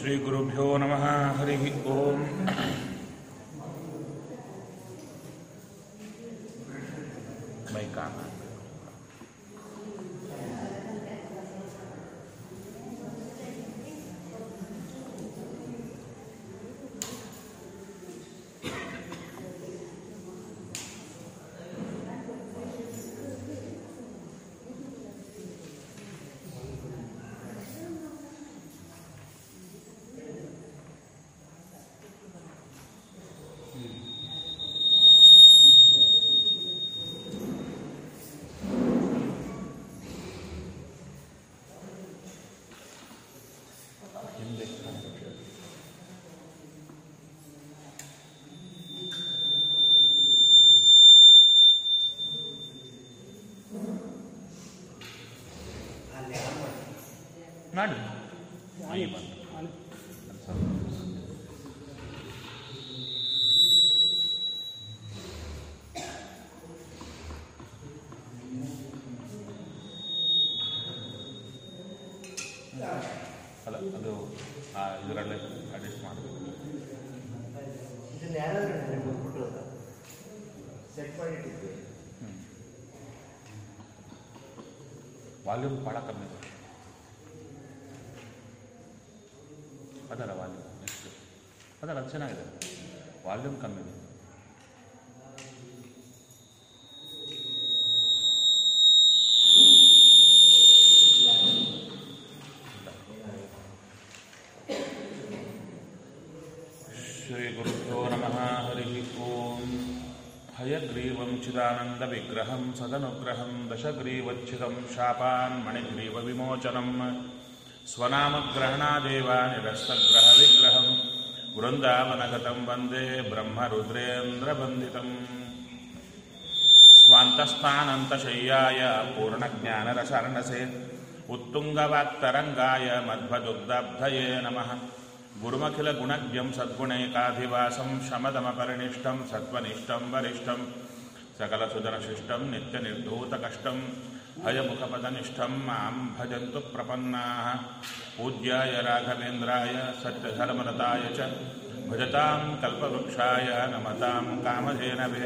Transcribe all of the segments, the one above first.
ಶ್ರೀಗುರುಭ್ಯೋ ನಮಃ ಹರಿ ಓಂ ಮೈಕಾಮ ಹಿಂದೆ ಮಾಡಿ ಆಯಿ ಬಂತು ಅಲ್ಲ ಅದು ಆ ಇದರಲ್ಲೇ ಅಡ್ಜಸ್ಟ್ ಮಾಡಬೇಕು ಇದನ್ನ ಯಾರಾದ್ರೂ ನನಗೆ ಕೊಟ್ಬಿಟ್ಟು ಸೆಟ್ ಮಾಡಿಟ್ಟಿದ್ದೆ ವಾಲ್ಯೂಮ್ ಭಾಳ ಕಮ್ಮಿ ಇದೆ ಅದಲ್ಲ ವಾಲ್ಯೂಮ್ ನೆಕ್ಸ್ಟ್ ಅದಲ್ಲ ಅದು ಚೆನ್ನಾಗಿದೆ ವಾಲ್ಯೂಮ್ ಕಮ್ಮಿ ಇದೆ ಶ್ರೀಗುರುಭ್ಯೋ ನಮಃ ಹರಿ ಓಂ ಹಯಗ್ರೀವಂ ಚಿದಾನಂದವಿಗ್ರಹಂ ಸದನುಗ್ರಹಂ ದಶಗ್ರೀವಚ್ಛಿದಂ ಶಾಪಾನ್ ಮಣಿಗ್ರೀವವಿಮೋಚನಂ ಸ್ವನಾಮಗ್ರಹಣಾದೇವ ನಿರಸ್ತಗ್ರಹವಿಗ್ರಹಂ ವೃಂದಾವನಗತಂ ವಂದೇ ಬ್ರಹ್ಮರುದ್ರೇಂದ್ರವಂದಿತಂ ಸ್ವಾಂತಸ್ಥಾನಂತಶಯ್ಯಾಯ ಪೂರ್ಣಜ್ಞಾನರಸರ್ಣಸೆ ಉತ್ತುಂಗವಾಕ್ತರಂಗಾಯ ಮಧ್ವದುಗ್ಧಬ್ಧಯೇ ನಮಃ ಗುರುಮಖಿಲಗುಣಜ್ಞಂ ಸದ್ಗುಣೈಕಾಧಿವಾಸಂ ಶಮದಮಪರಿನಿಷ್ಠಂ ಸತ್ವನಿಷ್ಠಂ ವರಿಷ್ಠಂ सकलसुदनशिष्टं नित्यनिर्धूतकष्टं हयमुखपदनिष्ठं मां भजन्तु प्रपन्नाः पूज्याय राघवेन्द्राय सत्यधर्मरताय च भजतां कल्पवृक्षाय नमतां कामधेनवे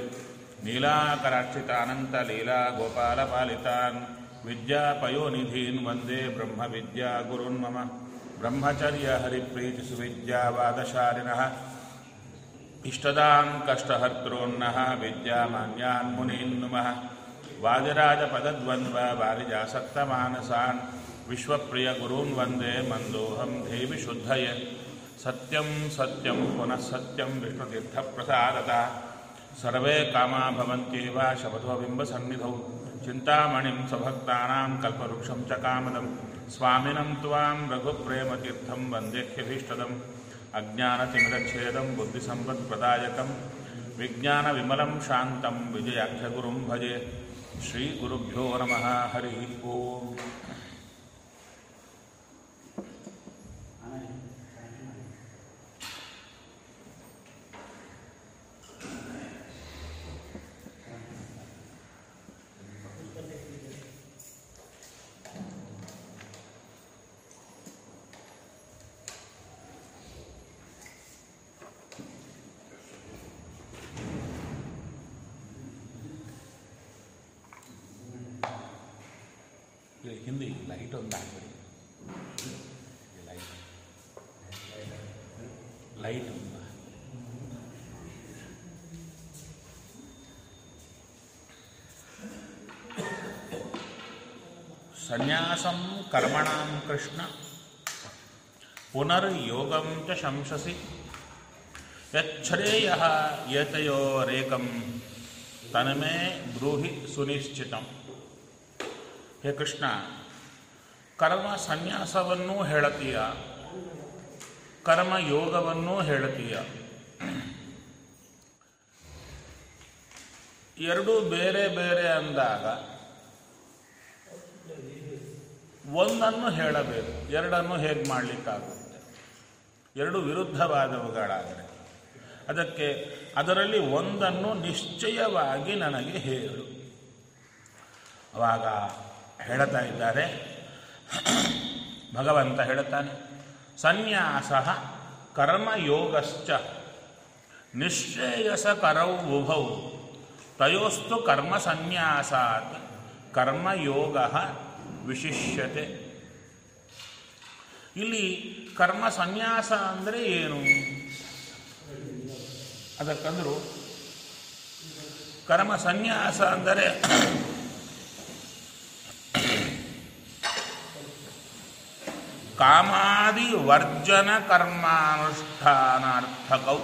नीलाकरार्चितानन्तलीलागोपालपालितान् विद्यापयोनिधीन् वन्दे ब्रह्मविद्यागुरुन् मम ब्रह्मचर्यहरिप्रीतिसुविद्यावादशालिनः इष्टदां कष्टहर्तॄन्नः विद्यामान्यान् मुनीन् नुमः वादिराजपदद्वन्द्ववारिजासक्तमानसान् विश्वप्रियगुरून् वन्दे मन्दोऽहं देवि शुद्धये सत्यं सत्यं पुनः सत्यं विष्णुतीर्थप्रसादतः सर्वे कामा भवन्त्येव शपथोबिम्बसन्निधौ चिन्तामणिं स्वभक्तानां कल्पवृक्षं च कामदं स्वामिनं त्वां रघुप्रेमतीर्थं वन्देह्यभीष्टदम् अज्ञानतिमिरच्छेदं बुद्धिसम्पत्प्रदायकं विज्ञानविमलं शान्तं विजयाख्यगुरुं भजे श्रीगुरुभ्यो नमः हरिः ओम् ಇಲ್ಲಿ ಹಿಂದಿ ಲೈಟ್ ಒಂದು ಹಾಕ್ಬಿಡಿ ಲೈಟ್ ಲೈಟ್ ಒಂದು ಸನ್ಯಾಸಂ ಕರ್ಮಣಾಂ ಕೃಷ್ಣ ಪುನರ್ಯೋಗಂ ಚ ಶಂಸಸಿ ಯಚ್ಛ್ರೇಯ ಏತಯೋರೇಕಂ ತನ್ಮೇ ಬ್ರೂಹಿ ಸುನಿಶ್ಚಿತಂ ಹೇ ಕೃಷ್ಣ ಕರ್ಮ ಸನ್ಯಾಸವನ್ನೂ ಹೇಳತೀಯ ಕರ್ಮ ಯೋಗವನ್ನೂ ಹೇಳತೀಯ ಎರಡೂ ಬೇರೆ ಬೇರೆ ಅಂದಾಗ ಒಂದನ್ನು ಹೇಳಬೇಕು ಎರಡನ್ನು ಹೇಗೆ ಮಾಡಲಿಕ್ಕಾಗುತ್ತೆ ಎರಡು ವಿರುದ್ಧವಾದವುಗಳಾದರೆ ಅದಕ್ಕೆ ಅದರಲ್ಲಿ ಒಂದನ್ನು ನಿಶ್ಚಯವಾಗಿ ನನಗೆ ಹೇಳು ಅವಾಗ ಹೇಳ್ತಾ ಇದ್ದಾರೆ ಭಗವಂತ ಹೇಳುತ್ತಾನೆ ಸನ್ಯಾಸ ಕರ್ಮಯೋಗಶ್ಚ ನಿಶ್ರೇಯಸಕರೌ ಉಭೌ ತಯೋಸ್ತು ಕರ್ಮ ಸನ್ಯಾಸಾತ್ ಕರ್ಮಯೋಗ ವಿಶಿಷ್ಯತೆ ಇಲ್ಲಿ ಕರ್ಮ ಸನ್ಯಾಸ ಅಂದರೆ ಏನು ಅದಕ್ಕಂದ್ರು ಕರ್ಮ ಸನ್ಯಾಸ ಅಂದರೆ ಕಾಮಾದಿ ವರ್ಜನ ಕರ್ಮಾನುಷ್ಠಾನಾರ್ಥಕೌ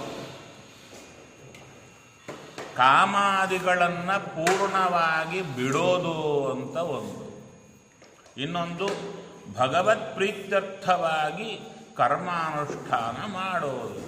ಕಾಮಾದಿಗಳನ್ನು ಪೂರ್ಣವಾಗಿ ಬಿಡೋದು ಅಂತ ಒಂದು ಇನ್ನೊಂದು ಭಗವತ್ ಪ್ರೀತ್ಯರ್ಥವಾಗಿ ಕರ್ಮಾನುಷ್ಠಾನ ಮಾಡೋದು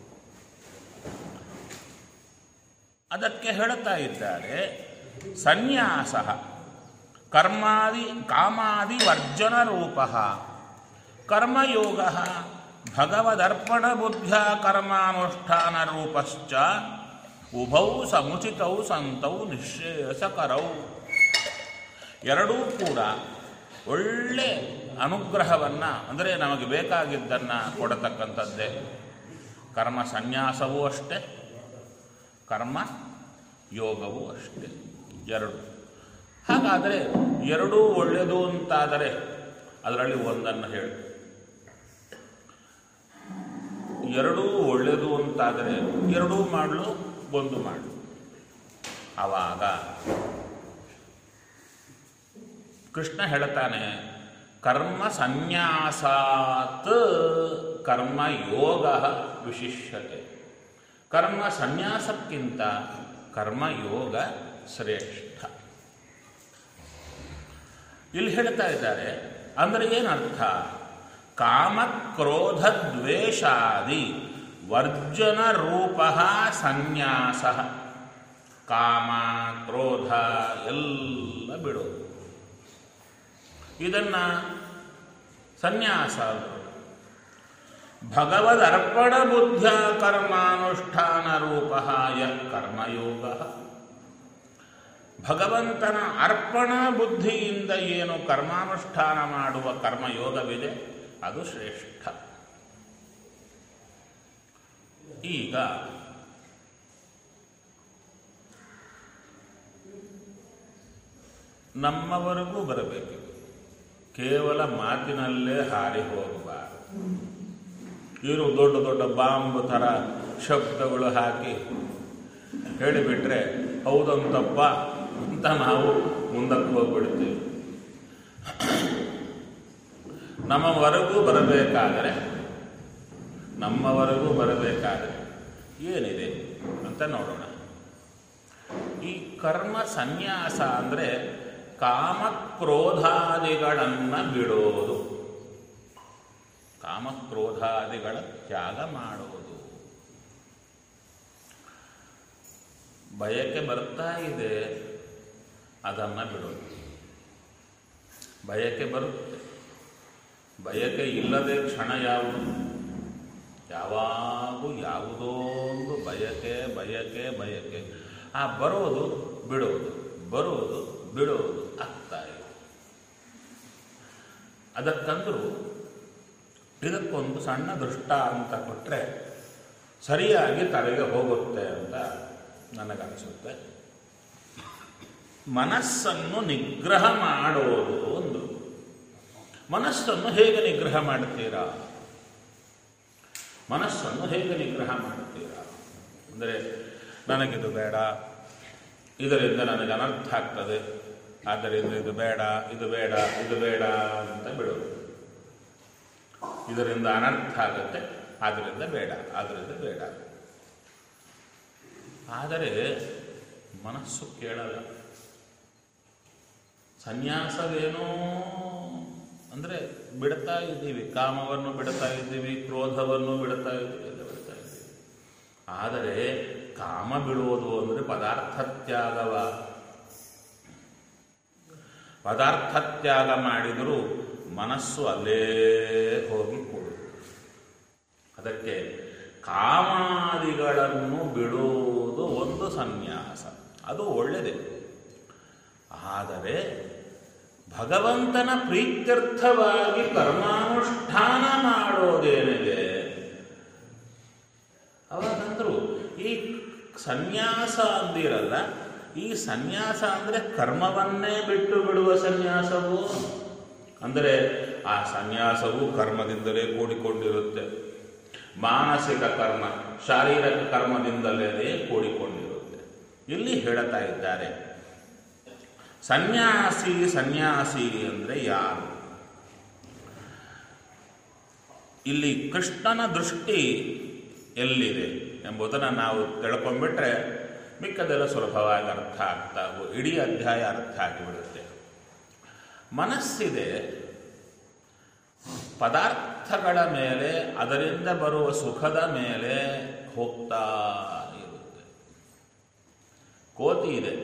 ಅದಕ್ಕೆ ಹೇಳ್ತಾ ಇದ್ದಾರೆ ಸನ್ಯಾಸ ಕರ್ಮಾದಿ ಕಾಮಾದಿ ವರ್ಜನ ರೂಪ ಕರ್ಮಯೋಗ ಭಗವದರ್ಪಣ ಬುದ್ಧ ಕರ್ಮಾನುಷ್ಠಾನ ರೂಪಶ್ಚ ಉಭೌ ಸಮುಚಿತೌ ಸಂತೌ ನಿಶ್ರೇಯಸಕರೌ ಎರಡೂ ಕೂಡ ಒಳ್ಳೆ ಅನುಗ್ರಹವನ್ನು ಅಂದರೆ ನಮಗೆ ಬೇಕಾಗಿದ್ದನ್ನು ಕೊಡತಕ್ಕಂಥದ್ದೇ ಕರ್ಮ ಸನ್ಯಾಸವೂ ಅಷ್ಟೇ ಕರ್ಮ ಯೋಗವೂ ಅಷ್ಟೇ ಎರಡು ಹಾಗಾದರೆ ಎರಡೂ ಒಳ್ಳೆಯದು ಅಂತಾದರೆ ಅದರಲ್ಲಿ ಒಂದನ್ನು ಹೇಳಿ ಎರಡೂ ಒಳ್ಳೆಯದು ಅಂತಾದರೆ ಎರಡೂ ಮಾಡಲು ಒಂದು ಮಾಡು ಆವಾಗ ಕೃಷ್ಣ ಹೇಳ್ತಾನೆ ಕರ್ಮ ಸನ್ಯಾಸಾತ್ ಕರ್ಮಯೋಗ ವಿಶಿಷ್ಯತೆ ಕರ್ಮ ಸನ್ಯಾಸಕ್ಕಿಂತ ಕರ್ಮಯೋಗ ಶ್ರೇಷ್ಠ ಇಲ್ಲಿ ಹೇಳ್ತಾ ಇದ್ದಾರೆ ಅಂದರೆ ಏನರ್ಥ ಕಾಮಕ್ರೋಧ ದ್ವೇಷಾದಿ ವರ್ಜನ ರೂಪ ಸನ್ಯಾಸ ಕಾಮ ಕ್ರೋಧ ಎಲ್ಲ ಬಿಡೋದು ಇದನ್ನ ಸನ್ಯಾಸ ಅಂದ್ರು. ಭಗವದರ್ಪಣ ಬುದ್ಧ ಕರ್ಮಾನುಷ್ಠಾನ ರೂಪ ಯ ಕರ್ಮಯೋಗ ಭಗವಂತನ ಅರ್ಪಣ ಬುದ್ಧಿಯಿಂದ ಏನು ಕರ್ಮಾನುಷ್ಠಾನ ಮಾಡುವ ಕರ್ಮಯೋಗವಿದೆ ಅದು ಶ್ರೇಷ್ಠ ಈಗ ನಮ್ಮವರೆಗೂ ಬರಬೇಕು ಕೇವಲ ಮಾತಿನಲ್ಲೇ ಹಾರಿ ಹೋಗಬಾರದು ಇವರು ದೊಡ್ಡ ದೊಡ್ಡ ಬಾಂಬ್ ಥರ ಶಬ್ದಗಳು ಹಾಕಿ ಹೇಳಿಬಿಟ್ರೆ ಹೌದಂತಪ್ಪ ಅಂತ ನಾವು ಮುಂದಕ್ಕೆ ಹೋಗ್ಬಿಡ್ತೀವಿ ನಮ್ಮವರೆಗೂ ಬರಬೇಕಾದರೆ ನಮ್ಮವರೆಗೂ ಬರಬೇಕಾದರೆ ಏನಿದೆ ಅಂತ ನೋಡೋಣ ಈ ಕರ್ಮ ಸನ್ಯಾಸ ಅಂದರೆ ಕಾಮಕ್ರೋಧಾದಿಗಳನ್ನು ಬಿಡೋದು ಕಾಮಕ್ರೋಧಾದಿಗಳ ತ್ಯಾಗ ಮಾಡೋದು ಬಯಕೆ ಬರ್ತಾ ಇದೆ ಅದನ್ನು ಬಿಡೋದು ಬಯಕೆ ಬರುತ್ತೆ ಬಯಕೆ ಇಲ್ಲದೆ ಕ್ಷಣ ಯಾವುದು ಯಾವಾಗೂ ಯಾವುದೋ ಒಂದು ಬಯಕೆ ಬಯಕೆ ಬಯಕೆ ಆ ಬರೋದು ಬಿಡೋದು ಬರೋದು ಬಿಡೋದು ಆಗ್ತಾ ಇದೆ ಅದಕ್ಕಂದರೂ ಇದಕ್ಕೊಂದು ಸಣ್ಣ ದೃಷ್ಟ ಅಂತ ಕೊಟ್ಟರೆ ಸರಿಯಾಗಿ ತಲೆಗೆ ಹೋಗುತ್ತೆ ಅಂತ ನನಗನ್ಸುತ್ತೆ ಮನಸ್ಸನ್ನು ನಿಗ್ರಹ ಮಾಡೋದು ಒಂದು ಮನಸ್ಸನ್ನು ಹೇಗೆ ನಿಗ್ರಹ ಮಾಡ್ತೀರಾ ಮನಸ್ಸನ್ನು ಹೇಗೆ ನಿಗ್ರಹ ಮಾಡ್ತೀರಾ ಅಂದರೆ ನನಗಿದು ಬೇಡ ಇದರಿಂದ ನನಗೆ ಅನರ್ಥ ಆಗ್ತದೆ ಆದ್ದರಿಂದ ಇದು ಬೇಡ ಇದು ಬೇಡ ಇದು ಬೇಡ ಅಂತ ಬಿಡೋದು ಇದರಿಂದ ಅನರ್ಥ ಆಗುತ್ತೆ ಆದ್ದರಿಂದ ಬೇಡ ಆದ್ದರಿಂದ ಬೇಡ ಆದರೆ ಮನಸ್ಸು ಕೇಳಲ್ಲ ಸನ್ಯಾಸವೇನೋ ಅಂದರೆ ಬಿಡ್ತಾ ಇದ್ದೀವಿ ಕಾಮವನ್ನು ಬಿಡ್ತಾ ಇದ್ದೀವಿ ಕ್ರೋಧವನ್ನು ಬಿಡ್ತಾ ಇದ್ದೀವಿ ಎಲ್ಲ ಬಿಡ್ತಾ ಇದ್ದೀವಿ ಆದರೆ ಕಾಮ ಬಿಡುವುದು ಅಂದರೆ ಪದಾರ್ಥ ತ್ಯಾಗವ ಪದಾರ್ಥ ತ್ಯಾಗ ಮಾಡಿದರೂ ಮನಸ್ಸು ಅಲ್ಲೇ ಹೋಗಿ ಕೂಡುತ್ತೆ ಅದಕ್ಕೆ ಕಾಮಾದಿಗಳನ್ನು ಬಿಡುವುದು ಒಂದು ಸನ್ಯಾಸ ಅದು ಒಳ್ಳೆಯದೇ ಆದರೆ ಭಗವಂತನ ಪ್ರೀತ್ಯರ್ಥವಾಗಿ ಕರ್ಮಾನುಷ್ಠಾನ ಮಾಡೋದೇನಿದೆ ಅವಾಗಂದ್ರು ಈ ಸನ್ಯಾಸ ಅಂದಿರಲ್ಲ ಈ ಸನ್ಯಾಸ ಅಂದರೆ ಕರ್ಮವನ್ನೇ ಬಿಟ್ಟು ಬಿಡುವ ಸನ್ಯಾಸವು ಅಂದರೆ ಆ ಸನ್ಯಾಸವು ಕರ್ಮದಿಂದಲೇ ಕೂಡಿಕೊಂಡಿರುತ್ತೆ ಮಾನಸಿಕ ಕರ್ಮ ಶಾರೀರಿಕ ಕರ್ಮದಿಂದಲೇ ಕೂಡಿಕೊಂಡಿರುತ್ತೆ ಇಲ್ಲಿ ಹೇಳುತ್ತಾ ಇದ್ದಾರೆ ಸನ್ಯಾಸಿ ಸನ್ಯಾಸಿ ಅಂದರೆ ಯಾರು ಇಲ್ಲಿ ಕೃಷ್ಣನ ದೃಷ್ಟಿ ಎಲ್ಲಿದೆ ಎಂಬುದನ್ನು ನಾವು ತಿಳ್ಕೊಂಡ್ಬಿಟ್ರೆ ಮಿಕ್ಕದೆಲ್ಲ ಸುಲಭವಾಗಿ ಅರ್ಥ ಆಗ್ತಾ ಹೋ- ಇಡೀ ಅಧ್ಯಾಯ ಅರ್ಥ ಆಗಿಬಿಡುತ್ತೆ ಮನಸ್ಸಿದೆ ಪದಾರ್ಥಗಳ ಮೇಲೆ ಅದರಿಂದ ಬರುವ ಸುಖದ ಮೇಲೆ ಹೋಗ್ತಾ ಇರುತ್ತೆ ಕೋತಿ ಇದೆ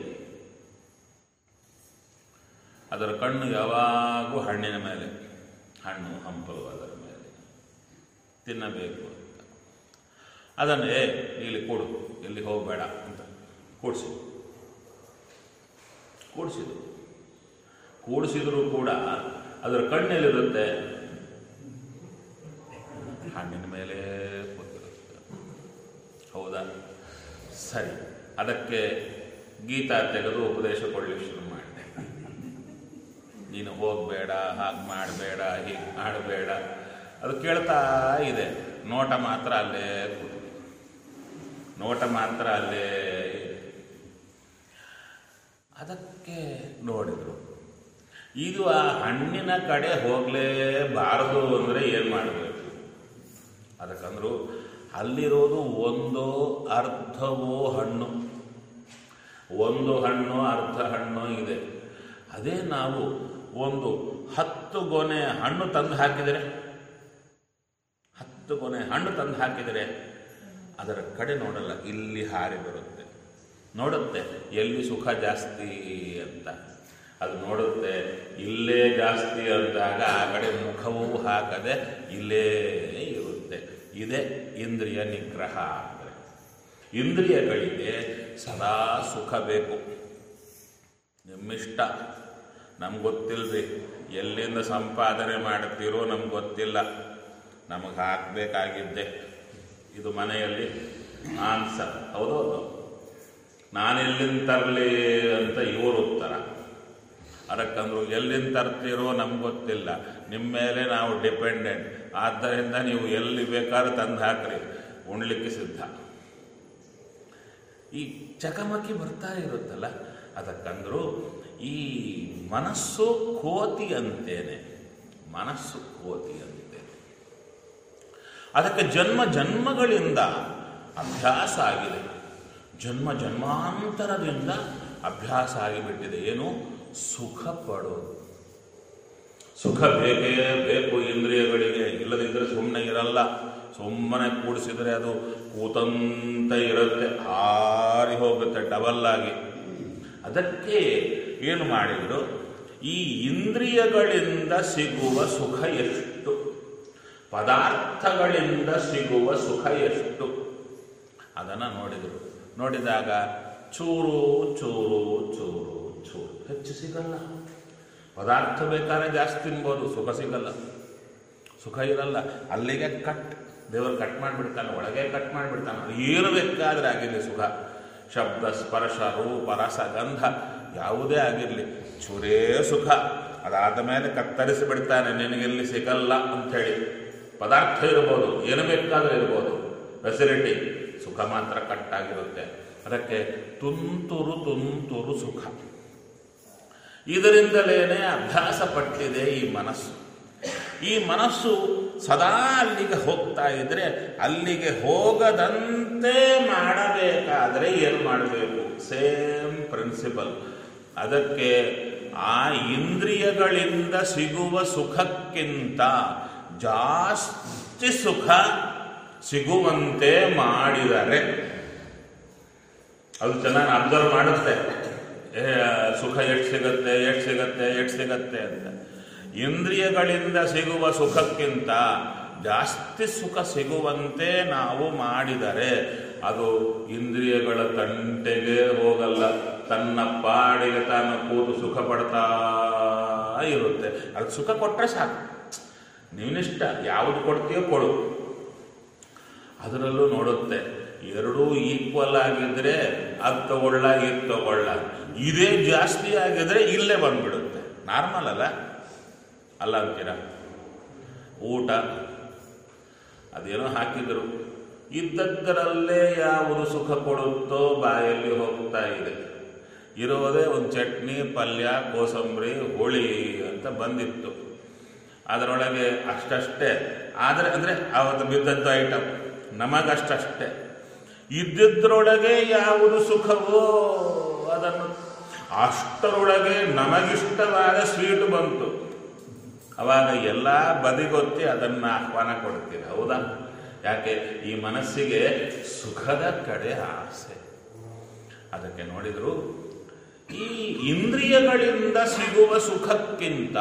ಅದರ ಕಣ್ಣು ಯಾವಾಗೂ ಹಣ್ಣಿನ ಮೇಲೆ ಹಣ್ಣು ಹಂಪಲು ಅದರ ಮೇಲೆ ತಿನ್ನಬೇಕು ಅಂತ ಅದನ್ನು ಏ ಇಲ್ಲಿ ಕೂಡು ಇಲ್ಲಿ ಹೋಗಬೇಡ ಅಂತ ಕೂಡಿಸಿ ಕೂಡಿಸಿದ್ರು ಕೂಡಿಸಿದ್ರು ಕೂಡ ಅದರ ಕಣ್ಣೆಲ್ಲಿರುತ್ತೆ ಹಣ್ಣಿನ ಮೇಲೆ ಕೂತಿರುತ್ತೆ ಹೌದಾ ಸರಿ ಅದಕ್ಕೆ ಗೀತಾ ತೆಗೆದು ಉಪದೇಶ ಕೊಡಲಿಕ್ಕೆ ಶುರು ಮಾಡಿದೆ ನೀನು ಹೋಗಬೇಡ ಹಾಗೆ ಮಾಡಬೇಡ ಹೀಗೆ ಮಾಡಬೇಡ ಅದು ಕೇಳ್ತಾ ಇದೆ ನೋಟ ಮಾತ್ರ ಅಲ್ಲೇ ಕೂತಿದೆ ನೋಟ ಮಾತ್ರ ಅಲ್ಲೇ ಇದೆ ಅದಕ್ಕೆ ನೋಡಿದರು ಇದು ಆ ಹಣ್ಣಿನ ಕಡೆ ಹೋಗಲೇಬಾರದು ಅಂದರೆ ಏನು ಮಾಡಬೇಕು ಅದಕ್ಕಂದ್ರು ಅಲ್ಲಿರೋದು ಒಂದೋ ಅರ್ಧವೋ ಹಣ್ಣು ಒಂದು ಹಣ್ಣು ಅರ್ಧ ಹಣ್ಣು ಇದೆ ಅದೇ ನಾವು ಒಂದು ಹತ್ತು ಗೊನೆ ಹಣ್ಣು ತಂದು ಹಾಕಿದರೆ ಹತ್ತು ಗೊನೆ ಹಣ್ಣು ತಂದು ಹಾಕಿದರೆ ಅದರ ಕಡೆ ನೋಡಲ್ಲ ಇಲ್ಲಿ ಹಾರಿ ಬರುತ್ತೆ ನೋಡುತ್ತೆ ಎಲ್ಲಿ ಸುಖ ಜಾಸ್ತಿ ಅಂತ ಅದು ನೋಡುತ್ತೆ ಇಲ್ಲೇ ಜಾಸ್ತಿ ಅಂದಾಗ ಆ ಕಡೆ ಮುಖವೂ ಹಾಕದೆ ಇಲ್ಲೇ ಇರುತ್ತೆ ಇದೇ ಇಂದ್ರಿಯ ನಿಗ್ರಹ ಅಂದರೆ ಇಂದ್ರಿಯಗಳಿಗೆ ಸದಾ ಸುಖ ಬೇಕು ನಿಮ್ಮಿಷ್ಟ ನಮ್ಗೆ ಗೊತ್ತಿಲ್ರಿ ಎಲ್ಲಿಂದ ಸಂಪಾದನೆ ಮಾಡ್ತೀರೋ ನಮ್ಗೆ ಗೊತ್ತಿಲ್ಲ ನಮಗೆ ಹಾಕಬೇಕಾಗಿದ್ದೆ ಇದು ಮನೆಯಲ್ಲಿ ಆನ್ಸರ್ ಹೌದು ನಾನೆಲ್ಲಿಂದ ತರಲಿ ಅಂತ ಇವರು ಉತ್ತರ ಅದಕ್ಕಂದ್ರು ಎಲ್ಲಿಂದ ತರ್ತೀರೋ ನಮ್ಗೆ ಗೊತ್ತಿಲ್ಲ ನಿಮ್ಮ ಮೇಲೆ ನಾವು ಡಿಪೆಂಡೆಂಟ್ ಆದ್ದರಿಂದ ನೀವು ಎಲ್ಲಿ ಬೇಕಾದ್ರೂ ತಂದು ಹಾಕ್ರಿ ಉಣ್ಲಿಕ್ಕೆ ಸಿದ್ಧ ಈ ಚಕಮಕಿ ಬರ್ತಾ ಇರುತ್ತಲ್ಲ ಅದಕ್ಕಂದ್ರು ಈ ಮನಸ್ಸು ಕೋತಿ ಅಂತೇನೆ ಮನಸ್ಸು ಕೋತಿ ಅಂತೇನೆ ಅದಕ್ಕೆ ಜನ್ಮ ಜನ್ಮಗಳಿಂದ ಅಭ್ಯಾಸ ಆಗಿದೆ ಜನ್ಮ ಜನ್ಮಾಂತರದಿಂದ ಅಭ್ಯಾಸ ಆಗಿಬಿಟ್ಟಿದೆ ಏನು ಸುಖ ಪಡೋದು ಸುಖ ಬೇಕೇ ಬೇಕು ಇಂದ್ರಿಯಗಳಿಗೆ ಇಲ್ಲದಿದ್ದರೆ ಸುಮ್ಮನೆ ಇರಲ್ಲ ಸುಮ್ಮನೆ ಕೂಡಿಸಿದರೆ ಅದು ಕೂತಂತ ಇರುತ್ತೆ ಹಾರಿ ಹೋಗುತ್ತೆ ಡಬಲ್ ಆಗಿ ಅದಕ್ಕೆ ಏನು ಮಾಡಿದರು ಈ ಇಂದ್ರಿಯಗಳಿಂದ ಸಿಗುವ ಸುಖ ಎಷ್ಟು ಪದಾರ್ಥಗಳಿಂದ ಸಿಗುವ ಸುಖ ಎಷ್ಟು ಅದನ್ನು ನೋಡಿದರು ನೋಡಿದಾಗ ಚೂರು ಚೂರು ಚೂರು ಚೂರು ಹೆಚ್ಚು ಸಿಗಲ್ಲ ಪದಾರ್ಥ ಬೇಕಾದ್ರೆ ಜಾಸ್ತಿ ತಿನ್ಬೋದು ಸುಖ ಸಿಗಲ್ಲ ಸುಖ ಇರಲ್ಲ ಅಲ್ಲಿಗೆ ಕಟ್ ದೇವರು ಕಟ್ ಮಾಡಿಬಿಡ್ತಾನೆ ಒಳಗೆ ಕಟ್ ಮಾಡಿಬಿಡ್ತಾನೆ ಅದು ಏನು ಬೇಕಾದ್ರೆ ಆಗಿರಲಿ ಸುಖ ಶಬ್ದ ಸ್ಪರ್ಶ ರೂಪ ರಸ ಗಂಧ ಯಾವುದೇ ಆಗಿರಲಿ ಚೂರೇ ಸುಖ ಅದಾದ ಮೇಲೆ ಕತ್ತರಿಸಿ ಬಿಡ್ತಾನೆ ನಿನಗೆಲ್ಲಿ ಸಿಗಲ್ಲ ಅಂಥೇಳಿ ಪದಾರ್ಥ ಇರ್ಬೋದು ಏನು ಬೇಕಾದ್ರೆ ಇರ್ಬೋದು ಫೆಸಿಲಿಟಿ ಸುಖ ಮಾತ್ರ ಕಟ್ಟಾಗಿರುತ್ತೆ ಅದಕ್ಕೆ ತುಂತುರು ತುಂತುರು ಸುಖ ಇದರಿಂದಲೇನೆ ಅಭ್ಯಾಸ ಪಟ್ಟಿದೆ ಈ ಮನಸ್ಸು ಈ ಮನಸ್ಸು ಸದಾ ಅಲ್ಲಿಗೆ ಹೋಗ್ತಾ ಇದ್ರೆ ಅಲ್ಲಿಗೆ ಹೋಗದಂತೆ ಮಾಡಬೇಕಾದರೆ ಏನು ಮಾಡಬೇಕು ಸೇಮ್ ಪ್ರಿನ್ಸಿಪಲ್ ಅದಕ್ಕೆ ಆ ಇಂದ್ರಿಯಗಳಿಂದ ಸಿಗುವ ಸುಖಕ್ಕಿಂತ ಜಾಸ್ತಿ ಸುಖ ಸಿಗುವಂತೆ ಮಾಡಿದರೆ ಅದು ಚೆನ್ನಾಗಿ ಅಬ್ಸರ್ವ್ ಮಾಡುತ್ತೆ ಏ, ಸುಖ ಎಷ್ಟು ಸಿಗತ್ತೆ ಎಷ್ಟು ಸಿಗತ್ತೆ ಎಷ್ಟು ಸಿಗತ್ತೆ ಅಂತ ಇಂದ್ರಿಯಗಳಿಂದ ಸಿಗುವ ಸುಖಕ್ಕಿಂತ ಜಾಸ್ತಿ ಸುಖ ಸಿಗುವಂತೆ ನಾವು ಮಾಡಿದರೆ ಅದು ಇಂದ್ರಿಯಗಳ ತಂಟೆಗೆ ಹೋಗಲ್ಲ ತನ್ನ ಪಾಡಿಗೆ ತಾನು ಕೂತು ಸುಖ ಪಡ್ತಾ ಇರುತ್ತೆ ಅದು ಸುಖ ಕೊಟ್ಟರೆ ಸಾಕು ನೀನಿಷ್ಟ ಯಾವುದು ಕೊಡ್ತೀಯೋ ಕೊಡು ಅದರಲ್ಲೂ ನೋಡುತ್ತೆ ಎರಡೂ ಈಕ್ವಲ್ ಆಗಿದ್ರೆ ಅದು ತಗೊಳ್ಳ ಇದು ತಗೊಳ್ಳ ಇದೇ ಜಾಸ್ತಿ ಆಗಿದ್ರೆ ಇಲ್ಲೇ ಬಂದ್ಬಿಡುತ್ತೆ ನಾರ್ಮಲ್ ಅಲ್ಲ ಅಲ್ಲ ಅಂತೀರಾ ಊಟ ಅದೇನೋ ಹಾಕಿದ್ರು ಇದ್ದದ್ದರಲ್ಲೇ ಯಾವುದು ಸುಖ ಕೊಡುತ್ತೋ ಬಾಯಲ್ಲಿ ಹೋಗ್ತಾ ಇದೆ ಇರೋದೇ ಒಂದು ಚಟ್ನಿ ಪಲ್ಯ ಕೋಸಂಬರಿ ಹುಳಿ ಅಂತ ಬಂದಿತ್ತು ಅದರೊಳಗೆ ಅಷ್ಟಷ್ಟೇ ಆದರೆ ಅಂದರೆ ಅವತ್ತು ಬಿದ್ದದ್ದು ಐಟಮ್ ನಮಗಷ್ಟಷ್ಟೇ ಇದ್ದಿದ್ದರೊಳಗೆ ಯಾವುದು ಸುಖವೋ ಅದನ್ನು ಅಷ್ಟರೊಳಗೆ ನಮಗಿಷ್ಟವಾದ ಸ್ವೀಟ್ ಬಂತು ಅವಾಗ ಎಲ್ಲ ಬದಿಗೊತ್ತಿ ಅದನ್ನು ಆಹ್ವಾನ ಕೊಡ್ತೀರಿ ಹೌದಾ ಯಾಕೆ ಈ ಮನಸ್ಸಿಗೆ ಸುಖದ ಕಡೆ ಆಸೆ ಅದಕ್ಕೆ ನೋಡಿದ್ರು ಈ ಇಂದ್ರಿಯಗಳಿಂದ ಸಿಗುವ ಸುಖಕ್ಕಿಂತ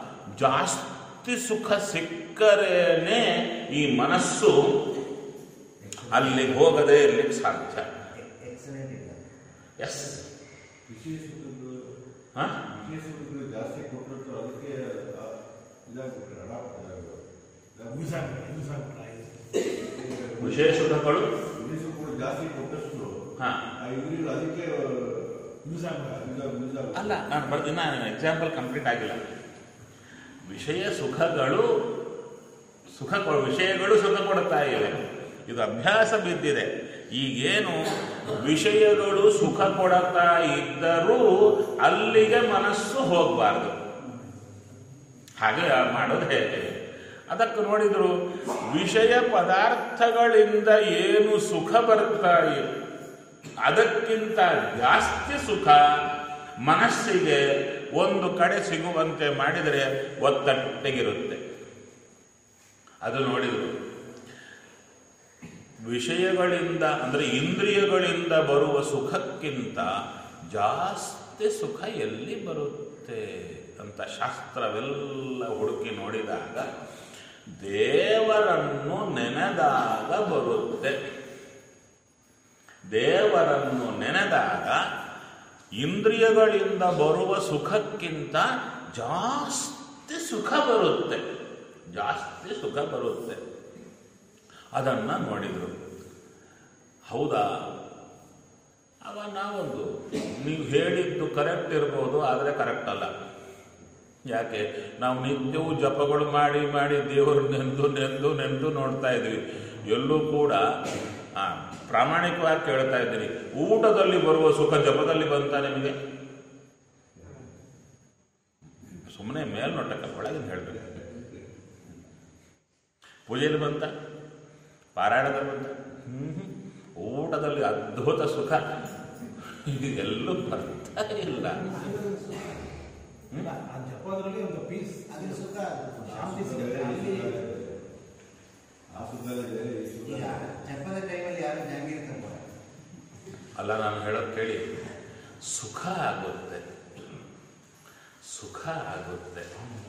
ಜಾಸ್ತಿ ಸುಖ ಸಿಕ್ಕರೇನೆ ಈ ಮನಸ್ಸು ಅಲ್ಲಿ ಹೋಗದೇ ಇರ್ಲಿಕ್ಕೆ ಸಾಧ್ಯ ಎಕ್ಸಲೆಂಟ್ ಇಲ್ಲ ಎಸ್ ವಿಶೇಷದ್ದು ಹಾ ವಿಶೇಷದ್ದು ಜಾಸ್ತಿ ಕೊಟ್ಟರು ಅದಕ್ಕೆ ಆ, ಇದಾಗ್ಬಿಟ್ರೆ ಅಡಾಪ್ಟ್ ಯೂಸ್ ಆಗ್ಬಿಟ್ರೆ ಯೂಸ್ ಆಗ್ಬಿಟ್ರೆ ವಿಶೇಷ ಸುಖಗಳು ವಿದೇಶ ಕೂಡ ಜಾಸ್ತಿ ಕೊಟ್ಟಷ್ಟು ಹಾ ಆ ಇಂದ್ರಿಯಗಳು ಅದಕ್ಕೆ ಯೂಸ್ ಆಗ್ಬಿಟ್ರೆ ಇದಾಗ ಯೂಸ್ ಆಗುತ್ತೆ ಅಲ್ಲ ನಾನು ಬರ್ತೀನಿ ನಾನು ಎಕ್ಸಾಂಪಲ್ ಕಂಪ್ಲೀಟ್ ಆಗಿಲ್ಲ ವಿಷಯ ಸುಖಗಳು ಸುಖ ಕೊ- ವಿಷಯಗಳು ಸುಖ ಕೊಡ್ತಾ ಇವೆ ಇದು ಅಭ್ಯಾಸ ಬಿದ್ದಿದೆ ಈಗೇನು ವಿಷಯಗಳು ಸುಖ ಕೊಡುತ್ತಾ ಇದ್ದರೂ ಅಲ್ಲಿಗೆ ಮನಸ್ಸು ಹೋಗಬಾರ್ದು ಹಾಗೆ ಮಾಡೋದು ಹೇಗೆ ಅದಕ್ಕೆ ನೋಡಿದ್ರು ವಿಷಯ ಪದಾರ್ಥಗಳಿಂದ ಏನು ಸುಖ ಬರ್ತಾ ಇದೆ ಅದಕ್ಕಿಂತ ಜಾಸ್ತಿ ಸುಖ ಮನಸ್ಸಿಗೆ ಒಂದು ಕಡೆ ಸಿಗುವಂತೆ ಮಾಡಿದರೆ ಒತ್ತಟ್ಟಿಗಿರುತ್ತೆ ಅದು ನೋಡಿದ್ರು ವಿಷಯಗಳಿಂದ ಅಂದರೆ ಇಂದ್ರಿಯಗಳಿಂದ ಬರುವ ಸುಖಕ್ಕಿಂತ ಜಾಸ್ತಿ ಸುಖ ಎಲ್ಲಿ ಬರುತ್ತೆ ಅಂತ ಶಾಸ್ತ್ರವೆಲ್ಲ ಹುಡುಕಿ ನೋಡಿದಾಗ ದೇವರನ್ನು ನೆನೆದಾಗ ಬರುತ್ತೆ ದೇವರನ್ನು ನೆನೆದಾಗ ಇಂದ್ರಿಯಗಳಿಂದ ಬರುವ ಸುಖಕ್ಕಿಂತ ಜಾಸ್ತಿ ಸುಖ ಬರುತ್ತೆ ಜಾಸ್ತಿ ಸುಖ ಬರುತ್ತೆ ಅದನ್ನ ನೋಡಿದರು ಹೌದಾ ಅವ ನಾವೊಂದು ನೀವು ಹೇಳಿದ್ದು ಕರೆಕ್ಟ್ ಇರ್ಬೋದು ಆದರೆ ಕರೆಕ್ಟ್ ಅಲ್ಲ ಯಾಕೆ ನಾವು ನಿತ್ಯವೂ ಜಪಗಳು ಮಾಡಿ ಮಾಡಿ ದೇವರು ನೆಂದು ನೆಂದು ನೆಂದು ನೋಡ್ತಾ ಇದ್ವಿ ಎಲ್ಲೂ ಕೂಡ ಆ, ಪ್ರಾಮಾಣಿಕವಾಗಿ ಕೇಳ್ತಾ ಇದ್ದೀನಿ ಊಟದಲ್ಲಿ ಬರುವ ಸುಖ ಜಪದಲ್ಲಿ ಬಂತ ನಿಮಗೆ ಸುಮ್ಮನೆ ಮೇಲ್ನೋಟಕ್ಕೆ ಒಳಗಿನ ಹೇಳ್ಬೇಕು ಪೂಜೆಯಲ್ಲಿ ಬಂತ ಪಾರಾಯಣದಲ್ಲಿ ಬಂತ ಹ್ಮ್ ಊಟದಲ್ಲಿ ಅದ್ಭುತ ಸುಖ ಎಲ್ಲೂ ಬರ್ತಾ ಇಲ್ಲ ಇಲ್ಲ, ಆ ಜಪದಲ್ಲಿ ಒಂದು ಪೀಸ್ ಅದು ಸುಖ ಶಾಂತಿ ಸಿಗುತ್ತೆ ಅಲ್ಲಿ ಆ ಸುಖದಲ್ಲಿ ಬೇರೆ ಈ ಸುಖ ಈಗ ಜಪದ ಟೈಮಲ್ಲಿ ಯಾರು ಜಾಂಗೀರ್ ತಗೊಳ್ಳ ಅಲ್ಲ ನಾನು ಹೇಳೋದು ಕೇಳಿ ಸುಖ ಆಗುತ್ತೆ ಸುಖ ಆಗುತ್ತೆ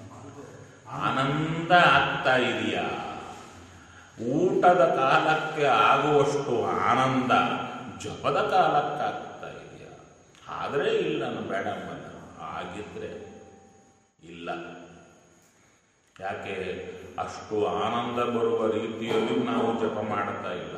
ಆನಂದ ಆಗ್ತಾ ಇದೆಯಾ ಊಟದ ಕಾಲಕ್ಕೆ ಆಗುವಷ್ಟು ಆನಂದ ಜಪದ ಕಾಲಕ್ಕೆ ಆಗ್ತಾ ಇದೆಯಾ ಆದರೆ ಇಲ್ಲ ನಾನು ಬೇಡ ಅಂಬಲ್ಲ. ಆಗಿದ್ರೆ ಇಲ್ಲ ಯಾಕೆ ಅಷ್ಟು ಆನಂದ ಬರುವ ರೀತಿಯಲ್ಲಿ ನಾವು ಜಪ ಮಾಡ್ತಾ ಇಲ್ಲ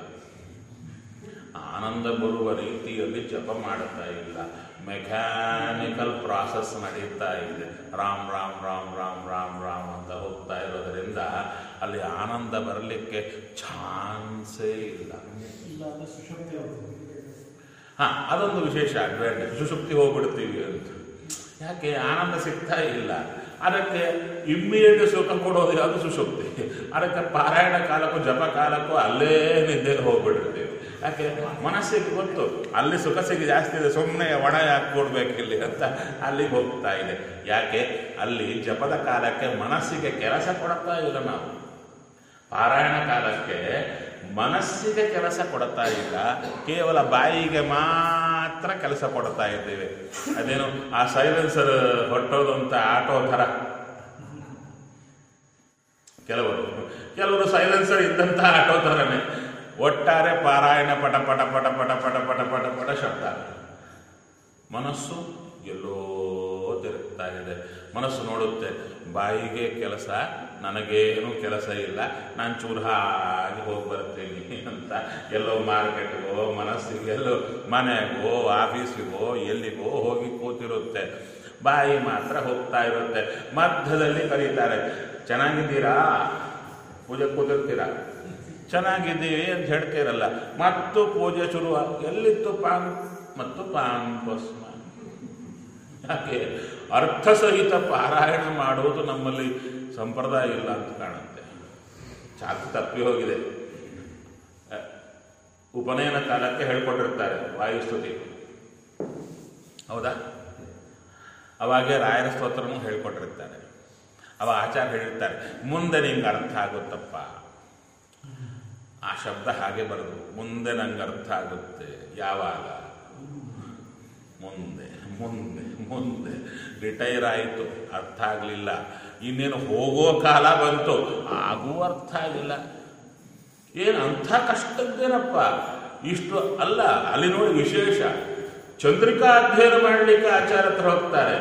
ಆನಂದ ಬರುವ ರೀತಿಯಲ್ಲಿ ಜಪ ಮಾಡ್ತಾ ಇಲ್ಲ ಮೆಕ್ಯಾನಿಕಲ್ ಪ್ರಾಸೆಸ್ ನಡೀತಾ ಇದೆ ರಾಮ್ ರಾಮ್ ರಾಮ್ ರಾಮ್ ರಾಮ್ ರಾಮ್ ಅಂತ ಹೋಗ್ತಾ ಇರೋದ್ರಿಂದ ಅಲ್ಲಿ ಆನಂದ ಬರಲಿಕ್ಕೆ ಚಾನ್ಸೇ ಇಲ್ಲ ಇಲ್ಲ ಅಂದ್ರೆ ಸುಶಕ್ತಿ ಹೋಗ್ತದೆ ಹಾ ಅದೊಂದು ವಿಶೇಷ ಅಡ್ವಾಂಟೇಜ್ ಸುಷುಪ್ತಿ ಹೋಗ್ಬಿಡ್ತೀವಿ ಅಂತ ಯಾಕೆ ಆನಂದ ಸಿಗ್ತಾ ಇಲ್ಲ ಅದಕ್ಕೆ ಇಮ್ಮಿಡಿಯೇಟ್ ಸುಖ ಕೊಡೋದು ಯಾವುದು ಸುಷುಪ್ತಿ ಅದಕ್ಕೆ ಪಾರಾಯಣ ಕಾಲಕ್ಕೂ ಜಪ ಕಾಲಕ್ಕೂ ಅಲ್ಲೇ ನಿದ್ದೆಗೆ ಹೋಗ್ಬಿಡ್ತೀವಿ ಯಾಕೆ ಮನಸ್ಸಿಗೆ ಗೊತ್ತು ಅಲ್ಲಿ ಸುಖ ಸಿಗಿ ಜಾಸ್ತಿ ಇದೆ ಸುಮ್ಮನೆ ಒಣ ಯಾಕೆ ಕೊಡ್ಬೇಕು ಇಲ್ಲಿ ಅಂತ ಅಲ್ಲಿಗೆ ಹೋಗ್ತಾ ಇದೆ ಯಾಕೆ ಅಲ್ಲಿ ಜಪದ ಕಾಲಕ್ಕೆ ಮನಸ್ಸಿಗೆ ಕೆಲಸ ಕೊಡ್ತಾ ಇಲ್ಲ ನಾವು ಪಾರಾಯಣ ಕಾಲಕ್ಕೆ ಮನಸ್ಸಿಗೆ ಕೆಲಸ ಕೊಡ್ತಾ ಇಲ್ಲ ಕೇವಲ ಬಾಯಿಗೆ ಮಾತ್ರ ಕೆಲಸ ಕೊಡ್ತಾ ಇದ್ದೇವೆ ಅದೇನು ಆ ಸೈಲೆನ್ಸರ್ ಹೊಟ್ಟೋದು ಅಂತ ಆಟೋ ಥರ ಕೆಲವರು ಕೆಲವರು ಸೈಲೆನ್ಸರ್ ಇದ್ದಂಥ ಆಟೋ ಥರನೇ ಒಟ್ಟಾರೆ ಪಾರಾಯಣ ಪಟ ಪಟ ಪಟ ಪಟ ಪಟ ಪಟ ಪಟ ಪಟ ಶಬ್ದ ಮನಸ್ಸು ಎಲ್ಲೋ ತಿರುಗ್ತಾ ಇದೆ ಮನಸ್ಸು ನೋಡುತ್ತೆ ಬಾಯಿಗೆ ಕೆಲಸ ನನಗೇನು ಕೆಲಸ ಇಲ್ಲ ನಾನು ಚೂರು ಹಾಗೆ ಹೋಗಿ ಬರ್ತೀನಿ ಅಂತ ಎಲ್ಲೋ ಮಾರ್ಕೆಟ್ಗೋ ಮನಸ್ಸಿಗೆ ಎಲ್ಲೋ ಮನೆಗೋ ಆಫೀಸಿಗೋ ಎಲ್ಲಿಗೋ ಹೋಗಿ ಕೂತಿರುತ್ತೆ ಬಾಯಿ ಮಾತ್ರ ಹೋಗ್ತಾ ಇರುತ್ತೆ ಮಧ್ಯದಲ್ಲಿ ಕರೀತಾರೆ ಚೆನ್ನಾಗಿದ್ದೀರಾ ಪೂಜೆ ಕೂತಿರ್ತೀರಾ ಚೆನ್ನಾಗಿದ್ದೀವಿ ಅಂತ ಹೇಳ್ತೀರಲ್ಲ ಮತ್ತು ಪೂಜೆ ಶುರು ಎಲ್ಲಿತ್ತು ಪಾನ್ ಮತ್ತು ಪಾನ್ ಭಸ್ಮ ಯಾಕೆ ಅರ್ಥಸಹಿತ ಪಾರಾಯಣ ಮಾಡುವುದು ನಮ್ಮಲ್ಲಿ ಸಂಪ್ರದಾಯ ಇಲ್ಲ ಅಂತ ಕಾಣುತ್ತೆ ಚಾಕು ತಪ್ಪಿ ಹೋಗಿದೆ ಅ, ಉಪನಯನ ಕಾಲಕ್ಕೆ ಹೇಳ್ಕೊಟ್ಟಿರ್ತಾರೆ ವಾಯುಸ್ತುತಿ ಹೌದಾ ಅವಾಗೆ ರಾಯರ ಸ್ತೋತ್ರನೂ ಹೇಳ್ಕೊಟ್ಟಿರ್ತಾರೆ ಅವ ಆಚಾರ ಹೇಳಿರ್ತಾರೆ ಮುಂದೆ ನಿಂಗೆ ಅರ್ಥ ಆಗುತ್ತಪ್ಪ ಆ ಶಬ್ದ ಹಾಗೆ ಬರೋದು ಮುಂದೆ ನಂಗೆ ಅರ್ಥ ಆಗುತ್ತೆ ಯಾವಾಗ ಮುಂದೆ ಮುಂದೆ ಮುಂದೆ ರಿಟೈರ್ ಆಯಿತು ಅರ್ಥ ಆಗಲಿಲ್ಲ ಇನ್ನೇನು ಹೋಗೋ ಕಾಲ ಬಂತು ಆಗೂ ಅರ್ಥ ಆಗಿಲ್ಲ ಏನು ಅಂಥ ಕಷ್ಟದ್ದೇನಪ್ಪ ಇಷ್ಟು ಅಲ್ಲ ಅಲ್ಲಿ ನೋಡಿ ವಿಶೇಷ ಚಂದ್ರಿಕಾ ಅಧ್ಯಯನ ಮಾಡಲಿಕ್ಕೆ ಆಚಾರ ಹತ್ರ ಹೋಗ್ತಾರೆ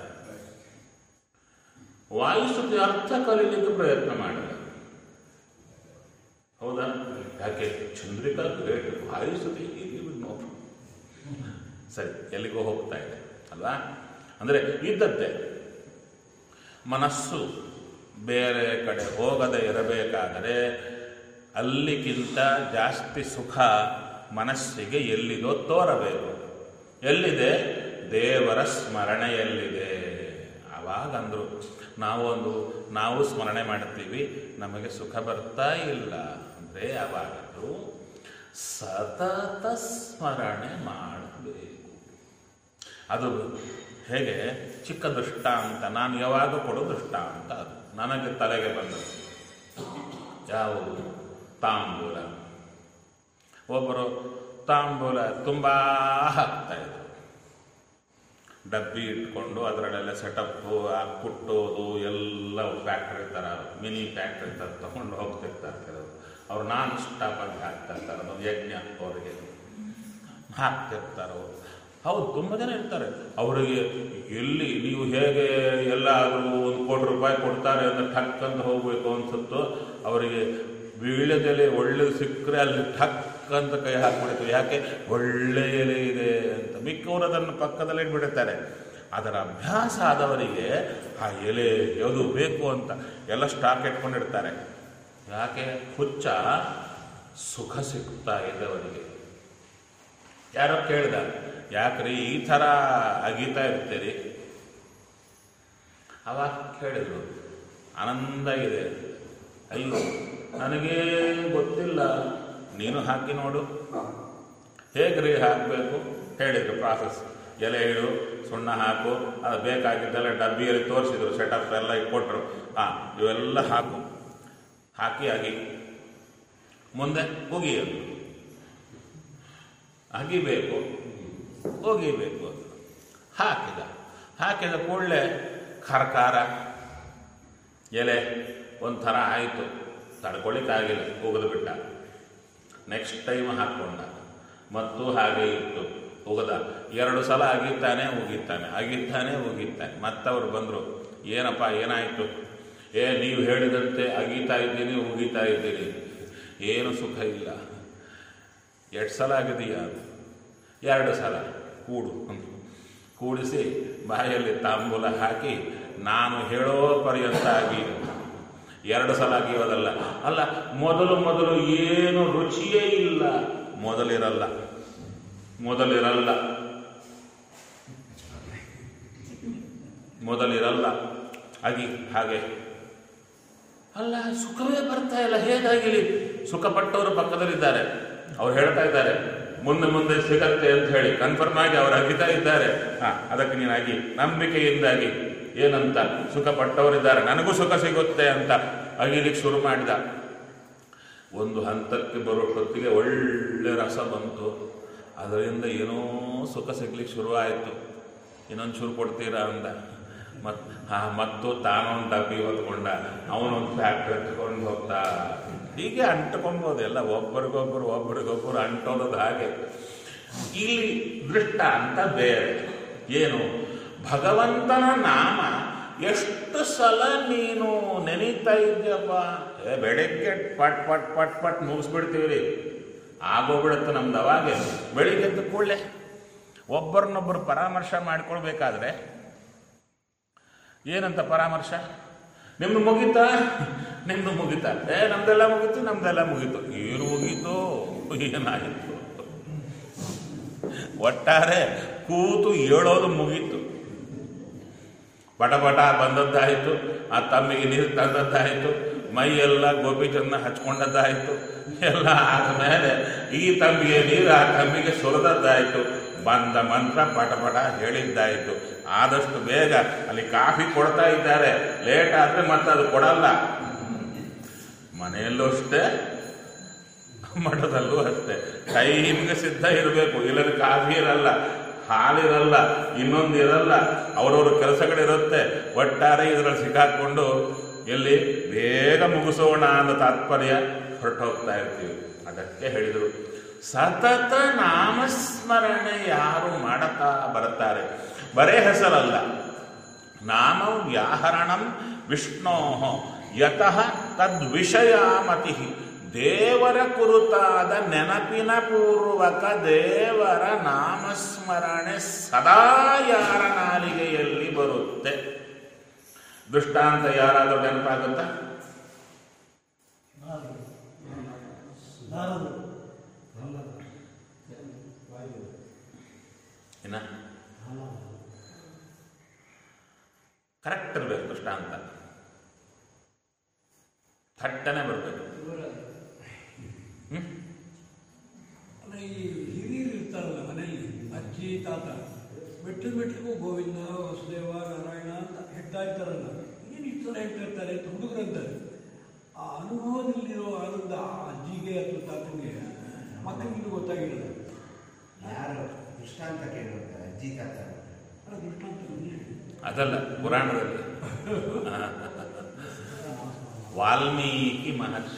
ವಾಯುಸ್ತುತಿ ಅರ್ಥ ಕಲೀಲಿಕ್ಕೆ ಪ್ರಯತ್ನ ಮಾಡಿಲ್ಲ ಹೌದಾ ಯಾಕೆ ಚಂದ್ರಿಕಾ ಗ್ರೇಟ್ ವಾಯುಸ್ತುತಿ ನೋ ಸರಿ ಎಲ್ಲಿಗೋ ಹೋಗ್ತಾ ಇದೆ ಅಲ್ವಾ ಅಂದರೆ ಇದ್ದದ್ದೇ ಮನಸ್ಸು ಬೇರೆ ಕಡೆ ಹೋಗದೆ ಇರಬೇಕಾದರೆ ಅಲ್ಲಿಗಿಂತ ಜಾಸ್ತಿ ಸುಖ ಮನಸ್ಸಿಗೆ ಎಲ್ಲಿದೋ ತೋರಬೇಕು ಎಲ್ಲಿದೆ ದೇವರ ಸ್ಮರಣೆಯಲ್ಲಿದೆ ಆವಾಗಂದ್ರು ನಾವು ಒಂದು ನಾವು ಸ್ಮರಣೆ ಮಾಡ್ತೀವಿ ನಮಗೆ ಸುಖ ಬರ್ತಾ ಇಲ್ಲ ಅಂದರೆ ಯಾವಾಗಂದ್ರು ಸತತ ಸ್ಮರಣೆ ಮಾಡಬೇಕು ಅದು ಹೇಗೆ ಚಿಕ್ಕ ದೃಷ್ಟಾಂತ ನಾನು ಯಾವಾಗ ಕೊಡೋ ದೃಷ್ಟಾಂತ ಅದು ನನಗೆ ತಲೆಗೆ ಬಂದದ್ದು ಯಾವುದು ತಾಂಬೂಲ ಒಬ್ಬರು ತಾಂಬೂಲ ತುಂಬ ಹಾಕ್ತಾ ಇದ್ರು ಡಬ್ಬಿ ಇಟ್ಕೊಂಡು ಅದರಲ್ಲೆಲ್ಲ ಸೆಟಪ್ಪು ಕುಟ್ಟೋದು ಎಲ್ಲ ಫ್ಯಾಕ್ಟ್ರಿ ಥರ ಮಿನಿ ಫ್ಯಾಕ್ಟ್ರಿ ಥರ ತಗೊಂಡು ಹೋಗ್ತಿರ್ತಾರೆ ಕೆಲವರು ಅವ್ರು ನಾನ್ ಸ್ಟಾಪ್ ಆಗಿ ಹಾಕ್ತಾ ಇರ್ತಾರೆ ಅದೊಂದು ಯಜ್ಞ ಅವರಿಗೆ ಹಾಕ್ತಿರ್ತಾರೆ ಅವರು ಹೌದು ತುಂಬ ಜನ ಇರ್ತಾರೆ ಅವರಿಗೆ ಎಲ್ಲಿ ನೀವು ಹೇಗೆ ಎಲ್ಲಾದರೂ ಒಂದು ಕೋಟಿ ರೂಪಾಯಿ ಕೊಡ್ತಾರೆ ಅಂತ ಟಕ್ ಅಂತ ಹೋಗಬೇಕು ಅನ್ಸುತ್ತೋ ಅವರಿಗೆ ವೀಳ್ಯದೆಲೆ ಒಳ್ಳೆ ಸಿಕ್ಕರೆ ಅಲ್ಲಿ ಟಕ್ ಅಂತ ಕೈ ಹಾಕ್ಬಿಡ್ತು ಯಾಕೆ ಒಳ್ಳೆ ಎಲೆ ಇದೆ ಅಂತ ಮಿಕ್ಕವರು ಅದನ್ನು ಪಕ್ಕದಲ್ಲೇ ಇಟ್ಬಿಡುತ್ತಾರೆ ಅದರ ಅಭ್ಯಾಸ ಆದವರಿಗೆ ಆ ಎಲೆ ಯಾವುದು ಬೇಕು ಅಂತ ಎಲ್ಲ ಸ್ಟಾಕ್ ಇಟ್ಕೊಂಡಿರ್ತಾರೆ ಯಾಕೆ ಹುಚ್ಚ ಸುಖ ಸಿಗ್ತಾ ಇದೆ ಅವರಿಗೆ ಯಾರೋ ಕೇಳ್ದ ಯಾಕ್ರಿ ಈ ಥರ ಅಗೀತಾ ಇರ್ತೀರಿ ಅವಾಗ ಕೇಳಿದ್ರು ಆನಂದ ಇದೆ ಅಯ್ಯೋ ನನಗೇ ಗೊತ್ತಿಲ್ಲ ನೀನು ಹಾಕಿ ನೋಡು ಹೇಗ್ರಿ ಹಾಕಬೇಕು ಹೇಳಿದ್ರು ಪ್ರಾಸೆಸ್ ಎಲೆ ಇಡು ಸುಣ್ಣ ಹಾಕು ಅದು ಬೇಕಾಗಿದ್ದೆಲ್ಲ ಡಬ್ಬಿಯಲ್ಲಿ ತೋರಿಸಿದ್ರು ಸೆಟಪ್ ಎಲ್ಲ ಇಟ್ಕೊಟ್ರು ಹಾಂ ಇವೆಲ್ಲ ಹಾಕು ಹಾಕಿ ಅಗಿ ಮುಂದೆ ಉಗಿಯೋದು ಅಗಿಬೇಕು ಒಗಿಬೇಕು ಹಾಕಿದ ಹಾಕಿದ ಕೂಡಲೇ ಖರ್ಕಾರ ಎಲೆ ಒಂಥರ ಆಯಿತು ತಡ್ಕೊಳ್ಳಿಕ್ಕಾಗಿಲ್ಲ ಉಗಿದು ಬಿಟ್ಟ ನೆಕ್ಸ್ಟ್ ಟೈಮ್ ಹಾಕ್ಕೊಂಡ ಮತ್ತು ಹಾಗೆ ಇತ್ತು ಉಗದ ಎರಡು ಸಲ ಅಗಿತಾನೆ ಉಗಿತಾನೆ ಅಗಿತಾನೆ ಉಗಿತಾನೆ ಮತ್ತವರು ಬಂದರು ಏನಪ್ಪ ಏನಾಯಿತು ಏ ನೀವು ಹೇಳಿದಂತೆ ಅಗೀತಾ ಇದ್ದೀನಿ ಉಗಿತಾ ಇದ್ದೀನಿ ಏನು ಸುಖ ಇಲ್ಲ ಎರಡು ಸಲ ಆಗಿದೆಯಾ ಎರಡು ಸಲ ಕೂಡು ಅಂತ ಕೂಡಿಸಿ ಬಾಯಲ್ಲಿ ತಾಂಬೂಲ ಹಾಕಿ ನಾನು ಹೇಳೋ ಪರ್ಯಂತ ಆಗಿ ಎರಡು ಸಲ ಆಗಿರೋದಲ್ಲ ಅಲ್ಲ ಮೊದಲು ಮೊದಲು ಏನು ರುಚಿಯೇ ಇಲ್ಲ ಮೊದಲಿರಲ್ಲ ಮೊದಲಿರಲ್ಲ ಮೊದಲಿರಲ್ಲ ಆಗಿ ಹಾಗೆ ಅಲ್ಲ ಸುಖವೇ ಬರ್ತಾ ಇಲ್ಲ ಹೇಗಾಗಿಲಿ ಸುಖಪಟ್ಟವರು ಪಕ್ಕದಲ್ಲಿದ್ದಾರೆ ಅವ್ರು ಹೇಳ್ತಾ ಇದ್ದಾರೆ ಮುಂದೆ ಮುಂದೆ ಸಿಗತ್ತೆ ಅಂತ ಹೇಳಿ ಕನ್ಫರ್ಮ್ ಆಗಿ ಅವ್ರು ಅಗಿತಾ ಇದ್ದಾರೆ ಹಾ ಅದಕ್ಕೆ ನೀನಾಗಿ ನಂಬಿಕೆಯಿಂದಾಗಿ ಏನಂತ ಸುಖ ಪಟ್ಟವರಿದ್ದಾರೆ ನನಗೂ ಸುಖ ಸಿಗುತ್ತೆ ಅಂತ ಅಗಿಲಿಕ್ಕೆ ಶುರು ಮಾಡಿದ ಒಂದು ಹಂತಕ್ಕೆ ಬರೋಷ್ಟೊತ್ತಿಗೆ ಒಳ್ಳೆ ರಸ ಬಂತು ಅದರಿಂದ ಏನೋ ಸುಖ ಸಿಗ್ಲಿಕ್ಕೆ ಶುರುವಾಯಿತು ಇನ್ನೊಂದು ಚೂರು ಕೊಡ್ತೀರಾ ಅಂದ ಮತ್ ಹಾ ಮತ್ತು ತಾನೊಂದು ಡಬ್ಬಿ ಹೊತ್ಕೊಂಡ ಅವನೊಂದು ಫ್ಯಾಕ್ಟ್ರಿ ಹತ್ಕೊಂಡು ಹೋಗ್ತಾ ಹೀಗೆ ಅಂಟ್ಕೊಬೋದು ಎಲ್ಲ ಒಬ್ಬರಿಗೊಬ್ಬರು ಒಬ್ಬರಿಗೊಬ್ಬರು ಅಂಟೋದು ಹಾಗೆ ಇಲ್ಲಿ ದೃಷ್ಟ ಅಂತ ಬೇರೆ ಏನು ಭಗವಂತನ ನಾಮ ಎಷ್ಟು ಸಲ ನೀನು ನೆನೀತಾ ಇದ್ಯಪ್ಪ ಏ ಬೆಳಗ್ಗೆ ಪಟ್ ಪಟ್ ಪಟ್ ಪಟ್ ಮುಗಿಸ್ಬಿಡ್ತೀವಿ ರೀ ಆಗೋಗ್ಬಿಡುತ್ತೆ ನಮ್ದು ಅವಾಗೆ ಬೆಳಿಗ್ಗೆ ಎದ್ದ ಕೂಡಲೇ ಒಬ್ಬರನ್ನೊಬ್ಬರು ಪರಾಮರ್ಶೆ ಮಾಡ್ಕೊಳ್ಬೇಕಾದ್ರೆ ಏನಂತ ಪರಾಮರ್ಶ ನಿಮ್ದು ಮುಗೀತಾ ನಿಮ್ದು ಮುಗೀತಾ ಏ ನಮ್ದೆಲ್ಲ ಮುಗೀತು ನಮ್ದೆಲ್ಲ ಮುಗೀತು ಏನು ಮುಗೀತು ಏನಾಯಿತು ಒಟ್ಟಾರೆ ಕೂತು ಏಳೋದು ಮುಗೀತು ಪಟ ಪಟ ಬಂದದ್ದಾಯಿತು ಆ ತಮ್ಮಿಗೆ ನೀರು ತಂದದ್ದಾಯಿತು ಮೈಯೆಲ್ಲ ಗೋಪಿಚಂದ ಹಚ್ಕೊಂಡದ್ದಾಯಿತು ಎಲ್ಲ ಆದಮೇಲೆ ಈ ತಂಬಿಗೆ ನೀರು ಆ ತಂಬಿಗೆ ಸುರಿದದ್ದಾಯಿತು ಬಂದ ಮಂತ್ರ ಪಟ ಪಟ ಹೇಳಿದ್ದಾಯಿತು ಆದಷ್ಟು ಬೇಗ ಅಲ್ಲಿ ಕಾಫಿ ಕೊಡ್ತಾ ಇದ್ದಾರೆ ಲೇಟ್ ಆದರೆ ಮತ್ತೆ ಅದು ಕೊಡಲ್ಲ ಮನೆಯಲ್ಲೂ ಅಷ್ಟೇ ಮಠದಲ್ಲೂ ಅಷ್ಟೇ ಟೈಮ್ಗೆ ಸಿದ್ಧ ಇರಬೇಕು ಇಲ್ಲದ್ರೆ ಕಾಫಿ ಇರಲ್ಲ ಹಾಲಿರಲ್ಲ ಇನ್ನೊಂದು ಇರಲ್ಲ ಅವರವ್ರ ಕೆಲಸಗಳಿರುತ್ತೆ ಒಟ್ಟಾರೆ ಇದರಲ್ಲಿ ಸಿಕ್ಕಾಕೊಂಡು ಎಲ್ಲಿ ಬೇಗ ಮುಗಿಸೋಣ ಅನ್ನೋ ತಾತ್ಪರ್ಯ ಹೊರಟೋಗ್ತಾ ಇರ್ತೀವಿ ಅದಕ್ಕೆ ಹೇಳಿದರು ಸತತ ನಾಮಸ್ಮರಣೆ ಯಾರು ಮಾಡುತ್ತಾ ಬರ್ತಾರೆ ಬರೇ ಹೆಸರಲ್ಲ ನಾಮ ವ್ಯಾಹರಣಂ ವಿಷ್ಣೋ ಯತಃ ತದ್ವಿಷಯಾಮತಿ ದೇವರ ಕುರಿತಾದ ನೆನಪಿನ ಪೂರ್ವಕ ದೇವರ ನಾಮಸ್ಮರಣೆ ಸದಾ ಯಾರ ನಾಲಿಗೆಯಲ್ಲಿ ಬರುತ್ತೆ ದೃಷ್ಟಾಂತ ಯಾರಾದರೂ ನೆನಪಾಗುತ್ತಾ ನಾರದು ಇನ್ನ ಕರೆಕ್ಟ್ ಇರಬೇಕು ದೃಷ್ಟಾಂತ ಥಟ್ಟನೆ ಬರಬೇಕು ಹ್ಮ್ ಅಲ್ಲ, ಈ ಹಿರಿಯರು ಇರ್ತಾರಲ್ಲ ಮನೆಯಲ್ಲಿ ಅಜ್ಜಿ ತಾತ ಮೆಟ್ಲು ಮೆಟ್ಲಿಗೂ ಗೋವಿಂದ ವಸುದೇವ ನಾರಾಯಣ ಅಂತ ಹೇಳ್ತಾ ಇರ್ತಾರಲ್ಲ ಏನು ಇಷ್ಟರ ಹೇಳ್ತಾ ಇರ್ತಾರೆ ಅಂತ ಹುಡುಗರಂತಾರೆ ಆ ಅನುಭವದಲ್ಲಿರೋ ಆನಂದ ಆ ಅಜ್ಜಿಗೆ ಅಥವಾ ತಾತನಿಗೆ ಮಕ್ಕಳಿಗೆ ಗೊತ್ತಾಗಿರೋದು ಯಾರು ದೃಷ್ಟಾಂತ ಕೇಳುವಂತ ಅಜ್ಜಿ ತಾತ ಅದು ದೃಷ್ಟಾಂತ ನನಗೆ. ಅದಲ್ಲ ಪುರಾಣದಲ್ಲಿ ಆ, ವಾಲ್ಮೀಕಿ ಮಹರ್ಷಿ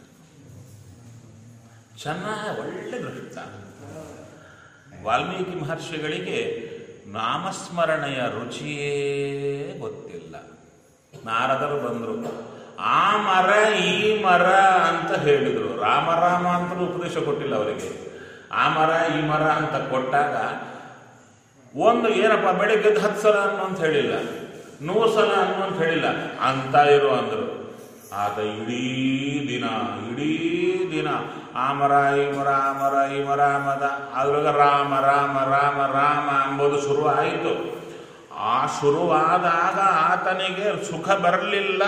ಚೆನ್ನಾಗಿ ಒಳ್ಳೆ ದೃಷ್ಟಾಂತ ವಾಲ್ಮೀಕಿ ಮಹರ್ಷಿಗಳಿಗೆ ನಾಮಸ್ಮರಣೆಯ ರುಚಿಯೇ ಗೊತ್ತಿಲ್ಲ ನಾರದರು ಬಂದರು ಆ ಮರ ಈ ಮರ ಅಂತ ಹೇಳಿದರು ರಾಮ ರಾಮ ಅಂತ ಉಪದೇಶ ಕೊಟ್ಟಿಲ್ಲ ಅವರಿಗೆ ಆ ಮರ ಈ ಮರ ಅಂತ ಕೊಟ್ಟಾಗ ಒಂದು ಏನಪ್ಪ ಬೆಳಿಗ್ಗೆ ಎದ್ದು ಹತ್ತು ಸಲ ಅನ್ನು ಅಂತ ಹೇಳಿಲ್ಲ ನೂರು ಸಲ ಅನ್ನು ಅಂತ ಹೇಳಿಲ್ಲ ಅಂತ ಇರು ಅಂದರು ಆತ ಇಡೀ ದಿನ ಇಡೀ ದಿನ ಆ ಮರ ಈ ಮರ ಆ ಮರ ಈ ಮರ ಮದ ಅದ್ರೊಳಗೆ ರಾಮ ರಾಮ ರಾಮ ರಾಮ ಎಂಬುದು ಶುರುವಾಯಿತು ಆ ಶುರುವಾದಾಗ ಆತನಿಗೆ ಸುಖ ಬರಲಿಲ್ಲ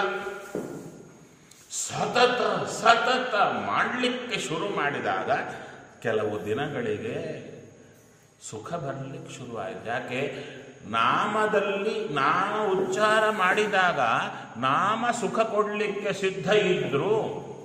ಸತತ ಸತತ ಮಾಡಲಿಕ್ಕೆ ಶುರು ಮಾಡಿದಾಗ ಕೆಲವು ದಿನಗಳಿಗೆ ಸುಖ ಬರಲಿಕ್ಕೆ ಶುರುವಾಯಿತು ಯಾಕೆ ನಾಮದಲ್ಲಿ ನಾಮ ಉಚ್ಚಾರ ಮಾಡಿದಾಗ ನಾಮ ಸುಖ ಕೊಡಲಿಕ್ಕೆ ಸಿದ್ಧ ಇದ್ರು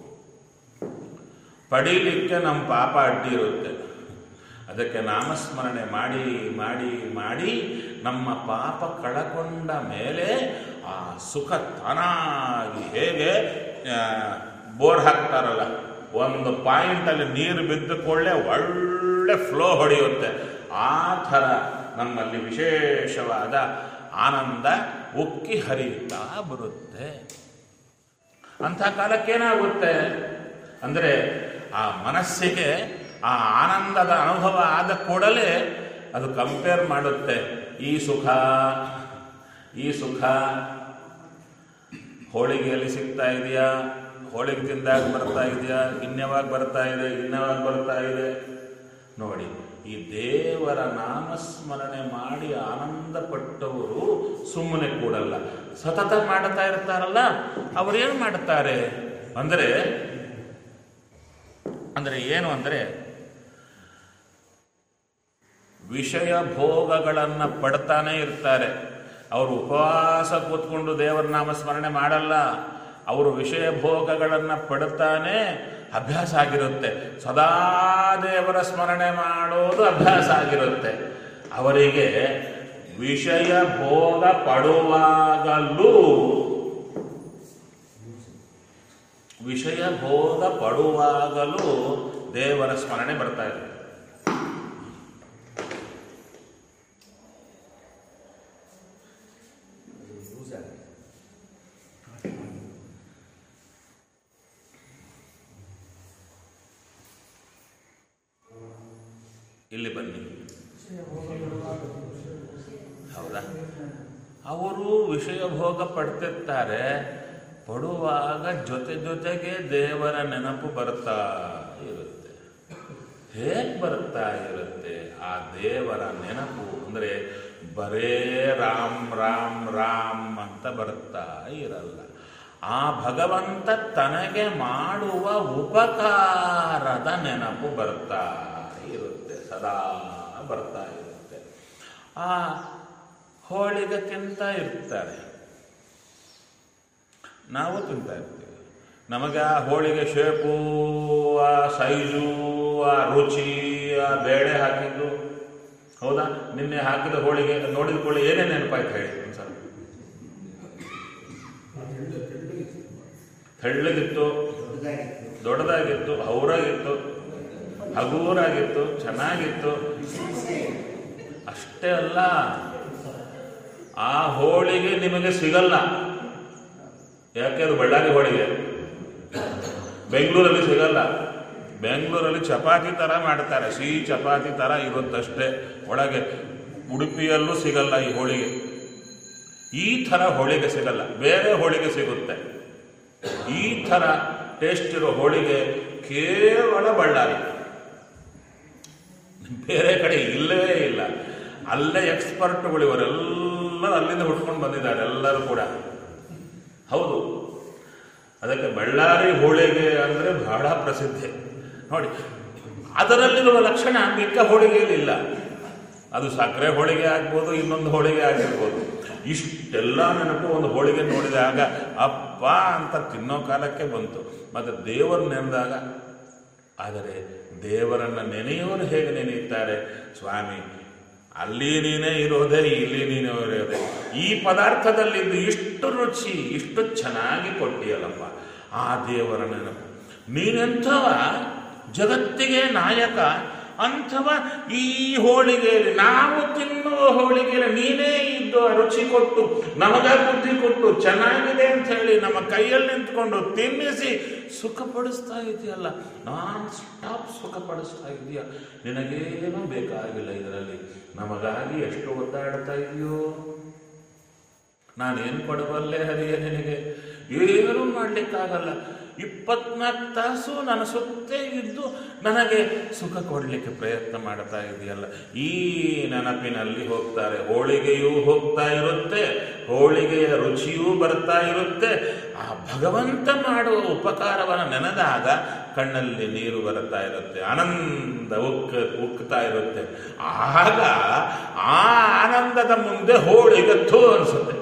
ಪಡೀಲಿಕ್ಕೆ ನಮ್ಮ ಪಾಪ ಅಡ್ಡಿ ಇರುತ್ತೆ ಅದಕ್ಕೆ ನಾಮಸ್ಮರಣೆ ಮಾಡಿ ಮಾಡಿ ಮಾಡಿ ನಮ್ಮ ಪಾಪ ಕಳಕೊಂಡ ಮೇಲೆ ಆ ಸುಖ ತಾನಾಗಿ ಹೇಗೆ ಆ, ಬೋರ್ ಹಾಕ್ತಾರಲ್ಲ ಒಂದು ಪಾಯಿಂಟಲ್ಲಿ ನೀರು ಬಿದ್ದ ಕೂಡಲೇ ಒಳ್ಳೆ ಫ್ಲೋ ಹೊಡೆಯುತ್ತೆ ಆ ಥರ ನಮ್ಮಲ್ಲಿ ವಿಶೇಷವಾದ ಆನಂದ ಉಕ್ಕಿ ಹರಿಯುತ್ತಾ ಬರುತ್ತೆ ಅಂಥ ಕಾಲಕ್ಕೇನಾಗುತ್ತೆ ಅಂದರೆ ಆ ಮನಸ್ಸಿಗೆ ಆ ಆನಂದದ ಅನುಭವ ಆದ ಕೂಡಲೇ ಅದು ಕಂಪೇರ್ ಮಾಡುತ್ತೆ ಈ ಸುಖ ಈ ಸುಖ ಹೋಳಿಗೆಯಲ್ಲಿ ಸಿಗ್ತಾ ಇದೆಯಾ ಹೋಳಿಗೆ ತಿಂದಾಗ ಬರ್ತಾ ಇದೆಯಾ ಇನ್ಯಾವಾಗ ಬರ್ತಾ ಇದೆ ಇನ್ಯಾವಾಗ ಬರ್ತಾ ಇದೆ ನೋಡಿ ಈ ದೇವರ ನಾಮಸ್ಮರಣೆ ಮಾಡಿ ಆನಂದ ಪಟ್ಟವರು ಸುಮ್ಮನೆ ಕೂಡಲ್ಲ ಸತತ ಮಾಡ್ತಾ ಇರ್ತಾರಲ್ಲ ಅವರೇನು ಮಾಡ್ತಾರೆ ಅಂದರೆ ಅಂದರೆ ಏನು ಅಂದರೆ ವಿಷಯ ಭೋಗಗಳನ್ನು ಪಡ್ತಾನೆ ಇರ್ತಾರೆ ಅವರು ಉಪವಾಸ ಕೂತ್ಕೊಂಡು ದೇವರ ನಾಮಸ್ಮರಣೆ ಮಾಡಲ್ಲ ಅವರು ವಿಷಯ ಭೋಗಗಳನ್ನು ಪಡ್ತಾನೆ ಅಭ್ಯಾಸ ಆಗಿರುತ್ತೆ ಸದಾ ದೇವರ ಸ್ಮರಣೆ ಮಾಡೋದು ಅಭ್ಯಾಸ ಆಗಿರುತ್ತೆ ಅವರಿಗೆ ವಿಷಯ ಭೋಗ ಪಡುವಾಗಲೂ ವಿಷಯ ಭೋಗ ಪಡುವಾಗಲೂ ದೇವರ ಸ್ಮರಣೆ ಬರ್ತಾ ಇದೆ ಇಲ್ಲಿ ಬನ್ನಿ ಹೌದಾ ಅವರು ವಿಷಯ ಭೋಗ ಪಡ್ತಿರ್ತಾರೆ ಪಡುವಾಗ ಜೊತೆ ಜೊತೆಗೆ ದೇವರ ನೆನಪು ಬರ್ತಾ ಇರುತ್ತೆ ಹೇಗೆ ಬರ್ತಾ ಇರುತ್ತೆ ಆ ದೇವರ ನೆನಪು ಅಂದರೆ ಬರೇ ರಾಮ್ ರಾಮ್ ರಾಮ್ ಅಂತ ಬರ್ತಾ ಇರಲ್ಲ ಆ ಭಗವಂತ ತನಗೆ ಮಾಡುವ ಉಪಕಾರದ ನೆನಪು ಬರ್ತಾ ಇರುತ್ತೆ ಸದಾ ಬರ್ತಾ ಇರುತ್ತೆ ಆ ಹೋಳಿಗೆ ತಿಂತ ಇರ್ತಾರೆ ನಾವು ತಿಂತಾ ಇರ್ತೀವಿ ನಮಗೆ ಆ ಹೋಳಿಗೆ ಶೇಪು ಆ ಸೈಜು ಆ ರುಚಿ ಆ ಬೇಳೆ ಹಾಕಿದ್ದು ಹೌದಾ ನಿನ್ನೆ ಹಾಕಿದ ಹೋಳಿಗೆ ನೋಡಿದ ಕೂಡಲೇ ಏನೇ ನೆನಪಾಯ್ತು ಹೇಳಿ ಒಂದ್ಸಲ ತೆಳ್ಳಗಿತ್ತು ದೊಡ್ಡದಾಗಿತ್ತು ದೊಡ್ಡದಾಗಿತ್ತು ಹೌರಾಗಿತ್ತು ಹಗೂರಾಗಿತ್ತು ಚೆನ್ನಾಗಿತ್ತು ಅಷ್ಟೇ ಅಲ್ಲ ಆ ಹೋಳಿಗೆ ನಿಮಗೆ ಸಿಗಲ್ಲ ಯಾಕೆ ಅದು ಬಳ್ಳಾರಿ ಹೋಳಿಗೆ ಬೆಂಗಳೂರಲ್ಲಿ ಸಿಗಲ್ಲ ಬೆಂಗಳೂರಲ್ಲಿ ಚಪಾತಿ ಥರ ಮಾಡ್ತಾರೆ ಸಿಹಿ ಚಪಾತಿ ಥರ ಇರುತ್ತಷ್ಟೇ ಒಳಗೆ ಉಡುಪಿಯಲ್ಲೂ ಸಿಗಲ್ಲ ಈ ಹೋಳಿಗೆ ಈ ಥರ ಹೋಳಿಗೆ ಸಿಗಲ್ಲ ಬೇರೆ ಹೋಳಿಗೆ ಸಿಗುತ್ತೆ ಈ ಥರ ಟೇಸ್ಟ್ ಇರೋ ಹೋಳಿಗೆ ಕೇವಲ ಬಳ್ಳಾರಿ ಬೇರೆ ಕಡೆ ಇಲ್ಲವೇ ಇಲ್ಲ ಅಲ್ಲೇ ಎಕ್ಸ್ಪರ್ಟ್ಗಳು ಇವರೆಲ್ಲರೂ ಅಲ್ಲಿಂದ ಹುಡ್ಕೊಂಡು ಬಂದಿದ್ದಾರೆ ಎಲ್ಲರೂ ಕೂಡ ಹೌದು ಅದಕ್ಕೆ ಬಳ್ಳಾರಿ ಹೋಳಿಗೆ ಅಂದರೆ ಬಹಳ ಪ್ರಸಿದ್ಧಿ ನೋಡಿ ಅದರಲ್ಲಿರುವ ಲಕ್ಷಣ ಮಿಕ್ಕ ಹೋಳಿಗೆಯಲ್ಲಿ ಇಲ್ಲ ಅದು ಸಕ್ಕರೆ ಹೋಳಿಗೆ ಆಗ್ಬೋದು ಇನ್ನೊಂದು ಹೋಳಿಗೆ ಆಗಿರ್ಬೋದು ಇಷ್ಟೆಲ್ಲ ನೆನಪು ಒಂದು ಹೋಳಿಗೆ ನೋಡಿದಾಗ ಅಪ್ಪ ಅಂತ ತಿನ್ನೋ ಕಾಲಕ್ಕೆ ಬಂತು ಮತ್ತು ದೇವರು ನೆನೆದಾಗ ಆದರೆ ದೇವರನ್ನ ನೆನೆಯೋರು ಹೇಗೆ ನೆನೆಯುತ್ತಾರೆ ಸ್ವಾಮಿ ಅಲ್ಲಿ ನೀನೇ ಇರೋದೇ ಇಲ್ಲಿ ನೀನೇ ಇರೋದೇ ಈ ಪದಾರ್ಥದಲ್ಲಿದ್ದು ಇಷ್ಟು ರುಚಿ ಇಷ್ಟು ಚೆನ್ನಾಗಿ ಕೊಟ್ಟಿಯಲ್ಲಪ್ಪ ಆ ದೇವರ ನೆನಪು ನೀನೆಂಥವ ಜಗತ್ತಿಗೆ ನಾಯಕ ಅಂಥವ ಈ ಹೋಳಿಗೆಯಲ್ಲಿ ನಾವು ತಿನ್ನುವ ಹೋಳಿಗೆಯಲ್ಲಿ ನೀನೇ ಇದ್ದು ಆ ರುಚಿ ಕೊಟ್ಟು ನಮಗ ಬುದ್ಧಿ ಕೊಟ್ಟು ಚೆನ್ನಾಗಿದೆ ಅಂತ ಹೇಳಿ ನಮ್ಮ ಕೈಯಲ್ಲಿ ನಿಂತ್ಕೊಂಡು ತಿನ್ನಿಸಿ ಸುಖಪಡಿಸ್ತಾ ಇದೆಯಲ್ಲ ನಾನ್ ಸ್ಟಾಪ್ ಸುಖಪಡಿಸ್ತಾ ಇದೆಯಾ ನಿನಗೇನೂ ಬೇಕಾಗಿಲ್ಲ ಇದರಲ್ಲಿ ನಮಗಾಗಿ ಎಷ್ಟು ಒದ್ದಾಡ್ತಾ ಇದೆಯೋ ನಾನೇನು ಕೊಡಬಲ್ಲೆ ಹರಿಯ ನಿನಗೆ ಏನೂ ಮಾಡಲಿಕ್ಕಾಗಲ್ಲ ಇಪ್ಪತ್ನಾಲ್ಕು ತಾಸು ನನ್ನ ಸುತ್ತೇ ಇದ್ದು ನನಗೆ ಸುಖ ಕೊಡಲಿಕ್ಕೆ ಪ್ರಯತ್ನ ಮಾಡ್ತಾ ಇದೆಯಲ್ಲ ಈ ನೆನಪಿನಲ್ಲಿ ಹೋಗ್ತಾರೆ ಹೋಳಿಗೆಯೂ ಹೋಗ್ತಾ ಇರುತ್ತೆ ಹೋಳಿಗೆಯ ರುಚಿಯೂ ಬರ್ತಾ ಇರುತ್ತೆ ಆ ಭಗವಂತ ಮಾಡುವ ಉಪಕಾರವನ್ನು ನೆನೆದಾಗ ಕಣ್ಣಲ್ಲಿ ನೀರು ಬರ್ತಾ ಇರುತ್ತೆ ಆನಂದ ಉಕ್ಕ ಉಕ್ತಾ ಇರುತ್ತೆ ಆಗ ಆ ಆನಂದದ ಮುಂದೆ ಹೋಳಿಗೆ ಥೂ ಅನಿಸುತ್ತೆ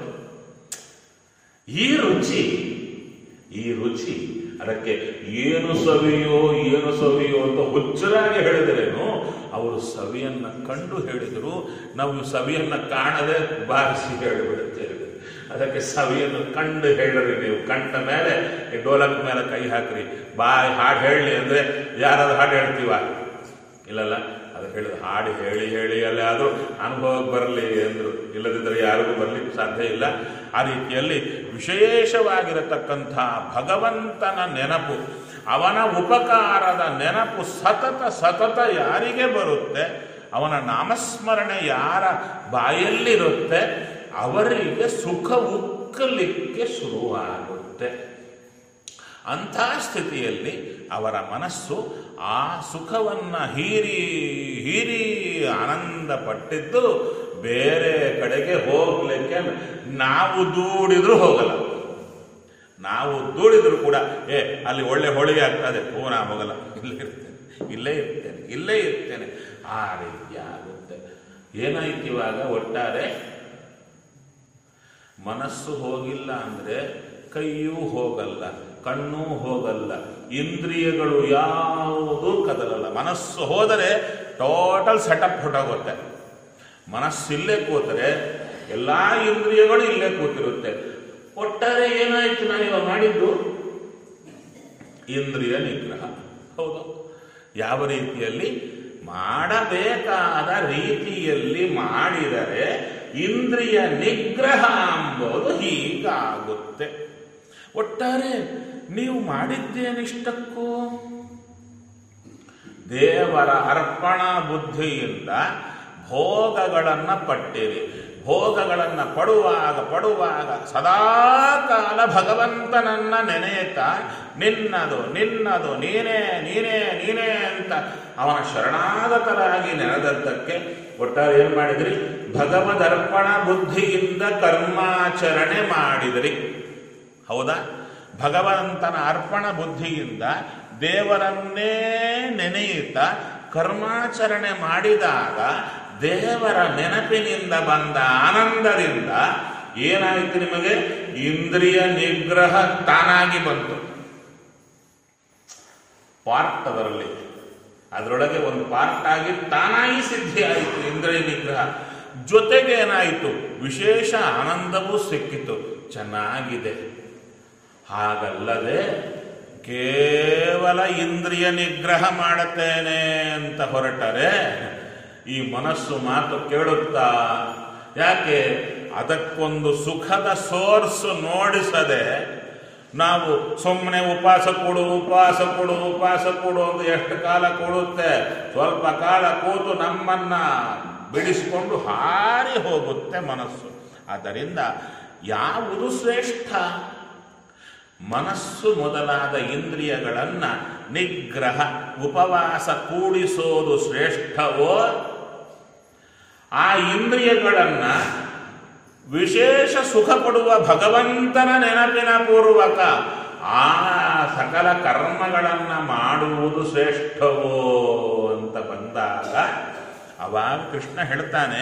ಈ ರುಚಿ ಈ ರುಚಿ ಅದಕ್ಕೆ ಏನು ಸವಿಯೋ ಏನು ಸವಿಯೋ ಅಂತ ಹುಚ್ಚರಾಗಿ ಹೇಳಿದರೇನು ಅವರು ಸವಿಯನ್ನ ಕಂಡು ಹೇಳಿದರು ನಾವು ಸವಿಯನ್ನ ಕಾಣದೆ ಬಾರಿಸಿ ಹೇಳಿಬಿಡುತ್ತೇವೆ ಅದಕ್ಕೆ ಸವಿಯನ್ನು ಕಂಡು ಹೇಳ್ರಿ ನೀವು ಕಂಡ ಮೇಲೆ ಈ ಡೋಲಕ್ ಮೇಲೆ ಕೈ ಹಾಕ್ರಿ ಬಾಯ್ ಹಾಡು ಹೇಳಲಿ ಅಂದ್ರೆ ಯಾರಾದ್ರೂ ಹಾಡು ಹೇಳ್ತೀವ ಇಲ್ಲಲ್ಲ ಅದಕ್ಕೆ ಹೇಳಿದ ಹಾಡು ಹೇಳಿ ಹೇಳಿ ಅಲ್ಲಿ ಆದರೂ ಅನುಭವಕ್ಕೆ ಬರಲಿ ಎಂದರು ಇಲ್ಲದಿದ್ದರೆ ಯಾರಿಗೂ ಬರಲಿಕ್ಕೆ ಸಾಧ್ಯ ಇಲ್ಲ ಆ ರೀತಿಯಲ್ಲಿ ವಿಶೇಷವಾಗಿರತಕ್ಕಂಥ ಭಗವಂತನ ನೆನಪು ಅವನ ಉಪಕಾರದ ನೆನಪು ಸತತ ಸತತ ಯಾರಿಗೆ ಬರುತ್ತೆ ಅವನ ನಾಮಸ್ಮರಣೆ ಯಾರ ಬಾಯಲ್ಲಿರುತ್ತೆ ಅವರಿಗೆ ಸುಖ ಉಕ್ಕಲಿಕ್ಕೆ ಶುರುವಾಗುತ್ತೆ ಅಂಥ ಸ್ಥಿತಿಯಲ್ಲಿ ಅವರ ಮನಸ್ಸು ಆ ಸುಖವನ್ನ ಹೀರಿ ಹೀರಿ ಆನಂದ ಪಟ್ಟಿದ್ದು ಬೇರೆ ಕಡೆಗೆ ಹೋಗ್ಲಿಕ್ಕೆ ನಾವು ದೂಡಿದ್ರು ಹೋಗಲ್ಲ ನಾವು ದೂಡಿದ್ರು ಕೂಡ ಏ ಅಲ್ಲಿ ಒಳ್ಳೆ ಹೋಳಿಗೆ ಆಗ್ತದೆ ಓ ನಾ ಹೋಗಲ್ಲ ಇಲ್ಲೇ ಇರ್ತೇನೆ ಇಲ್ಲೇ ಇರ್ತೇನೆ ಇಲ್ಲೇ ಇರ್ತೇನೆ ಆ ರೀತಿ ಆಗುತ್ತೆ ಏನಾಯ್ತು ಇವಾಗ ಒಟ್ಟಾರೆ ಮನಸ್ಸು ಹೋಗಿಲ್ಲ ಅಂದ್ರೆ ಕೈಯೂ ಹೋಗಲ್ಲ ಕಣ್ಣೂ ಹೋಗಲ್ಲ ಇಂದ್ರಿಯಗಳು ಯಾವುದೂ ಕದಲಲ್ಲ ಮನಸ್ಸು ಹೋದರೆ ಟೋಟಲ್ ಸೆಟಪ್ ಹೊಟ್ಟೋಗುತ್ತೆ ಮನಸ್ಸಿಲ್ಲೇ ಕೂತರೆ ಎಲ್ಲಾ ಇಂದ್ರಿಯಗಳು ಇಲ್ಲೇ ಕೂತಿರುತ್ತೆ ಒಟ್ಟಾರೆ ಏನಾಯ್ತು ನಾನು ಇವಾಗ ಮಾಡಿದ್ದು ಇಂದ್ರಿಯ ನಿಗ್ರಹ ಹೌದು ಯಾವ ರೀತಿಯಲ್ಲಿ ಮಾಡಬೇಕಾದ ರೀತಿಯಲ್ಲಿ ಮಾಡಿದರೆ ಇಂದ್ರಿಯ ನಿಗ್ರಹ ಎಂಬುದು ಹೀಗಾಗುತ್ತೆ ಒಟ್ಟಾರೆ ನೀವು ಮಾಡಿದ್ದೇನಿಷ್ಟಕ್ಕೂ ದೇವರ ಅರ್ಪಣ ಬುದ್ಧಿಯಿಂದ ಭೋಗಗಳನ್ನು ಪಟ್ಟಿರಿ ಭೋಗಗಳನ್ನು ಪಡುವಾಗ ಪಡುವಾಗ ಸದಾಕಾಲ ಭಗವಂತನನ್ನ ನೆನೆಯುತ್ತಾ ನಿನ್ನದು ನಿನ್ನದು ನೀನೇ ನೀನೇ ನೀನೇ ಅಂತ ಅವನ ಶರಣಾಗತರಾಗಿ ನೆನೆದದ್ದಕ್ಕೆ ಒಟ್ಟಾರೆ ಏನು ಮಾಡಿದ್ರಿ ಭಗವದರ್ಪಣ ಬುದ್ಧಿಯಿಂದ ಕರ್ಮಾಚರಣೆ ಮಾಡಿದ್ರಿ ಹೌದಾ ಭಗವಂತನ ಅರ್ಪಣ ಬುದ್ಧಿಯಿಂದ ದೇವರನ್ನೇ ನೆನೆಯುತ್ತಾ ಕರ್ಮಾಚರಣೆ ಮಾಡಿದಾಗ ದೇವರ ನೆನಪಿನಿಂದ ಬಂದ ಆನಂದದಿಂದ ಏನಾಯಿತು ನಿಮಗೆ ಇಂದ್ರಿಯ ನಿಗ್ರಹ ತಾನಾಗಿ ಬಂತು ಪಾರ್ಟ್ ಅದರಲ್ಲಿ ಅದರೊಳಗೆ ಒಂದು ಪಾರ್ಟ್ ಆಗಿ ತಾನಾಗಿ ಸಿದ್ಧಿ ಆಯಿತು ಇಂದ್ರಿಯ ನಿಗ್ರಹ ಜೊತೆಗೆ ಏನಾಯಿತು ವಿಶೇಷ ಆನಂದವೂ ಸಿಕ್ಕಿತು ಚೆನ್ನಾಗಿದೆ ಹಾಗಲ್ಲದೆ ಕೇವಲ ಇಂದ್ರಿಯ ನಿಗ್ರಹ ಮಾಡುತ್ತೇನೆ ಅಂತ ಹೊರಟರೆ ಈ ಮನಸ್ಸು ಮಾತು ಕೇಳುತ್ತಾ ಯಾಕೆ ಅದಕ್ಕೊಂದು ಸುಖದ ಸೋರ್ಸ್ ನೋಡಿಸದೆ ನಾವು ಸುಮ್ಮನೆ ಉಪವಾಸ ಕೊಡು ಉಪವಾಸ ಕೊಡು ಉಪವಾಸ ಕೊಡು ಅಂತ ಎಷ್ಟು ಕಾಲ ಕೊಡುತ್ತೆ ಸ್ವಲ್ಪ ಕಾಲ ಕೂತು ನಮ್ಮನ್ನ ಬಿಡಿಸಿಕೊಂಡು ಹಾರಿ ಹೋಗುತ್ತೆ ಮನಸ್ಸು ಆದ್ದರಿಂದ ಯಾವುದು ಶ್ರೇಷ್ಠ ಮನಸ್ಸು ಮೊದಲಾದ ಇಂದ್ರಿಯಗಳನ್ನ ನಿಗ್ರಹ ಉಪವಾಸ ಕೂಡಿಸೋದು ಶ್ರೇಷ್ಠವೋ ಆ ಇಂದ್ರಿಯಗಳನ್ನ ವಿಶೇಷ ಸುಖ ಕೊಡುವ ಭಗವಂತನ ನೆನಪಿನ ಪೂರ್ವಕ ಆ ಸಕಲ ಕರ್ಮಗಳನ್ನ ಮಾಡುವುದು ಶ್ರೇಷ್ಠವೋ ಅಂತ ಬಂದಾಗ ಅವಾಗ ಕೃಷ್ಣ ಹೇಳ್ತಾನೆ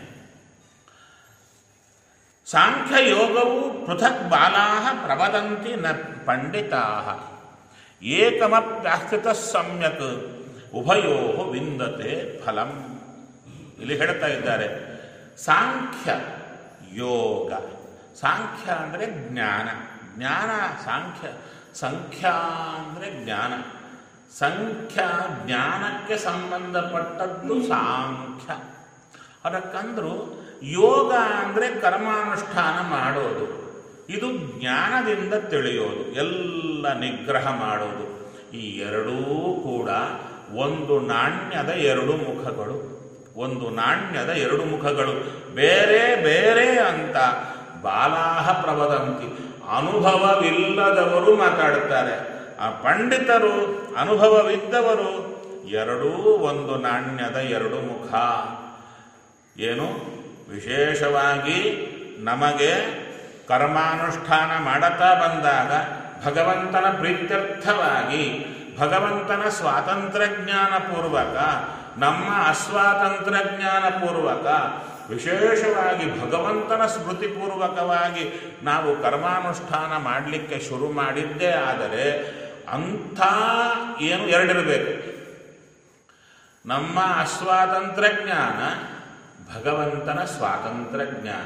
ಸಾಂಖ್ಯ ಯೋಗವು ಪೃಥಕ್ ಬಾಲಾ ಪ್ರವದಂತಿ ನ ಪಂಡಿತಾ ಏಕಮಪ್ಯಾಸ್ಥಿತ ಸಮ್ಯಕ್ ಉಭಯೋ ವಿಂದತೆ ಫಲಂ ಇಲ್ಲಿ ಹೇಳ್ತಾ ಇದ್ದಾರೆ ಸಾಂಖ್ಯ ಯೋಗ ಸಾಂಖ್ಯ ಅಂದರೆ ಜ್ಞಾನ ಜ್ಞಾನ ಸಾಂಖ್ಯ ಸಂಖ್ಯಾ ಅಂದರೆ ಜ್ಞಾನ ಸಂಖ್ಯಾ ಜ್ಞಾನಕ್ಕೆ ಸಂಬಂಧಪಟ್ಟದ್ದು ಸಾಂಖ್ಯ ಅದಕ್ಕಂದ್ರು ಯೋಗ ಅಂದರೆ ಕರ್ಮಾನುಷ್ಠಾನ ಮಾಡೋದು ಇದು ಜ್ಞಾನದಿಂದ ತಿಳಿಯೋದು ಎಲ್ಲ ನಿಗ್ರಹ ಮಾಡೋದು ಈ ಎರಡೂ ಕೂಡ ಒಂದು ನಾಣ್ಯದ ಎರಡು ಮುಖಗಳು ಒಂದು ನಾಣ್ಯದ ಎರಡು ಮುಖಗಳು ಬೇರೆ ಬೇರೆ ಅಂತ ಬಾಲಾಹ ಪ್ರವದಂತಿ ಅನುಭವವಿಲ್ಲದವರು ಮಾತಾಡುತ್ತಾರೆ ಆ ಪಂಡಿತರು ಅನುಭವವಿದ್ದವರು ಎರಡೂ ಒಂದು ನಾಣ್ಯದ ಎರಡು ಮುಖ ಏನು ವಿಶೇಷವಾಗಿ ನಮಗೆ ಕರ್ಮಾನುಷ್ಠಾನ ಮಾಡುತ್ತಾ ಬಂದಾಗ ಭಗವಂತನ ಪ್ರೀತ್ಯರ್ಥವಾಗಿ ಭಗವಂತನ ಸ್ವಾತಂತ್ರ್ಯ ಜ್ಞಾನ ಪೂರ್ವಕ ನಮ್ಮ ಅಸ್ವಾತಂತ್ರ್ಯ ಜ್ಞಾನ ಪೂರ್ವಕ ವಿಶೇಷವಾಗಿ ಭಗವಂತನ ಸ್ಮೃತಿಪೂರ್ವಕವಾಗಿ ನಾವು ಕರ್ಮಾನುಷ್ಠಾನ ಮಾಡಲಿಕ್ಕೆ ಶುರು ಮಾಡಿದ್ದೇ ಆದರೆ ಅಂಥ ಏನು ಎರಡಿರಬೇಕು ನಮ್ಮ ಅಸ್ವಾತಂತ್ರ್ಯ ಜ್ಞಾನ ಭಗವಂತನ ಸ್ವಾತಂತ್ರ್ಯ ಜ್ಞಾನ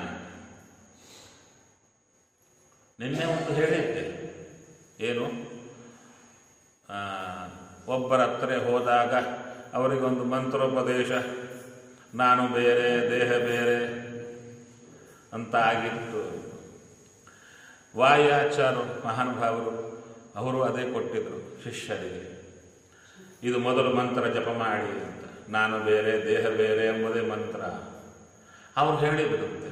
ನಿನ್ನೆ ಒಂದು ಹೇಳಿದ್ದೆ ಏನು ಆ, ಒಬ್ಬರ ಹತ್ರ ಹೋದಾಗ ಅವರಿಗೊಂದು ಮಂತ್ರೋಪದೇಶ ನಾನು ಬೇರೆ ದೇಹ ಬೇರೆ ಅಂತ ಆಗಿತ್ತು ವಾಯಾಚಾರು ಮಹಾನುಭಾವರು ಅವರು ಅದೇ ಕೊಟ್ಟಿದ್ರು ಶಿಷ್ಯರಿಗೆ ಇದು ಮೊದಲು ಮಂತ್ರ ಜಪ ಮಾಡಿ ಅಂತ ನಾನು ಬೇರೆ ದೇಹ ಬೇರೆ ಎಂಬುದೇ ಮಂತ್ರ ಅವ್ರು ಹೇಳಿಬಿಡುತ್ತೆ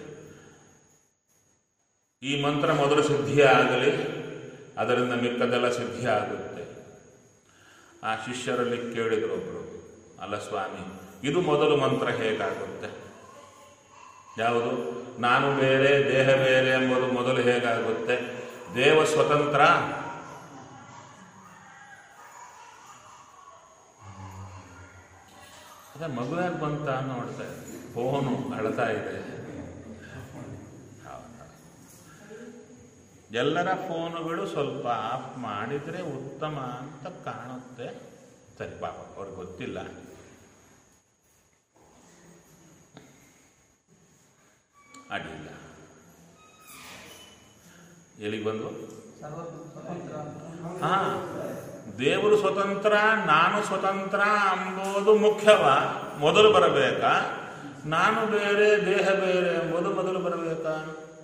ಈ ಮಂತ್ರ ಮೊದಲು ಸಿದ್ಧಿ ಆಗಲಿ ಅದರಿಂದ ಮಿಕ್ಕದೆಲ್ಲ ಸಿದ್ಧಿ ಆಗುತ್ತೆ ಆ ಶಿಷ್ಯರಲ್ಲಿ ಕೇಳಿದ್ರು ಒಬ್ರು ಅಲ್ಲ ಸ್ವಾಮಿ ಇದು ಮೊದಲು ಮಂತ್ರ ಹೇಗಾಗುತ್ತೆ ಯಾವುದು ನಾನು ಬೇರೆ ದೇಹ ಬೇರೆ ಎಂಬುದು ಮೊದಲು ಹೇಗಾಗುತ್ತೆ ದೇವ ಸ್ವತಂತ್ರ ಅದೇ ಮಗುವಾಗಿ ಬಂತ ನೋಡ್ತಾ ಇದ್ದೆ ಫೋನು ಅಳ್ತಾ ಇದೆ ಹೌದಾ. ಎಲ್ಲರ ಫೋನುಗಳು ಸ್ವಲ್ಪ ಆಫ್ ಮಾಡಿದರೆ ಉತ್ತಮ ಅಂತ ಕಾಣುತ್ತೆ ಸರಿ ಪಾಪ ಅವ್ರಿಗೆ ಗೊತ್ತಿಲ್ಲ ಅಡ್ಡಿಲ್ಲ ಎಲ್ಲಿಗೆ ಬಂದು ಹಾ ದೇವರು ಸ್ವತಂತ್ರ ನಾನು ಸ್ವತಂತ್ರ ಎಂಬುದು ಮುಖ್ಯವ ಮೊದಲು ಬರಬೇಕಾ ನಾನು ಬೇರೆ ದೇಹ ಬೇರೆ ಎಂಬುದು ಮೊದಲು ಬರಬೇಕಾ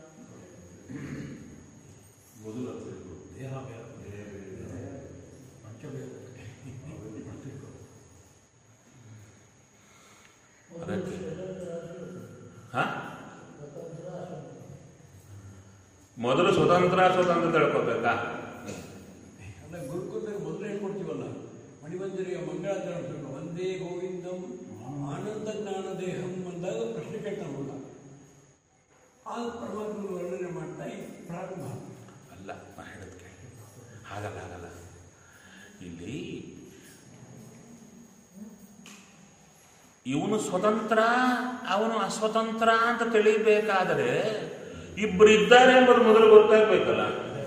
ಮೊದಲು ಅದು ಬೇಕು. ದೇಹ ಬೇರೆ ಬೇರೆ ಬೇರೆ. ಪಂಚ ಬೇಕು ಮೊದಲು ಸ್ವತಂತ್ರ ಸ್ವತಂತ್ರ ತಿಳ್ಕೊಬೇಕಾ ಅಲ್ಲ ಗುರುಕುಲದಾಗ ಮೊದಲು ಹೇಳ್ಕೊಡ್ತೀವಲ್ಲ ಮಣಿಮಂದಿರಿಯ ಮಂಗಳಾಚರಣೆ ಒಂದೇ ಗೋವಿಂದಂ ಆನಂದ ಜ್ಞಾನ ದೇಹಂ ಅಂದಾಗ ಪ್ರಶ್ನೆ ಕೇಳ್ತಾನೆ ಹುಡುಗ ಆ ಪರಮಾತ್ಮನ ವರ್ಣನೆ ಮಾಡ್ತಾ ಈ ಪ್ರಾರಂಭ ಅಲ್ಲ ನಾ ಹೇಳೋದು ಕೇಳಿ ಹಾಗಲ್ಲ ಹಾಗಲ್ಲ ಇಲ್ಲಿ ಇವನು ಸ್ವತಂತ್ರ ಅವನು ಅಸ್ವತಂತ್ರ ಅಂತ ತಿಳಿಬೇಕಾದರೆ ಇಬ್ಬರು ಇದ್ದಾರೆ ಎಂಬುದು ಮೊದಲು ಗೊತ್ತಾಗಬೇಕಲ್ಲ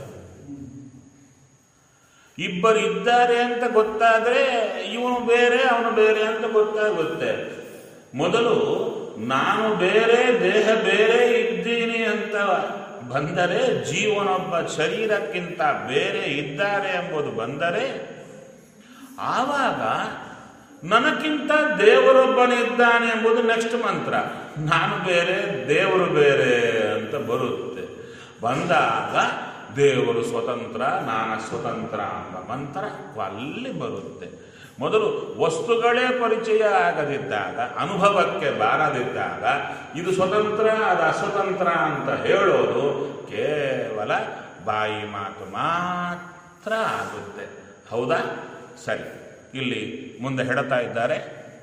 ಇಬ್ಬರು ಇದ್ದಾರೆ ಅಂತ ಗೊತ್ತಾದ್ರೆ ಇವನು ಬೇರೆ ಅವನು ಬೇರೆ ಅಂತ ಗೊತ್ತಾಗುತ್ತೆ ಮೊದಲು ನಾನು ಬೇರೆ ದೇಹ ಬೇರೆ ಇದ್ದೀನಿ ಅಂತ ಬಂದರೆ ಜೀವನೊಬ್ಬ ಶರೀರಕ್ಕಿಂತ ಬೇರೆ ಇದ್ದಾರೆ ಎಂಬುದು ಬಂದರೆ ಆವಾಗ ನನಕ್ಕಿಂತ ದೇವರೊಬ್ಬನಿದ್ದಾನೆ ಎಂಬುದು ನೆಕ್ಸ್ಟ್ ಮಂತ್ರ ನಾನು ಬೇರೆ ದೇವರು ಬೇರೆ ಅಂತ ಬರುತ್ತೆ ಬಂದಾಗ ದೇವರು ಸ್ವತಂತ್ರ ನಾನು ಸ್ವತಂತ್ರ ಎಂಬ ಮಂತ್ರ ಅಲ್ಲಿ ಬರುತ್ತೆ ಮೊದಲು ವಸ್ತುಗಳೇ ಪರಿಚಯ ಆಗದಿದ್ದಾಗ ಅನುಭವಕ್ಕೆ ಬಾರದಿದ್ದಾಗ ಇದು ಸ್ವತಂತ್ರ ಅದು ಅಸ್ವತಂತ್ರ ಅಂತ ಹೇಳೋದು ಕೇವಲ ಬಾಯಿ ಮಾತು ಮಾತ್ರ ಆಗುತ್ತೆ ಹೌದಾ ಸರಿ ಇಲ್ಲಿ ಮುಂದೆ ಹೇಳ್ತಾ ಇದ್ದಾರೆ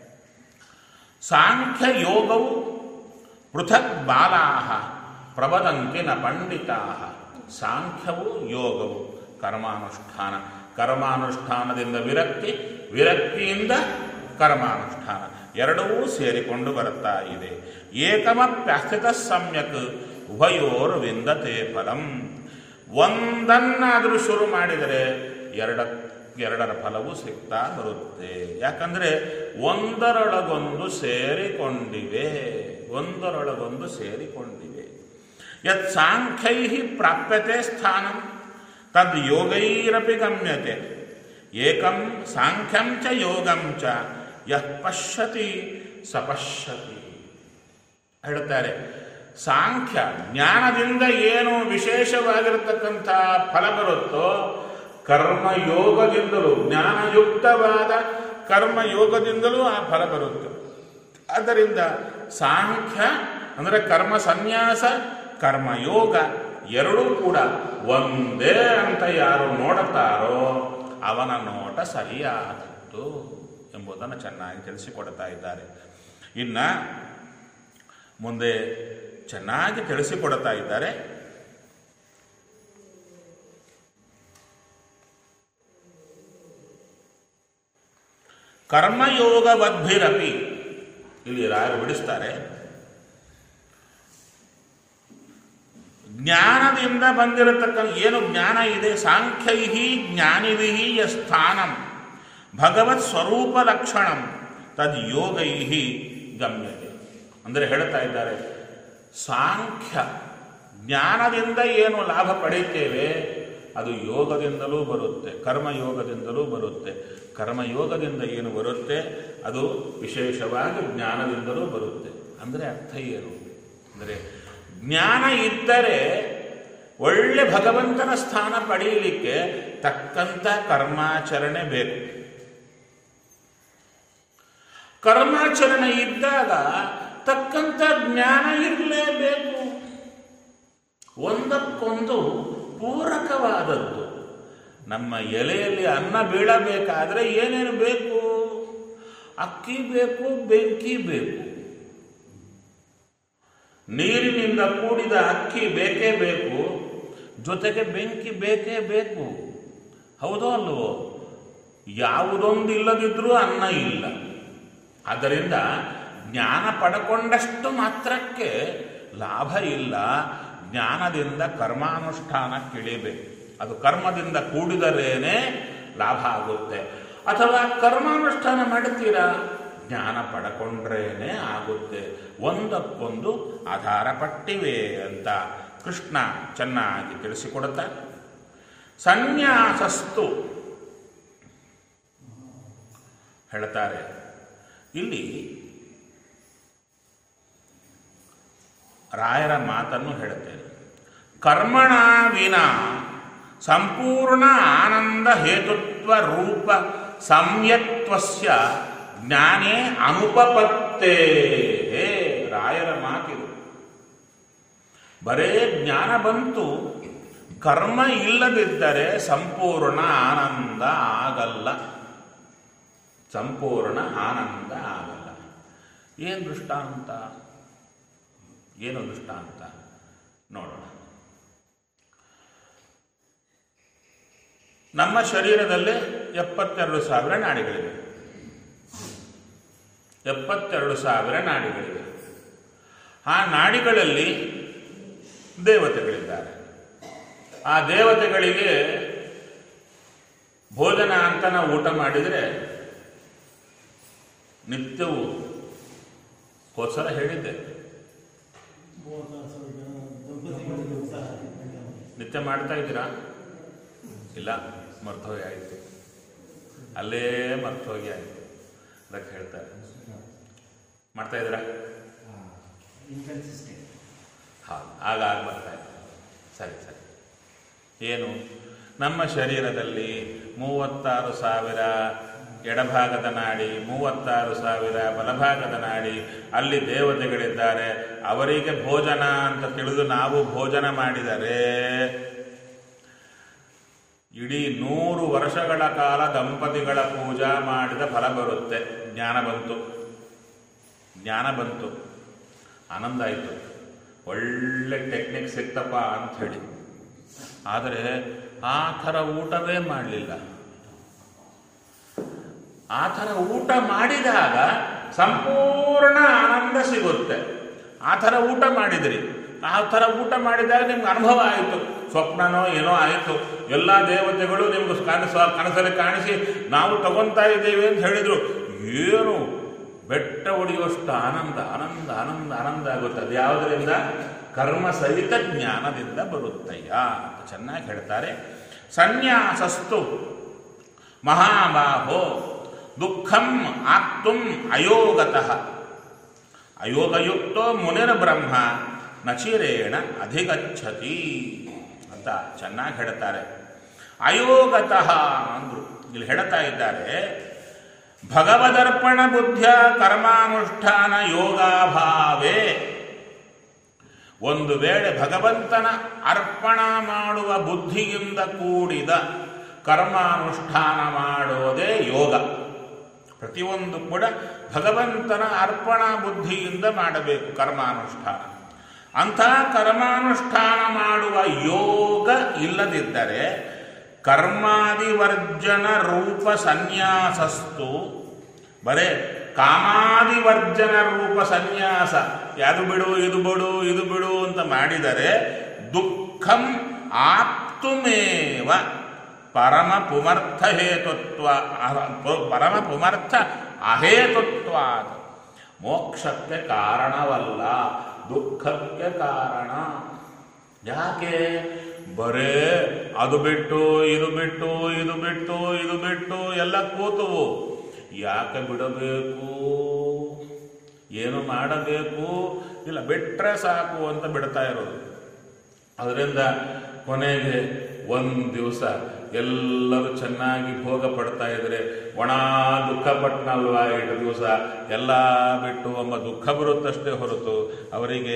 ಸಾಂಖ್ಯ ಯೋಗವು ಪೃಥಕ್ ಬಾಲಾಹ ಪ್ರವದಂತಿ ನ ಪಂಡಿತಾಹ ಸಾಂಖ್ಯವು ಯೋಗವು ಕರ್ಮಾನುಷ್ಠಾನ ಕರ್ಮಾನುಷ್ಠಾನದಿಂದ ವಿರಕ್ತಿ ವಿರಕ್ತಿಯಿಂದ ಕರ್ಮಾನುಷ್ಠಾನ ಎರಡೂ ಸೇರಿಕೊಂಡು ಬರುತ್ತಾ ಇದೆ ಏಕಮಪ್ಯಸ್ಥಿತ ಸಮ್ಯಕ್ ಉಭಯೋರ್ ವಿಂದತೆ ಫಲಂ ಒಂದನ್ನಾದರೂ ಶುರು ಮಾಡಿದರೆ ಎರಡ ಎರಡರ ಫಲವು ಸಿಗ್ತಾ ಬರುತ್ತೆ ಯಾಕಂದ್ರೆ ಒಂದರೊಳಗೊಂದು ಸೇರಿಕೊಂಡಿವೆ ಒಂದರೊಳಗೊಂದು ಸೇರಿಕೊಂಡಿವೆ ಯತ್ ಸಾಂಖ್ಯೈ ಪ್ರಾಪ್ಯತೆ ಸ್ಥಾನಂ ತದ್ ಯೋಗೈರಪಿ ಗಮ್ಯತೆ ಏಕಂ ಸಾಂಖ್ಯಂ ಚ ಯೋಗಂ ಚ ಯಃ ಪಶ್ಯತಿ ಸಪಶ್ಯತಿ ಹೇಳ್ತಾರೆ ಸಾಂಖ್ಯ ಜ್ಞಾನದಿಂದ ಏನು ವಿಶೇಷವಾಗಿರತಕ್ಕಂಥ ಫಲ ಬರುತ್ತೋ ಕರ್ಮಯೋಗದಿಂದಲೂ ಜ್ಞಾನಯುಕ್ತವಾದ ಕರ್ಮಯೋಗದಿಂದಲೂ ಆ ಫಲ ಬರುತ್ತೆ ಆದ್ದರಿಂದ ಸಾಂಖ್ಯ ಅಂದರೆ ಕರ್ಮ ಸನ್ಯಾಸ ಕರ್ಮಯೋಗ ಎರಡೂ ಕೂಡ ಒಂದೇ ಅಂತ ಯಾರು ನೋಡುತ್ತಾರೋ ಅವನ ನೋಟ ಸರಿಯಾದದ್ದು ಎಂಬುದನ್ನು ಚೆನ್ನಾಗಿ ತಿಳಿಸಿಕೊಡ್ತಾ ಇದ್ದಾರೆ ಇನ್ನ ಮುಂದೆ ಚೆನ್ನಾಗಿ ತಿಳಿಸಿಕೊಡ್ತಾ ಇದ್ದಾರೆ ಕರ್ಮಯೋಗವದ್ಭಿರಪಿ ಇಲ್ಲಿ ರಾಯರು ಬಿಡಿಸ್ತಾರೆ ಜ್ಞಾನದಿಂದ ಬಂದಿರತಕ್ಕಂಥ ಏನು ಜ್ಞಾನ ಇದೆ ಸಾಂಖ್ಯೈ ಜ್ಞಾನಿಭಿ ಸ್ಥಾನಂ ಭಗವತ್ ಸ್ವರೂಪ ಲಕ್ಷಣಂ ತದ್ ಯೋಗೈ ಗಮ್ಯತೆ ಅಂದರೆ ಹೇಳ್ತಾ ಇದ್ದಾರೆ ಸಾಂಖ್ಯ ಜ್ಞಾನದಿಂದ ಏನು ಲಾಭ ಪಡೆಯುತ್ತೇವೆ ಅದು ಯೋಗದಿಂದಲೂ ಬರುತ್ತೆ ಕರ್ಮಯೋಗದಿಂದಲೂ ಬರುತ್ತೆ ಕರ್ಮಯೋಗದಿಂದ ಏನು ಬರುತ್ತೆ ಅದು ವಿಶೇಷವಾಗಿ ಜ್ಞಾನದಿಂದಲೂ ಬರುತ್ತೆ ಅಂದರೆ ಅರ್ಥ ಏನು ಅಂದರೆ ಜ್ಞಾನ ಇದ್ದರೆ ಒಳ್ಳೆ ಭಗವಂತನ ಸ್ಥಾನ ಪಡೆಯಲಿಕ್ಕೆ ತಕ್ಕಂಥ ಕರ್ಮಾಚರಣೆ ಬೇಕು ಕರ್ಮಾಚರಣೆ ಇದ್ದಾಗ ತಕ್ಕಂಥ ಜ್ಞಾನ ಇರಲೇಬೇಕು ಒಂದಕ್ಕೊಂದು ಪೂರಕವಾದದ್ದು ನಮ್ಮ ಎಲೆಯಲ್ಲಿ ಅನ್ನ ಬೀಳಬೇಕಾದ್ರೆ ಏನೇನು ಬೇಕು ಅಕ್ಕಿ ಬೇಕು ಬೆಂಕಿ ಬೇಕು ನೀರಿನಿಂದ ಕೂಡಿದ ಅಕ್ಕಿ ಬೇಕೇ ಬೇಕು ಜೊತೆಗೆ ಬೆಂಕಿ ಬೇಕೇ ಬೇಕು ಹೌದೋ ಅಲ್ವೋ ಯಾವುದೊಂದು ಇಲ್ಲದಿದ್ರೂ ಅನ್ನ ಇಲ್ಲ ಆದ್ದರಿಂದ ಜ್ಞಾನ ಪಡ್ಕೊಂಡಷ್ಟು ಮಾತ್ರಕ್ಕೆ ಲಾಭ ಇಲ್ಲ ಜ್ಞಾನದಿಂದ ಕರ್ಮಾನುಷ್ಠಾನಕ್ಕಿಳಿಬೇಕು ಅದು ಕರ್ಮದಿಂದ ಕೂಡಿದರೇನೆ ಲಾಭ ಆಗುತ್ತೆ ಅಥವಾ ಕರ್ಮಾನುಷ್ಠಾನ ಮಾಡ್ತೀರಾ ಜ್ಞಾನ ಪಡ್ಕೊಂಡ್ರೇನೆ ಆಗುತ್ತೆ ಒಂದಕ್ಕೊಂದು ಆಧಾರ ಪಟ್ಟಿವೆ ಅಂತ ಕೃಷ್ಣ ಚೆನ್ನಾಗಿ ತಿಳಿಸಿಕೊಡುತ್ತಾ ಸನ್ಯಾಸಸ್ತು ಹೇಳ್ತಾರೆ ಇಲ್ಲಿ ರಾಯರ ಮಾತನ್ನು ಹೇಳುತ್ತೇನೆ ಕರ್ಮಣ ವಿನ ಸಂಪೂರ್ಣ ಆನಂದ ಹೇತುತ್ವ ರೂಪ ಸಂಯತ್ವಸ್ಯ ಜ್ಞಾನೇ ಅನುಪಪತ್ತೇ ರಾಯರ ಮಾತಿದು ಬರೇ ಜ್ಞಾನ ಬಂತು ಕರ್ಮ ಇಲ್ಲದಿದ್ದರೆ ಸಂಪೂರ್ಣ ಆನಂದ ಆಗಲ್ಲ ಸಂಪೂರ್ಣ ಆನಂದ ಆಗಲ್ಲ ಏನು ದೃಷ್ಟಾಂತ ಏನು ದೃಷ್ಟಾಂತ ನೋಡೋಣ ನಮ್ಮ ಶರೀರದಲ್ಲಿ ಎಪ್ಪತ್ತೆರಡು ಸಾವಿರ ನಾಡಿಗಳಿವೆ ಎಪ್ಪತ್ತೆರಡು ಸಾವಿರ ನಾಡಿಗಳಿವೆ ಆ ನಾಡಿಗಳಲ್ಲಿ ದೇವತೆಗಳಿದ್ದಾರೆ ಆ ದೇವತೆಗಳಿಗೆ ಭೋಜನ ಅಂತ ನಾವು ಊಟ ಮಾಡಿದರೆ ನಿತ್ಯವೂ ಕೋಸಲ ಹೇಳಿದ್ದೆ ಮೂವತ್ತಾರು ಸಾವಿರ ಜನ ದಂಪತಿಗಳಿಗೆ ಉತ್ಸಾಹ ನಿತ್ಯ ಮಾಡ್ತಾ ಇದ್ದೀರಾ ಇಲ್ಲ ಮರ್ತೋಗಿ ಆಯಿತು ಅಲ್ಲೇ ಮರ್ತೋಗಿ ಆಯಿತು ಅದಕ್ಕೆ ಹೇಳ್ತಾರೆ ಮಾಡ್ತಾ ಇದ್ದೀರಾ ಇನ್ಕನ್ಸಿಸ್ಟೆಂಟ್ ಹೌದು ಆಗ ಆಗ ಬರ್ತಾ ಇದೆ ಸರಿ ಸರಿ ಏನು ನಮ್ಮ ಶರೀರದಲ್ಲಿ ಮೂವತ್ತಾರು ಸಾವಿರ ಎಡಭಾಗದ ನಾಡಿ ಮೂವತ್ತಾರು ಸಾವಿರ ಬಲಭಾಗದ ನಾಡಿ ಅಲ್ಲಿ ದೇವತೆಗಳಿದ್ದಾರೆ ಅವರಿಗೆ ಭೋಜನ ಅಂತ ತಿಳಿದು ನಾವು ಭೋಜನ ಮಾಡಿದರೆ ಇಡೀ ನೂರು ವರ್ಷಗಳ ಕಾಲ ದಂಪತಿಗಳ ಪೂಜಾ ಮಾಡಿದ ಫಲ ಬರುತ್ತೆ ಜ್ಞಾನ ಬಂತು ಜ್ಞಾನ ಬಂತು ಆನಂದ ಆಯಿತು ಒಳ್ಳೆ ಟೆಕ್ನಿಕ್ ಸಿಕ್ತಪ್ಪ ಅಂತ ಹೇಳಿ ಆದರೆ ಆ ಥರ ಊಟವೇ ಮಾಡಲಿಲ್ಲ ಆ ಥರ ಊಟ ಮಾಡಿದಾಗ ಸಂಪೂರ್ಣ ಆನಂದ ಸಿಗುತ್ತೆ ಆ ಥರ ಊಟ ಮಾಡಿದ್ರಿ ಆ ಥರ ಊಟ ಮಾಡಿದಾಗ ನಿಮ್ಗೆ ಅನುಭವ ಆಯಿತು ಸ್ವಪ್ನನೋ ಏನೋ ಆಯಿತು ಎಲ್ಲ ದೇವತೆಗಳು ನಿಮ್ಗೆ ಕಾಣಿಸ ಕನಸಲ್ಲಿ ಕಾಣಿಸಿ ನಾವು ತಗೊಂತಾ ಇದ್ದೇವೆ ಅಂತ ಹೇಳಿದ್ರು ಏನು ಬೆಟ್ಟ ಹೊಡೆಯುವಷ್ಟು ಆನಂದ ಆನಂದ ಆನಂದ ಆನಂದ ಆಗುತ್ತೆ ಅದು ಯಾವುದರಿಂದ ಕರ್ಮ ಸಹಿತ ಜ್ಞಾನದಿಂದ ಬರುತ್ತಯ್ಯ ಅಂತ ಚೆನ್ನಾಗಿ ಹೇಳ್ತಾರೆ ಸನ್ಯಾಸಸ್ತು ಮಹಾಬಾಹೋ ದುಃಖಂ ಆಕ್ತುಂ ಅಯೋಗತಃ ಅಯೋಗಯುಕ್ತೋ ಮುನಿರ್ಬ್ರಹ್ಮ ನಚಿರೇಣ ಅಧಿಗಚ್ಚತಿ ಅಂತ ಚೆನ್ನಾಗಿ ಹೇಳ್ತಾರೆ ಅಯೋಗತಃ ಅಂದ್ರು ಇಲ್ಲಿ ಹೇಳ್ತಾ ಇದ್ದಾರೆ ಭಗವದರ್ಪಣ ಬುದ್ಧ ಕರ್ಮಾನುಷ್ಠಾನ ಯೋಗಾಭಾವೇ ಒಂದು ವೇಳೆ ಭಗವಂತನ ಅರ್ಪಣ ಮಾಡುವ ಬುದ್ಧಿಯಿಂದ ಕೂಡಿದ ಕರ್ಮಾನುಷ್ಠಾನ ಮಾಡೋದೇ ಯೋಗ ಪ್ರತಿಯೊಂದು ಕೂಡ ಭಗವಂತನ ಅರ್ಪಣಾ ಬುದ್ಧಿಯಿಂದ ಮಾಡಬೇಕು ಕರ್ಮಾನುಷ್ಠಾನ ಅಂಥ ಕರ್ಮಾನುಷ್ಠಾನ ಮಾಡುವ ಯೋಗ ಇಲ್ಲದಿದ್ದರೆ ಕರ್ಮಾದಿವರ್ಜನ ರೂಪ ಸನ್ಯಾಸಸ್ತು ಬರೇ ಕಾಮಾದಿವರ್ಜನ ರೂಪ ಸನ್ಯಾಸ ಯಾದು ಬಿಡು ಇದು ಬಿಡು ಇದು ಬಿಡು ಅಂತ ಮಾಡಿದರೆ ದುಃಖಂ ಆಪ್ತುಮೇವ ಪರಮ ಪುಮರ್ಥ ಹೇತುತ್ವ ಪರಮ ಪುಮರ್ಥ ಅಹೇತುತ್ವ ಮೋಕ್ಷಕ್ಕೆ ಕಾರಣವಲ್ಲ ದುಃಖಕ್ಕೆ ಕಾರಣ ಯಾಕೆ ಬರೇ ಅದು ಬಿಟ್ಟು ಇದು ಬಿಟ್ಟು ಇದು ಬಿಟ್ಟು ಇದು ಬಿಟ್ಟು ಎಲ್ಲ ಕೂತುವು ಯಾಕೆ ಬಿಡಬೇಕು ಏನು ಮಾಡಬೇಕು ಇಲ್ಲ ಬಿಟ್ರೆ ಸಾಕು ಅಂತ ಬಿಡ್ತಾ ಇರೋದು ಅದರಿಂದ ಕೊನೆಗೆ ಒಂದು ದಿವಸ ಎಲ್ಲರೂ ಚೆನ್ನಾಗಿ ಭೋಗ ಪಡ್ತಾ ಇದ್ರೆ ಒಣ ದುಃಖ ಪಟ್ನಲ್ವಾ ಎರಡು ದಿವಸ ಎಲ್ಲ ಬಿಟ್ಟು ಒಮ್ಮ ದುಃಖ ಬರುತ್ತಷ್ಟೇ ಹೊರತು ಅವರಿಗೆ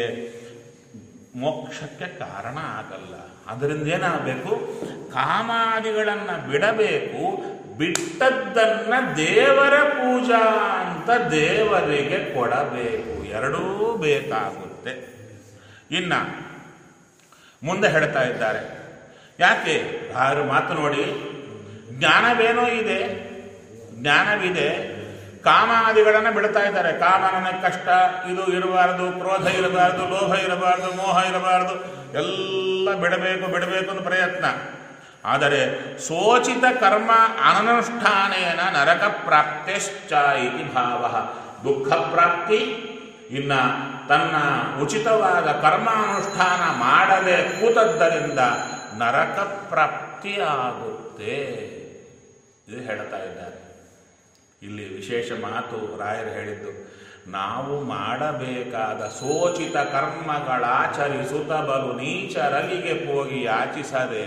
ಮೋಕ್ಷಕ್ಕೆ ಕಾರಣ ಆಗಲ್ಲ ಅದರಿಂದ ಏನಾಗಬೇಕು ಕಾಮಾದಿಗಳನ್ನು ಬಿಡಬೇಕು ಬಿಟ್ಟದ್ದನ್ನ ದೇವರ ಪೂಜಾ ಅಂತ ದೇವರಿಗೆ ಕೊಡಬೇಕು ಎರಡೂ ಬೇಕಾಗುತ್ತೆ ಇನ್ನ ಮುಂದೆ ಹೇಳ್ತಾ ಇದ್ದಾರೆ ಯಾಕೆ ಯಾರು ಮಾತು ನೋಡಿ ಜ್ಞಾನವೇನೋ ಇದೆ ಜ್ಞಾನವಿದೆ ಕಾಮಾದಿಗಳನ್ನು ಬಿಡ್ತಾ ಇದ್ದಾರೆ ಕಾಮ ನನಗೆ ಕಷ್ಟ ಇದು ಇರಬಾರದು ಕ್ರೋಧ ಇರಬಾರದು ಲೋಭ ಇರಬಾರದು ಮೋಹ ಇರಬಾರದು ಎಲ್ಲ ಬಿಡಬೇಕು ಬಿಡಬೇಕು ಅಂತ ಪ್ರಯತ್ನ ಆದರೆ ಸೋಚಿತ ಕರ್ಮ ಅನನುಷ್ಠಾನೇನ ನರಕ ಪ್ರಾಪ್ತಿಶ್ಚ ಇತಿ ಭಾವ ದುಃಖ ಪ್ರಾಪ್ತಿ ಇನ್ನ ತನ್ನ ಉಚಿತವಾದ ಕರ್ಮಾನುಷ್ಠಾನ ಮಾಡದೆ ಕೂತದ್ದರಿಂದ ನರಕ ಪ್ರಾಪ್ತಿ ಆಗುತ್ತೆ ಇದು ಹೇಳ್ತಾ ಇದ್ದಾರೆ ಇಲ್ಲಿ ವಿಶೇಷ ಮಾತು ರಾಯರು ಹೇಳಿದ್ದು ನಾವು ಮಾಡಬೇಕಾದ ಸೋಚಿತ ಕರ್ಮಗಳಾಚರಿಸುತ್ತ ಬಲು ನೀಚರಲಿಗೆ ಹೋಗಿ ಯಾಚಿಸದೆ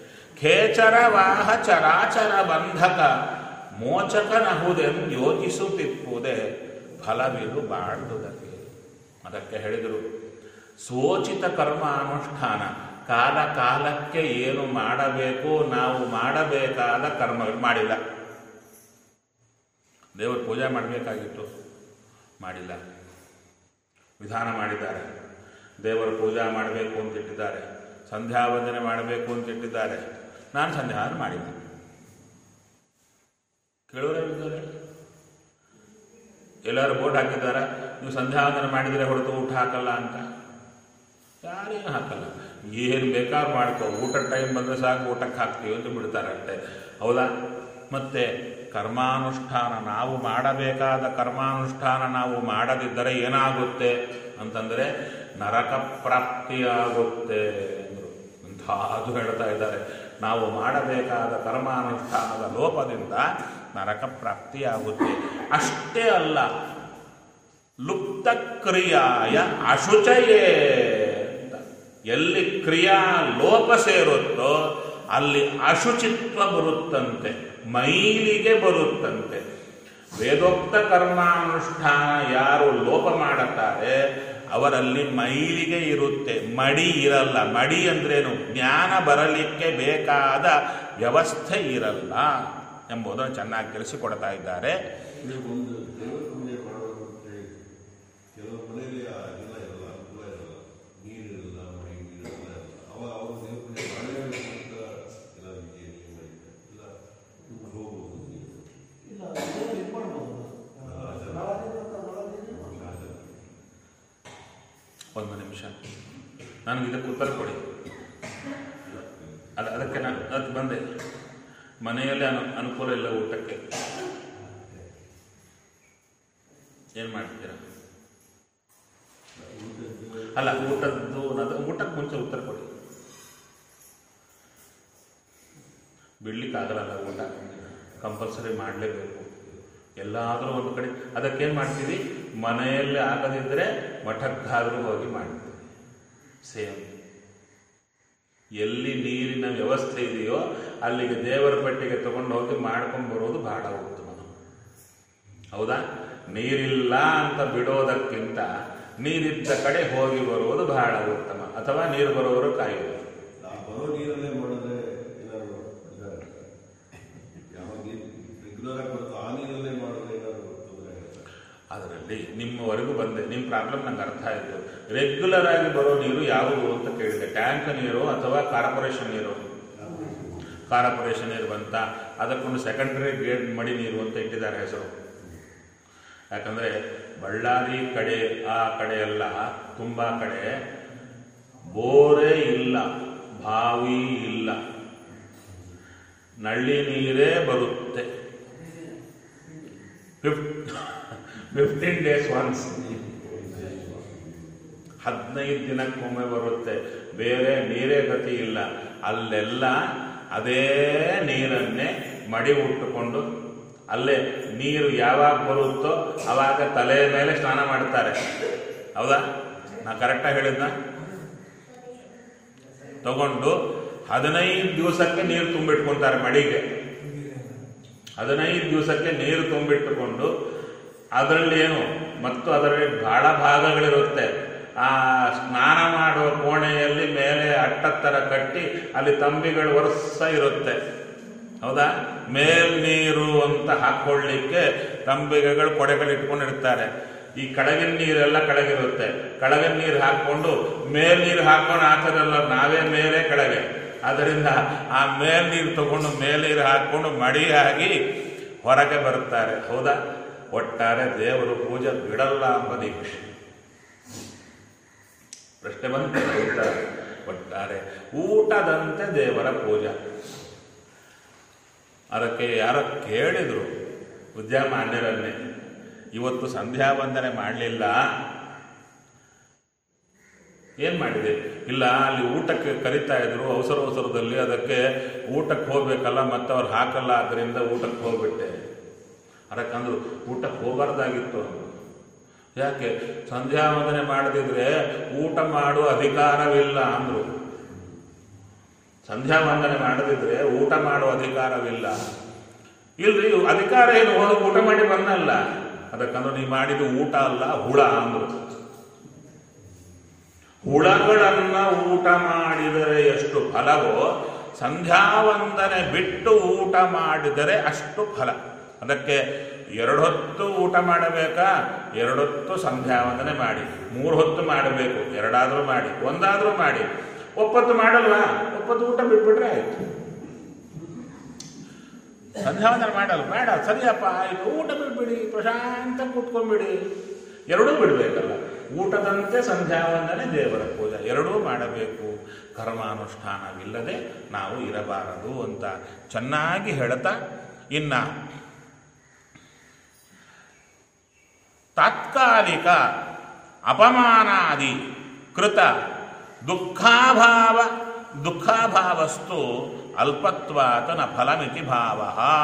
ಖೇಚರವಾಹ ಚರಾಚರ ಬಂಧಕ ಮೋಚಕನಹುದೆಂದು ಯೋಚಿಸುತ್ತಿಪ್ಪುದೇ ಫಲವಿದು ಬಾಳ್ದುದಕ್ಕೆ ಅದಕ್ಕೆ ಹೇಳಿದರು ಸೋಚಿತ ಕರ್ಮ ಅನುಷ್ಠಾನ ಕಾಲ ಕಾಲಕ್ಕೆ ಏನು ಮಾಡಬೇಕು ನಾವು ಮಾಡಬೇಕಾದ ಕರ್ಮಗಳು ಮಾಡಿಲ್ಲ ದೇವರು ಪೂಜೆ ಮಾಡಬೇಕಾಗಿತ್ತು ಮಾಡಿಲ್ಲ ವಿಧಾನ ಮಾಡಿದ್ದಾರೆ ದೇವರ ಪೂಜಾ ಮಾಡಬೇಕು ಅಂತ ಇಟ್ಟಿದ್ದಾರೆ ಸಂಧ್ಯಾ ವಂದನೆ ಮಾಡಬೇಕು ಅಂತ ಇಟ್ಟಿದ್ದಾರೆ ನಾನು ಸಂಧ್ಯಾ ವಂದನೆ ಮಾಡಿಲ್ಲ ಕೇಳೋರೇ ಇದ್ದಾರೆ ಎಲ್ಲರೂ ಬೋಟ್ ಹಾಕಿದ್ದಾರೆ ನೀವು ಸಂಧ್ಯಾ ವಂದನೆ ಮಾಡಿದರೆ ಹೊರತು ಊಟ ಹಾಕಲ್ಲ ಅಂತ ಯಾರೇನು ಹಾಕಲ್ಲ ಏನು ಬೇಕಾದ್ರೂ ಮಾಡ್ಕೋ ಊಟ ಟೈಮ್ ಬಂದರೆ ಸಾಕು ಊಟಕ್ಕೆ ಹಾಕ್ತೀವಿ ಅಂತ ಬಿಡ್ತಾರೆ ಅಷ್ಟೇ ಹೌದಾ ಮತ್ತೆ ಕರ್ಮಾನುಷ್ಠಾನ ನಾವು ಮಾಡಬೇಕಾದ ಕರ್ಮಾನುಷ್ಠಾನ ನಾವು ಮಾಡದಿದ್ದರೆ ಏನಾಗುತ್ತೆ ಅಂತಂದರೆ ನರಕ ಪ್ರಾಪ್ತಿಯಾಗುತ್ತೆ ಅಂದರು ಅಂಥದ್ದು ಹೇಳ್ತಾ ಇದ್ದಾರೆ ನಾವು ಮಾಡಬೇಕಾದ ಕರ್ಮಾನುಷ್ಠಾನದ ಲೋಪದಿಂದ ನರಕ ಪ್ರಾಪ್ತಿಯಾಗುತ್ತೆ ಅಷ್ಟೇ ಅಲ್ಲ ಲುಪ್ತ ಕ್ರಿಯಾಯ ಅಶುಚಯೇ ಅಂತ ಎಲ್ಲಿ ಕ್ರಿಯಾ ಲೋಪ ಸೇರುತ್ತೋ ಅಲ್ಲಿ ಅಶುಚಿತ್ವ ಬರುತ್ತಂತೆ ಮೈಲಿಗೆ ಬರುತ್ತಂತೆ ವೇದೋಕ್ತ ಕರ್ಮಾನುಷ್ಠಾನ ಯಾರು ಲೋಪ ಮಾಡುತ್ತಾರೆ ಅವರಲ್ಲಿ ಮೈಲಿಗೆ ಇರುತ್ತೆ ಮಡಿ ಇರಲ್ಲ ಮಡಿ ಅಂದ್ರೇನು ಜ್ಞಾನ ಬರಲಿಕ್ಕೆ ಬೇಕಾದ ವ್ಯವಸ್ಥೆ ಇರಲ್ಲ ಎಂಬುದನ್ನು ಚೆನ್ನಾಗಿ ತಿಳಿಸಿಕೊಡ್ತಾ ಇದ್ದಾರೆ ಇಲ್ಲಿ ಒಂದು ದೇವರ ಪೂಜೆ ಮಾಡೋದು ಅಂತ ಹೇಳಿ ಕೆಲವು ಮನೆಯಲ್ಲಿ ಆ ಇದೆಲ್ಲ ಇರಲ್ಲ ಅನುಕೂಲ ಇರಲ್ಲ ನೀರಿರಲ್ಲ ಮೈ ನೀರಿರಲ್ಲ ಅವಾಗ ಅವರು ದೇವರ ಪೂಜೆ ಮಾಡಲೇಬೇಕು ಅಂತ ಎಲ್ಲ ರೀತಿಯ ನಿಯಮ ಇದೆ ಇಲ್ಲ ಹೋಗ್ಬೋದು ನೀವು ಇಲ್ಲ ಅದನ್ನ ಇದು ಮಾಡ್ಬೋದು ಒಂದು ನಿಮಿಷ ನನಗೆ ಇದಕ್ಕೆ ಉತ್ತರ ಕೊಡಿ ಅದ ಅದಕ್ಕೆ ನಾನು ಅದು ಬಂದೆ ಮನೆಯಲ್ಲಿ ಅನು ಅನುಕೂಲ ಇಲ್ಲ ಊಟಕ್ಕೆ ಏನು ಮಾಡ್ತೀರಾ ಅಲ್ಲ ಊಟದ್ದು ಅದು ಊಟಕ್ಕೆ ಮುಂಚೆ ಉತ್ತರ ಕೊಡಿ ಬಿಡ್ಲಿಕ್ಕಾಗಲ್ಲ ಊಟ ಕಂಪಲ್ಸರಿ ಮಾಡಲೇಬೇಕು ಎಲ್ಲಾದರೂ ಒಂದು ಕಡೆ ಅದಕ್ಕೇನು ಮಾಡ್ತೀವಿ ಮನೆಯಲ್ಲಿ ಆಗದಿದ್ದರೆ ಮಠಕ್ಕಾದರೂ ಹೋಗಿ ಮಾಡ್ತೀವಿ ಸೇಮ್ ಎಲ್ಲಿ ನೀರಿನ ವ್ಯವಸ್ಥೆ ಇದೆಯೋ ಅಲ್ಲಿಗೆ ದೇವರ ಪಟ್ಟಿಗೆ ತಗೊಂಡು ಹೋಗಿ ಮಾಡ್ಕೊಂಡು ಬರೋದು ಬಹಳ ಉತ್ತಮ ಹೌದಾ ನೀರಿಲ್ಲ ಅಂತ ಬಿಡೋದಕ್ಕಿಂತ ನೀರಿದ್ದ ಕಡೆ ಹೋಗಿ ಬರುವುದು ಬಹಳ ಉತ್ತಮ ಅಥವಾ ನೀರು ಬರೋವರು ಕಾಯುವುದು ಆ ಬರೋ ನೀರಲ್ಲೇ ಮಾಡಿದ್ರೆ ಏನಾದ್ರು ಇದಾಗುತ್ತೆ ಯಾವ ನೀರು ರೆಗ್ಯುಲರ್ ಆಗಿ ಬರ್ತೋ ಆ ನೀರಲ್ಲೇ ಮಾಡಿದ್ರೆ ಏನಾದ್ರು ತೊಂದರೆ ಆಗುತ್ತೆ ಅದರಲ್ಲಿ ನಿಮ್ಮವರೆಗೂ ಬಂದೆ ನಿಮ್ಮ ಪ್ರಾಬ್ಲಮ್ ನಂಗೆ ಅರ್ಥ ಆಯಿತು ರೆಗ್ಯುಲರ್ ಆಗಿ ಬರೋ ನೀರು ಯಾವುದು ಅಂತ ಕೇಳಿದೆ ಟ್ಯಾಂಕ್ ನೀರು ಅಥವಾ ಕಾರ್ಪೊರೇಷನ್ ನೀರು ಕಾರ್ಪೊರೇಷನ್ ನೀರು ಬಂತ ಅದಕ್ಕೊಂದು ಸೆಕೆಂಡರಿ ಗ್ರೇಡ್ ಮಡಿ ನೀರು ಅಂತ ಇಟ್ಟಿದ್ದಾರೆ ಹೆಸರು ಯಾಕಂದರೆ ಬಳ್ಳಾರಿ ಕಡೆ ಆ ಕಡೆ ಎಲ್ಲ ತುಂಬ ಕಡೆ ಬೋರೇ ಇಲ್ಲ ಬಾವಿ ಇಲ್ಲ ನಳ್ಳಿ ನೀರೇ ಬರುತ್ತೆ ಫಿಫ್ಟೀನ್ ಡೇಸ್ ಒನ್ಸ್ ಹದಿನೈದು ದಿನಕ್ಕೊಮ್ಮೆ ಬರುತ್ತೆ ಬೇರೆ ನೀರೇ ಗತಿ ಇಲ್ಲ ಅಲ್ಲೆಲ್ಲ ಅದೇ ನೀರನ್ನೇ ಮಡಿ ಉಟ್ಟುಕೊಂಡು ಅಲ್ಲೇ ನೀರು ಯಾವಾಗ ಬರುತ್ತೋ ಅವಾಗ ತಲೆ ಮೇಲೆ ಸ್ನಾನ ಮಾಡ್ತಾರೆ ಹೌದಾ ನಾ ಕರೆಕ್ಟಾಗಿ ಹೇಳಿದ್ನ ತಗೊಂಡು ಹದಿನೈದು ದಿವಸಕ್ಕೆ ನೀರು ತುಂಬಿಟ್ಕೊಂತಾರೆ ಮಡಿಗೆ ಹದಿನೈದು ದಿವಸಕ್ಕೆ ನೀರು ತುಂಬಿಟ್ಟುಕೊಂಡು ಅದರಲ್ಲಿ ಏನು ಮತ್ತು ಅದರಲ್ಲಿ ಬಹಳ ಭಾಗಗಳಿರುತ್ತೆ ಆ ಸ್ನಾನ ಮಾಡುವ ಕೋಣೆಯಲ್ಲಿ ಮೇಲೆ ಅಟ್ಟತ್ತರ ಕಟ್ಟಿ ಅಲ್ಲಿ ತಂಬಿಗಳು ವರ್ಷ ಇರುತ್ತೆ ಹೌದಾ ಮೇಲ್ ನೀರು ಅಂತ ಹಾಕೊಳ್ಳಿಕ್ಕೆ ತಂಬಿಗೆಗಳು ಕೊಡೆಗಳು ಇಟ್ಕೊಂಡಿರ್ತಾರೆ ಈ ಕೆಳಗಿನ ನೀರೆಲ್ಲ ಕೆಳಗಿರುತ್ತೆ ಕೆಳಗಿನ ನೀರು ಹಾಕೊಂಡು ಮೇಲ್ ನೀರು ಹಾಕೊಂಡು ಹಾಕೋದಲ್ಲ ನಾವೇ ಮೇಲೆ ಕೆಳಗೆ ಅದರಿಂದ ಆ ಮೇಲ್ ನೀರು ತಗೊಂಡು ಮೇಲ್ ನೀರು ಹಾಕೊಂಡು ಮಡಿಯಾಗಿ ಹೊರಗೆ ಬರುತ್ತಾರೆ ಹೌದಾ ಒಟ್ಟಾರೆ ದೇವರು ಪೂಜೆ ಬಿಡಲ್ಲ ಎಂಬ ದೀಕ್ಷೆ ಪ್ರಶ್ನೆ ಬಂತು ಉತ್ತರ ಒಟ್ಟಾರೆ ಊಟದಂತೆ ದೇವರ ಪೂಜಾ ಅದಕ್ಕೆ ಯಾರೋ ಕೇಳಿದ್ರು ವಿದ್ಯಾಮಾನ್ಯರನ್ನೇ ಇವತ್ತು ಸಂಧ್ಯಾ ವಂದನೆ ಮಾಡಲಿಲ್ಲ ಏನ್ ಮಾಡಿದೆ ಇಲ್ಲ ಅಲ್ಲಿ ಊಟಕ್ಕೆ ಕರಿತಾ ಇದ್ರು ಅವಸರ ಅವಸರದಲ್ಲಿ ಅದಕ್ಕೆ ಊಟಕ್ಕೆ ಹೋಗ್ಬೇಕಲ್ಲ ಮತ್ತೆ ಅವ್ರು ಹಾಕಲ್ಲ ಅದರಿಂದ ಊಟಕ್ಕೆ ಹೋಗ್ಬಿಟ್ಟೆ ಅದಕ್ಕಂದ್ರು ಊಟಕ್ಕೆ ಹೋಗಬಾರ್ದಾಗಿತ್ತು ಅಂದ್ರು ಯಾಕೆ ಸಂಧ್ಯಾ ವಂದನೆ ಮಾಡದಿದ್ರೆ ಊಟ ಮಾಡುವ ಅಧಿಕಾರವಿಲ್ಲ ಅಂದ್ರು ಸಂಧ್ಯಾ ವಂದನೆ ಮಾಡದಿದ್ರೆ ಊಟ ಮಾಡುವ ಅಧಿಕಾರವಿಲ್ಲ ಇಲ್ರಿ ಅಧಿಕಾರ ಏನು ಹೋಗಿ ಊಟ ಮಾಡಿ ಬಂದಲ್ಲ ಅದಕ್ಕಂದ್ರೆ ನೀವು ಮಾಡಿದ್ದು ಊಟ ಅಲ್ಲ ಹುಳ ಅಂದ್ರು ಹುಳಗಳನ್ನ ಊಟ ಮಾಡಿದರೆ ಎಷ್ಟು ಫಲವೋ ಸಂಧ್ಯಾವಂದನೆ ಬಿಟ್ಟು ಊಟ ಮಾಡಿದರೆ ಅಷ್ಟು ಫಲ ಅದಕ್ಕೆ ಎರಡು ಹೊತ್ತು ಊಟ ಮಾಡಬೇಕಾ ಎರಡೊತ್ತು ಸಂಧ್ಯಾವಂದನೆ ಮಾಡಿ ಮೂರು ಹೊತ್ತು ಮಾಡಬೇಕು ಎರಡಾದರೂ ಮಾಡಿ ಒಂದಾದರೂ ಮಾಡಿ ಒಪ್ಪತ್ತು ಮಾಡಲ್ವಾ ಒಪ್ಪತ್ತು ಊಟ ಬಿಟ್ಬಿಟ್ರೆ ಆಯ್ತು ಸಂಧ್ಯಾವಂದನೆ ಮಾಡಲ್ಲ ಬೇಡ ಸರಿಯಪ್ಪ ಆಯ್ತು ಊಟ ಬಿಟ್ಬಿಡಿ ಪ್ರಶಾಂತ ಕೂತ್ಕೊಂಡ್ಬಿಡಿ ಎರಡೂ ಬಿಡಬೇಕಲ್ಲ ಊಟದಂತೆ ಸಂಧ್ಯಾವಂದನೆ ದೇವರ ಪೂಜೆ ಎರಡೂ ಮಾಡಬೇಕು ಕರ್ಮಾನುಷ್ಠಾನವಿಲ್ಲದೆ ನಾವು ಇರಬಾರದು ಅಂತ ಚೆನ್ನಾಗಿ ಹೇಳ್ತಾ ಇನ್ನ ತಾತ್ಕಾಲಿಕ ಅಪಮಾನಾದಿ ಕೃತ ದುಃಖಾಭಾವ ದುಃಖಾಭಾವಸ್ತು ಅಲ್ಪತ್ವಾತ ನ ಫಲಮಿತಿ ಭಾವ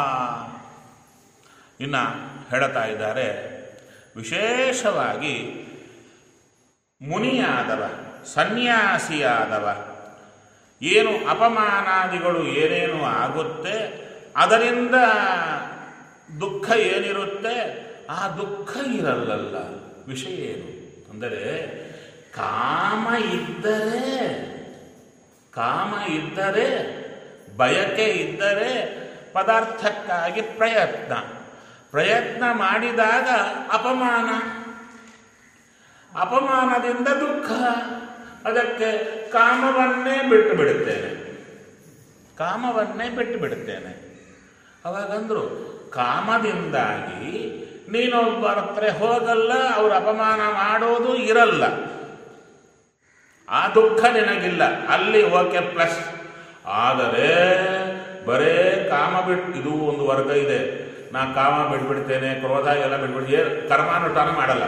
ಇನ್ನ ಹೇಳ್ತಾ ಇದ್ದಾರೆ ವಿಶೇಷವಾಗಿ ಮುನಿಯಾದವ ಸನ್ಯಾಸಿಯಾದವ ಏನು ಅಪಮಾನಾದಿಗಳು ಏನೇನು ಆಗುತ್ತೆ ಅದರಿಂದ ದುಃಖ ಏನಿರುತ್ತೆ ಆ ದುಃಖ ಇರಲ್ಲಲ್ಲ ವಿಷಯ ಏನು ಅಂದರೆ ಕಾಮ ಇದ್ದರೆ ಕಾಮ ಇದ್ದರೆ ಬಯಕೆ ಇದ್ದರೆ ಪದಾರ್ಥಕ್ಕಾಗಿ ಪ್ರಯತ್ನ ಪ್ರಯತ್ನ ಮಾಡಿದಾಗ ಅಪಮಾನ ಅಪಮಾನದಿಂದ ದುಃಖ ಅದಕ್ಕೆ ಕಾಮವನ್ನೇ ಬಿಟ್ಟು ಬಿಡುತ್ತೇನೆ ಕಾಮವನ್ನೇ ಬಿಟ್ಟು ಬಿಡುತ್ತೇನೆ ಅವಾಗಂದ್ರು ಕಾಮದಿಂದಾಗಿ ನೀನೊಬ್ಬರ ಹತ್ರ ಹೋಗಲ್ಲ ಅವ್ರ ಅಪಮಾನ ಮಾಡೋದು ಇರಲ್ಲ ಆ ದುಃಖ ನಿನಗಿಲ್ಲ ಅಲ್ಲಿ ಓಕೆ ಪ್ಲಸ್ ಆದರೆ ಬರೇ ಕಾಮ ಬಿಟ್ಟು ಇದು ಒಂದು ವರ್ಗ ಇದೆ ನಾ ಕಾಮ ಬಿಟ್ಬಿಡ್ತೇನೆ ಕ್ರೋಧ ಎಲ್ಲ ಬಿಟ್ಬಿಡ್ತೇನೆ ಕರ್ಮಾನುಷ್ಠಾನ ಮಾಡಲ್ಲ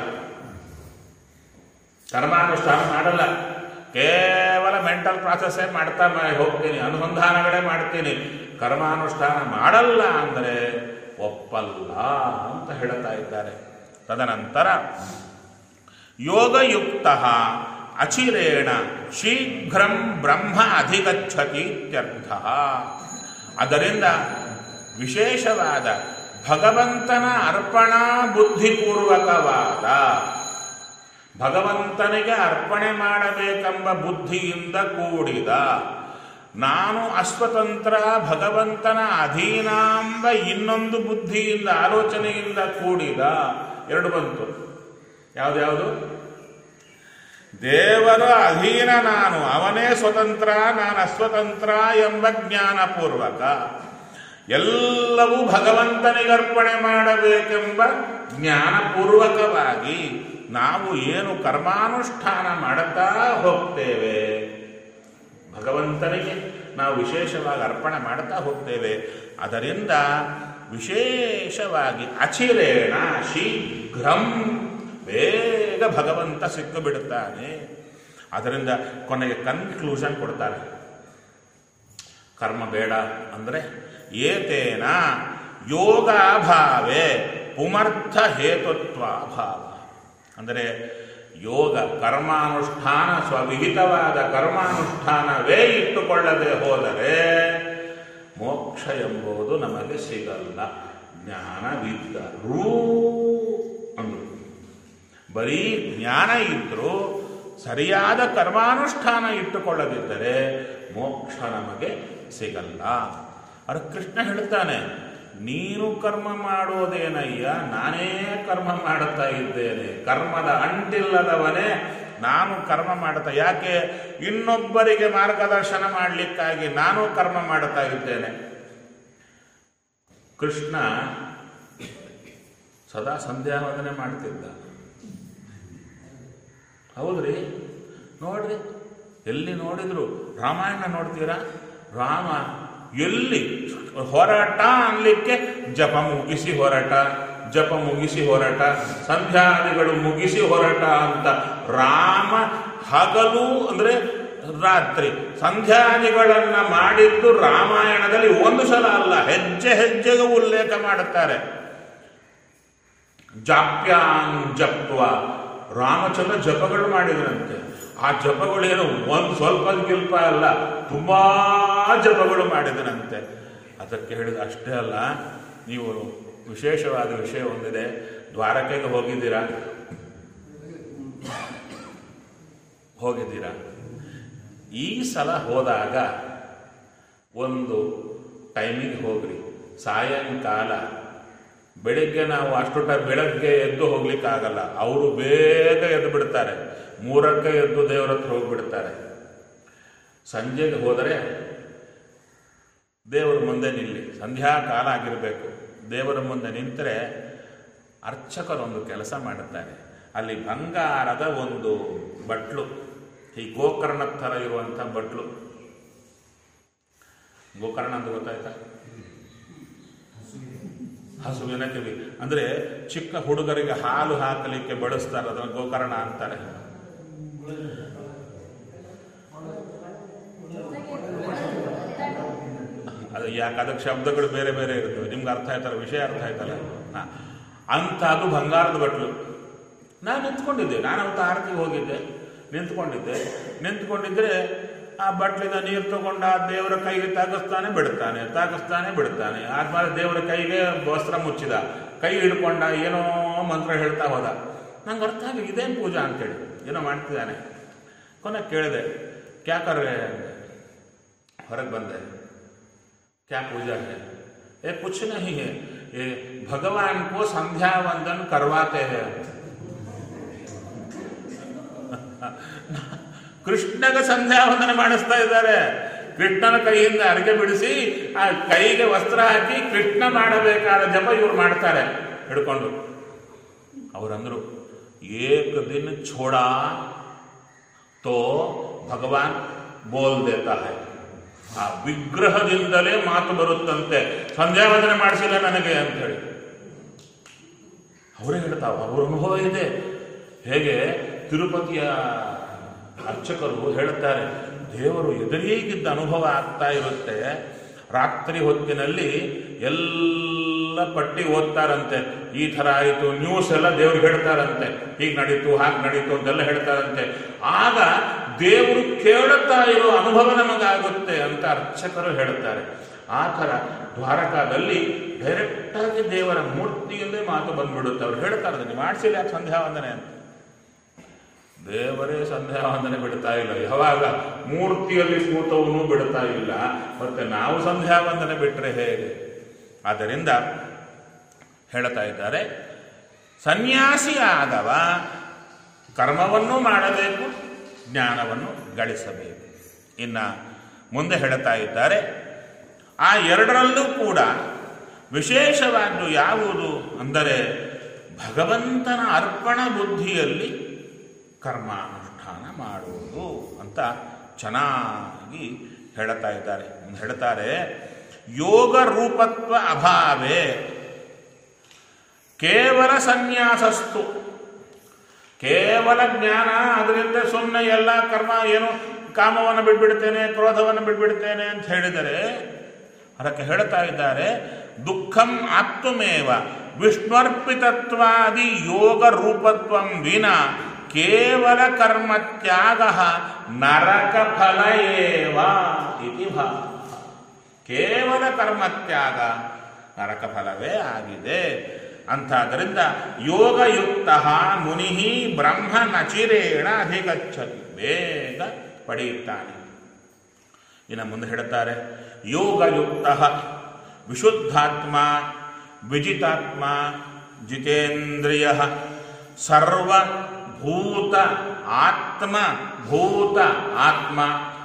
ಕರ್ಮಾನುಷ್ಠಾನ ಮಾಡಲ್ಲ ಕೇವಲ ಮೆಂಟಲ್ ಪ್ರಾಸೆಸ್ಸೇ ಮಾಡ್ತಾ ಮಾ- ಹೋಗ್ತೀನಿ ಅನುಸಂಧಾನಗಳೇ ಮಾಡ್ತೀನಿ ಕರ್ಮಾನುಷ್ಠಾನ ಮಾಡಲ್ಲ ಅಂದರೆ ಒಪ್ಪಲ್ಲ ಅಂತ ಹೇಳ್ತಾ ಇದ್ದಾರೆ ತದನಂತರ ಯೋಗಯುಕ್ತ ಅಚಿರೇಣ ಶೀಘ್ರಂ ಬ್ರಹ್ಮ ಅಧಿಗಚ್ಚತಿ ಇತ್ಯರ್ಥ ಅದರಿಂದ ವಿಶೇಷವಾದ ಭಗವಂತನ ಅರ್ಪಣಾ ಬುದ್ಧಿಪೂರ್ವಕವಾದ ಭಗವಂತನಿಗೆ ಅರ್ಪಣೆ ಮಾಡಬೇಕೆಂಬ ಬುದ್ಧಿಯಿಂದ ಕೂಡಿದ ನಾನು ಅಸ್ವತಂತ್ರ ಭಗವಂತನ ಅಧೀನಾಂಬ ಇನ್ನೊಂದು ಬುದ್ಧಿಯಿಂದ ಆಲೋಚನೆಯಿಂದ ಕೂಡಿದ ಎರಡು ಬಂತು ಯಾವ್ದ್ಯಾವುದು ದೇವರ ಅಧೀನ ನಾನು ಅವನೇ ಸ್ವತಂತ್ರ ನಾನು ಅಸ್ವತಂತ್ರ ಎಂಬ ಜ್ಞಾನಪೂರ್ವಕ ಎಲ್ಲವೂ ಭಗವಂತನಿಗರ್ಪಣೆ ಮಾಡಬೇಕೆಂಬ ಜ್ಞಾನಪೂರ್ವಕವಾಗಿ ನಾವು ಏನು ಕರ್ಮಾನುಷ್ಠಾನ ಮಾಡುತ್ತಾ ಹೋಗ್ತೇವೆ ಭಗವಂತನಿಗೆ ನಾವು ವಿಶೇಷವಾಗಿ ಅರ್ಪಣೆ ಮಾಡುತ್ತಾ ಹೋಗ್ತೇವೆ ಅದರಿಂದ ವಿಶೇಷವಾಗಿ ಅಚಿರೇಣ ಶೀಘ್ರಂ ಬೇಗ ಭಗವಂತ ಸಿಕ್ಕು ಬಿಡುತ್ತಾನೆ ಅದರಿಂದ ಕೊನೆಗೆ ಕನ್ಕ್ಲೂಷನ್ ಕೊಡ್ತಾರೆ ಕರ್ಮ ಬೇಡ ಅಂದರೆ ಏತೇನ ಯೋಗಾಭಾವೇ ಪುಮರ್ಥ ಹೇತುತ್ವಾಭಾವ ಅಂದರೆ ಯೋಗ ಕರ್ಮಾನುಷ್ಠಾನ ಸ್ವವಿಹಿತವಾದ ಕರ್ಮಾನುಷ್ಠಾನವೇ ಇಟ್ಟುಕೊಳ್ಳದೆ ಹೋದರೆ ಮೋಕ್ಷ ಎಂಬುದು ನಮಗೆ ಸಿಗಲ್ಲ ಜ್ಞಾನವಿದ್ದರೂ ಅಂದರು ಬರೀ ಜ್ಞಾನ ಇದ್ದರೂ ಸರಿಯಾದ ಕರ್ಮಾನುಷ್ಠಾನ ಇಟ್ಟುಕೊಳ್ಳದಿದ್ದರೆ ಮೋಕ್ಷ ನಮಗೆ ಸಿಗಲ್ಲ ಅದು ಕೃಷ್ಣ ಹೇಳ್ತಾನೆ ನೀನು ಕರ್ಮ ಮಾಡೋದೇನಯ್ಯ ನಾನೇ ಕರ್ಮ ಮಾಡುತ್ತಾ ಇದ್ದೇನೆ ಕರ್ಮದ ಅಂಟಿಲ್ಲದವನೇ ನಾನು ಕರ್ಮ ಮಾಡುತ್ತಾ ಯಾಕೆ ಇನ್ನೊಬ್ಬರಿಗೆ ಮಾರ್ಗದರ್ಶನ ಮಾಡಲಿಕ್ಕಾಗಿ ನಾನು ಕರ್ಮ ಮಾಡುತ್ತಾ ಇದ್ದೇನೆ ಕೃಷ್ಣ ಸದಾ ಸಂಧ್ಯಾವಂದನೆ ಮಾಡ್ತಿದ್ದ ಹೌದ್ರಿ ನೋಡ್ರಿ ಎಲ್ಲಿ ನೋಡಿದ್ರು ರಾಮಾಯಣ ನೋಡ್ತೀರಾ ರಾಮ ಎಲ್ಲಿ ಹೋರಾಟ ಅನ್ಲಿಕ್ಕೆ ಜಪ ಮುಗಿಸಿ ಹೋರಾಟ ಜಪ ಮುಗಿಸಿ ಹೋರಾಟ ಸಂಧ್ಯಾದಿಗಳು ಮುಗಿಸಿ ಹೋರಾಟ ಅಂತ ರಾಮ ಹಗಲು ಅಂದ್ರೆ ರಾತ್ರಿ ಸಂಧ್ಯಾದಿಗಳನ್ನ ಮಾಡಿದ್ದು ರಾಮಾಯಣದಲ್ಲಿ ಒಂದು ಸಲ ಅಲ್ಲ ಹೆಜ್ಜೆ ಹೆಜ್ಜೆಗೂ ಉಲ್ಲೇಖ ಮಾಡುತ್ತಾರೆ ಜಾಪ್ಯಾನ್ ಜಪ್ವ ರಾಮಚಂದ್ರ ಜಪಗಳು ಮಾಡಿದ್ರಂತೆ ಆ ಜಪಗಳೇನು ಒಂದು ಸ್ವಲ್ಪ ಗಿಲ್ಪ ಅಲ್ಲ ತುಂಬಾ ಜಪಗಳು ಮಾಡಿದನಂತೆ ಅದಕ್ಕೆ ಹೇಳಿದ ಅಷ್ಟೇ ಅಲ್ಲ ನೀವು ವಿಶೇಷವಾದ ವಿಷಯ ಒಂದಿದೆ ದ್ವಾರಕೆಗೆ ಹೋಗಿದ್ದೀರಾ ಹೋಗಿದ್ದೀರಾ ಈ ಸಲ ಹೋದಾಗ ಒಂದು ಟೈಮಿಗೆ ಹೋಗ್ರಿ ಸಾಯಂಕಾಲ ಬೆಳಿಗ್ಗೆ ನಾವು ಅಷ್ಟು ಟ ಬೆಳಗ್ಗೆ ಎದ್ದು ಹೋಗ್ಲಿಕ್ಕಾಗಲ್ಲ ಅವರು ಬೇಗ ಎದ್ದು ಬಿಡ್ತಾರೆ ಮೂರಕ್ಕೆ ಎದ್ದು ದೇವರ ಹತ್ರ ಹೋಗ್ಬಿಡ್ತಾರೆ ಸಂಜೆಗೆ ಹೋದರೆ ದೇವರ ಮುಂದೆ ನಿಲ್ಲಿ ಸಂಧ್ಯಾಕಾಲ ಆಗಿರಬೇಕು ದೇವರ ಮುಂದೆ ನಿಂತರೆ ಅರ್ಚಕರೊಂದು ಕೆಲಸ ಮಾಡುತ್ತಾರೆ ಅಲ್ಲಿ ಬಂಗಾರದ ಒಂದು ಬಟ್ಲು ಈ ಗೋಕರ್ಣ ಥರ ಇರುವಂಥ ಬಟ್ಲು ಗೋಕರ್ಣ ಅಂತ ಗೊತ್ತಾಯ್ತಾ ಹಸುವಿನ ಕಿವಿ ಅಂದ್ರೆ ಚಿಕ್ಕ ಹುಡುಗರಿಗೆ ಹಾಲು ಹಾಕಲಿಕ್ಕೆ ಬಳಸ್ತಾರೆ ಅದನ್ನು ಗೋಕರ್ಣ ಅಂತಾರೆ ಅದು ಯಾಕೆ ಅದಕ್ಕೆ ಶಬ್ದಗಳು ಬೇರೆ ಬೇರೆ ಇರ್ತವೆ ನಿಮ್ಗೆ ಅರ್ಥ ಆಯ್ತಲ್ಲ ವಿಷಯ ಅರ್ಥ ಆಯ್ತಲ್ಲ ಹಾ. ಅಂಥದ್ದು ಬಂಗಾರದ ಬಟ್ಲು ನಾನು ನಿಂತ್ಕೊಂಡಿದ್ದೆ ನಾನು ಅವತ್ತು ಆರತಿಗೆ ಹೋಗಿದ್ದೆ ನಿಂತ್ಕೊಂಡಿದ್ದೆ ನಿಂತ್ಕೊಂಡಿದ್ರೆ ಆ ಬಟ್ಲಿಂದ ನೀರು ತಗೊಂಡು ಆ ದೇವರ ಕೈಗೆ ತಾಗಿಸ್ತಾನೆ ಬಿಡ್ತಾನೆ ತಾಗಿಸ್ತಾನೆ ಬಿಡ್ತಾನೆ ಆದ್ಮೇಲೆ ದೇವರ ಕೈಗೆ ವಸ್ತ್ರ ಮುಚ್ಚಿದ ಕೈ ಹಿಡ್ಕೊಂಡ ಏನೋ ಮಂತ್ರ ಹೇಳ್ತಾ ಹೋದ ನಂಗೆ ಅರ್ಥ ಆಗಲಿ ಇದೇನು ಪೂಜಾ ಅಂತೇಳಿ ಏನೋ ಮಾಡ್ತಿದ್ದಾನೆ ಕೊನೆ ಕೇಳಿದೆ ಕ್ಯಾಕರ್ರೆ ಹೊರಗೆ ಬಂದೆ क्या पूजा है ये कुछ नहीं है ये भगवान को संध्या वंदन करवाते हैं ಕೃಷ್ಣಗೆ ಸಂಧ್ಯಾ ವಂದನ ಮಾಡಿಸ್ತಾ ಇದ್ದಾರೆ ಕೃಷ್ಣನ ಕೈಯಿಂದ ಅರ್ಗೆ ಬಿಡಿಸಿ ಆ ಕೈಗೆ ವಸ್ತ್ರ ಹಾಕಿ ಕೃಷ್ಣ ಮಾಡಬೇಕಾದ ಜಪ ಇವ್ರು ಮಾಡ್ತಾರೆ ಹಿಡ್ಕೊಂಡು ಅವರಂದ್ರು ಏಕ ದಿನ ಛೋಡಾ ತೋ ಭಗವಾನ್ ಬೋಲ್ ದೇತಾ ಹೈ ಆ ವಿಗ್ರಹದಿಂದಲೇ ಮಾತು ಬರುತ್ತಂತೆ ಸಂಧ್ಯಾ ವಂದನೆ ಮಾಡಿಸಿಲ್ಲ ನನಗೆ ಅಂತ ಹೇಳಿ ಅವರೇ ಹೇಳ್ತಾವ ಅವ್ರ ಅನುಭವ ಇದೆ ಹೇಗೆ ತಿರುಪತಿಯ ಅರ್ಚಕರು ಹೇಳುತ್ತಾರೆ ದೇವರು ಎದುರಿಗಿದ್ದ ಅನುಭವ ಆಗ್ತಾ ಇರುತ್ತೆ ರಾತ್ರಿ ಹೊತ್ತಿನಲ್ಲಿ ಎಲ್ಲ ಪಟ್ಟಿ ಓದ್ತಾರಂತೆ ಈ ಥರ ಆಯಿತು ನ್ಯೂಸ್ ಎಲ್ಲ ದೇವ್ರಿಗೆ ಹೇಳ್ತಾರಂತೆ ಹೀಗೆ ನಡೀತು ಹಾಗೆ ನಡೀತು ಅಂತೆಲ್ಲ ಹೇಳ್ತಾರಂತೆ ಆಗ ದೇವರು ಕೇಳುತ್ತಾ ಇರೋ ಅನುಭವ ನಮಗಾಗುತ್ತೆ ಅಂತ ಅರ್ಚಕರು ಹೇಳುತ್ತಾರೆ ಆ ಥರ ದ್ವಾರಕಾದಲ್ಲಿ ಡೈರೆಕ್ಟಾಗಿ ದೇವರ ಮೂರ್ತಿಯಿಂದಲೇ ಮಾತು ಬಂದ್ಬಿಡುತ್ತೆ ಅವ್ರು ಹೇಳ್ತಾರೆ ನೀವು ಮಾಡಿಸಿಲ್ಲ ಯಾಕೆ ಸಂಧ್ಯಾ ವಂದನೆ ಅಂತ ದೇವರೇ ಸಂಧ್ಯಾ ವಂದನೆ ಬಿಡ್ತಾ ಇಲ್ಲ ಯಾವಾಗ ಮೂರ್ತಿಯಲ್ಲಿ ಕೂತವನು ಬಿಡ್ತಾ ಇಲ್ಲ ಮತ್ತೆ ನಾವು ಸಂಧ್ಯಾ ವಂದನೆ ಬಿಟ್ಟರೆ ಹೇಗೆ ಆದ್ದರಿಂದ ಹೇಳ್ತಾ ಇದ್ದಾರೆ ಸನ್ಯಾಸಿ ಆದವ ಕರ್ಮವನ್ನು ಮಾಡಬೇಕು ಜ್ಞಾನವನ್ನು ಗಳಿಸಬೇಕು ಇನ್ನ ಮುಂದೆ ಹೇಳ್ತಾ ಇದ್ದಾರೆ ಆ ಎರಡರಲ್ಲೂ ಕೂಡ ವಿಶೇಷವಾದ್ದು ಯಾವುದು ಅಂದರೆ ಭಗವಂತನ ಅರ್ಪಣ ಬುದ್ಧಿಯಲ್ಲಿ ಕರ್ಮಾನುಷ್ಠಾನ ಮಾಡುವುದು ಅಂತ ಚೆನ್ನಾಗಿ ಹೇಳ್ತಾ ಇದ್ದಾರೆ ಮುಂದೆ ಹೇಳ್ತಾರೆ ಯೋಗ ರೂಪತ್ವ ಅಭಾವೇ ಕೇವಲ ಸನ್ಯಾಸಸ್ತು ಕೇವಲ ಜ್ಞಾನ ಅದರಿಂದ ಸುಮ್ಮನೆ ಎಲ್ಲ ಕರ್ಮ ಏನು ಕಾಮವನ್ನು ಬಿಟ್ಬಿಡ್ತೇನೆ ಕ್ರೋಧವನ್ನು ಬಿಟ್ಬಿಡ್ತೇನೆ ಅಂತ ಹೇಳಿದರೆ ಅದಕ್ಕೆ ಹೇಳ್ತಾ ಇದ್ದಾರೆ ದುಃಖಂ ಆತ್ಮಮೇವ ವಿಷ್ಣುರ್ಪಿತತ್ವಾದಿ ಯೋಗ ರೂಪತ್ವಂ ವಿನ ಕೇವಲ ಕರ್ಮ ತ್ಯಾಗ ನರಕ ಫಲ ಏವ ಇತಿ ಭಾವ ಕೇವಲ ಕರ್ಮತ್ಯಾಗ ನರಕ ಫಲವೇ ಆಗಿದೆ ಅಂತಾದ್ದರಿಂದ ಯೋಗಯುಕ್ತ ಮುನಿ ಬ್ರಹ್ಮ ನಚಿರೇಣ ಅಧಿಗಚ್ಚತಿ ಬೇಗ ಪಡೆಯುತ್ತಾನೆ ಇನ್ನು ಮುಂದೆ ಹೇಳುತ್ತಾರೆ ಯೋಗಯುಕ್ತ ವಿಶುದ್ಧಾತ್ಮ ವಿಜಿತಾತ್ಮ ಜಿತೇಂದ್ರಿಯ ಸರ್ವಭೂತ ಆತ್ಮ ಭೂತ ಆತ್ಮ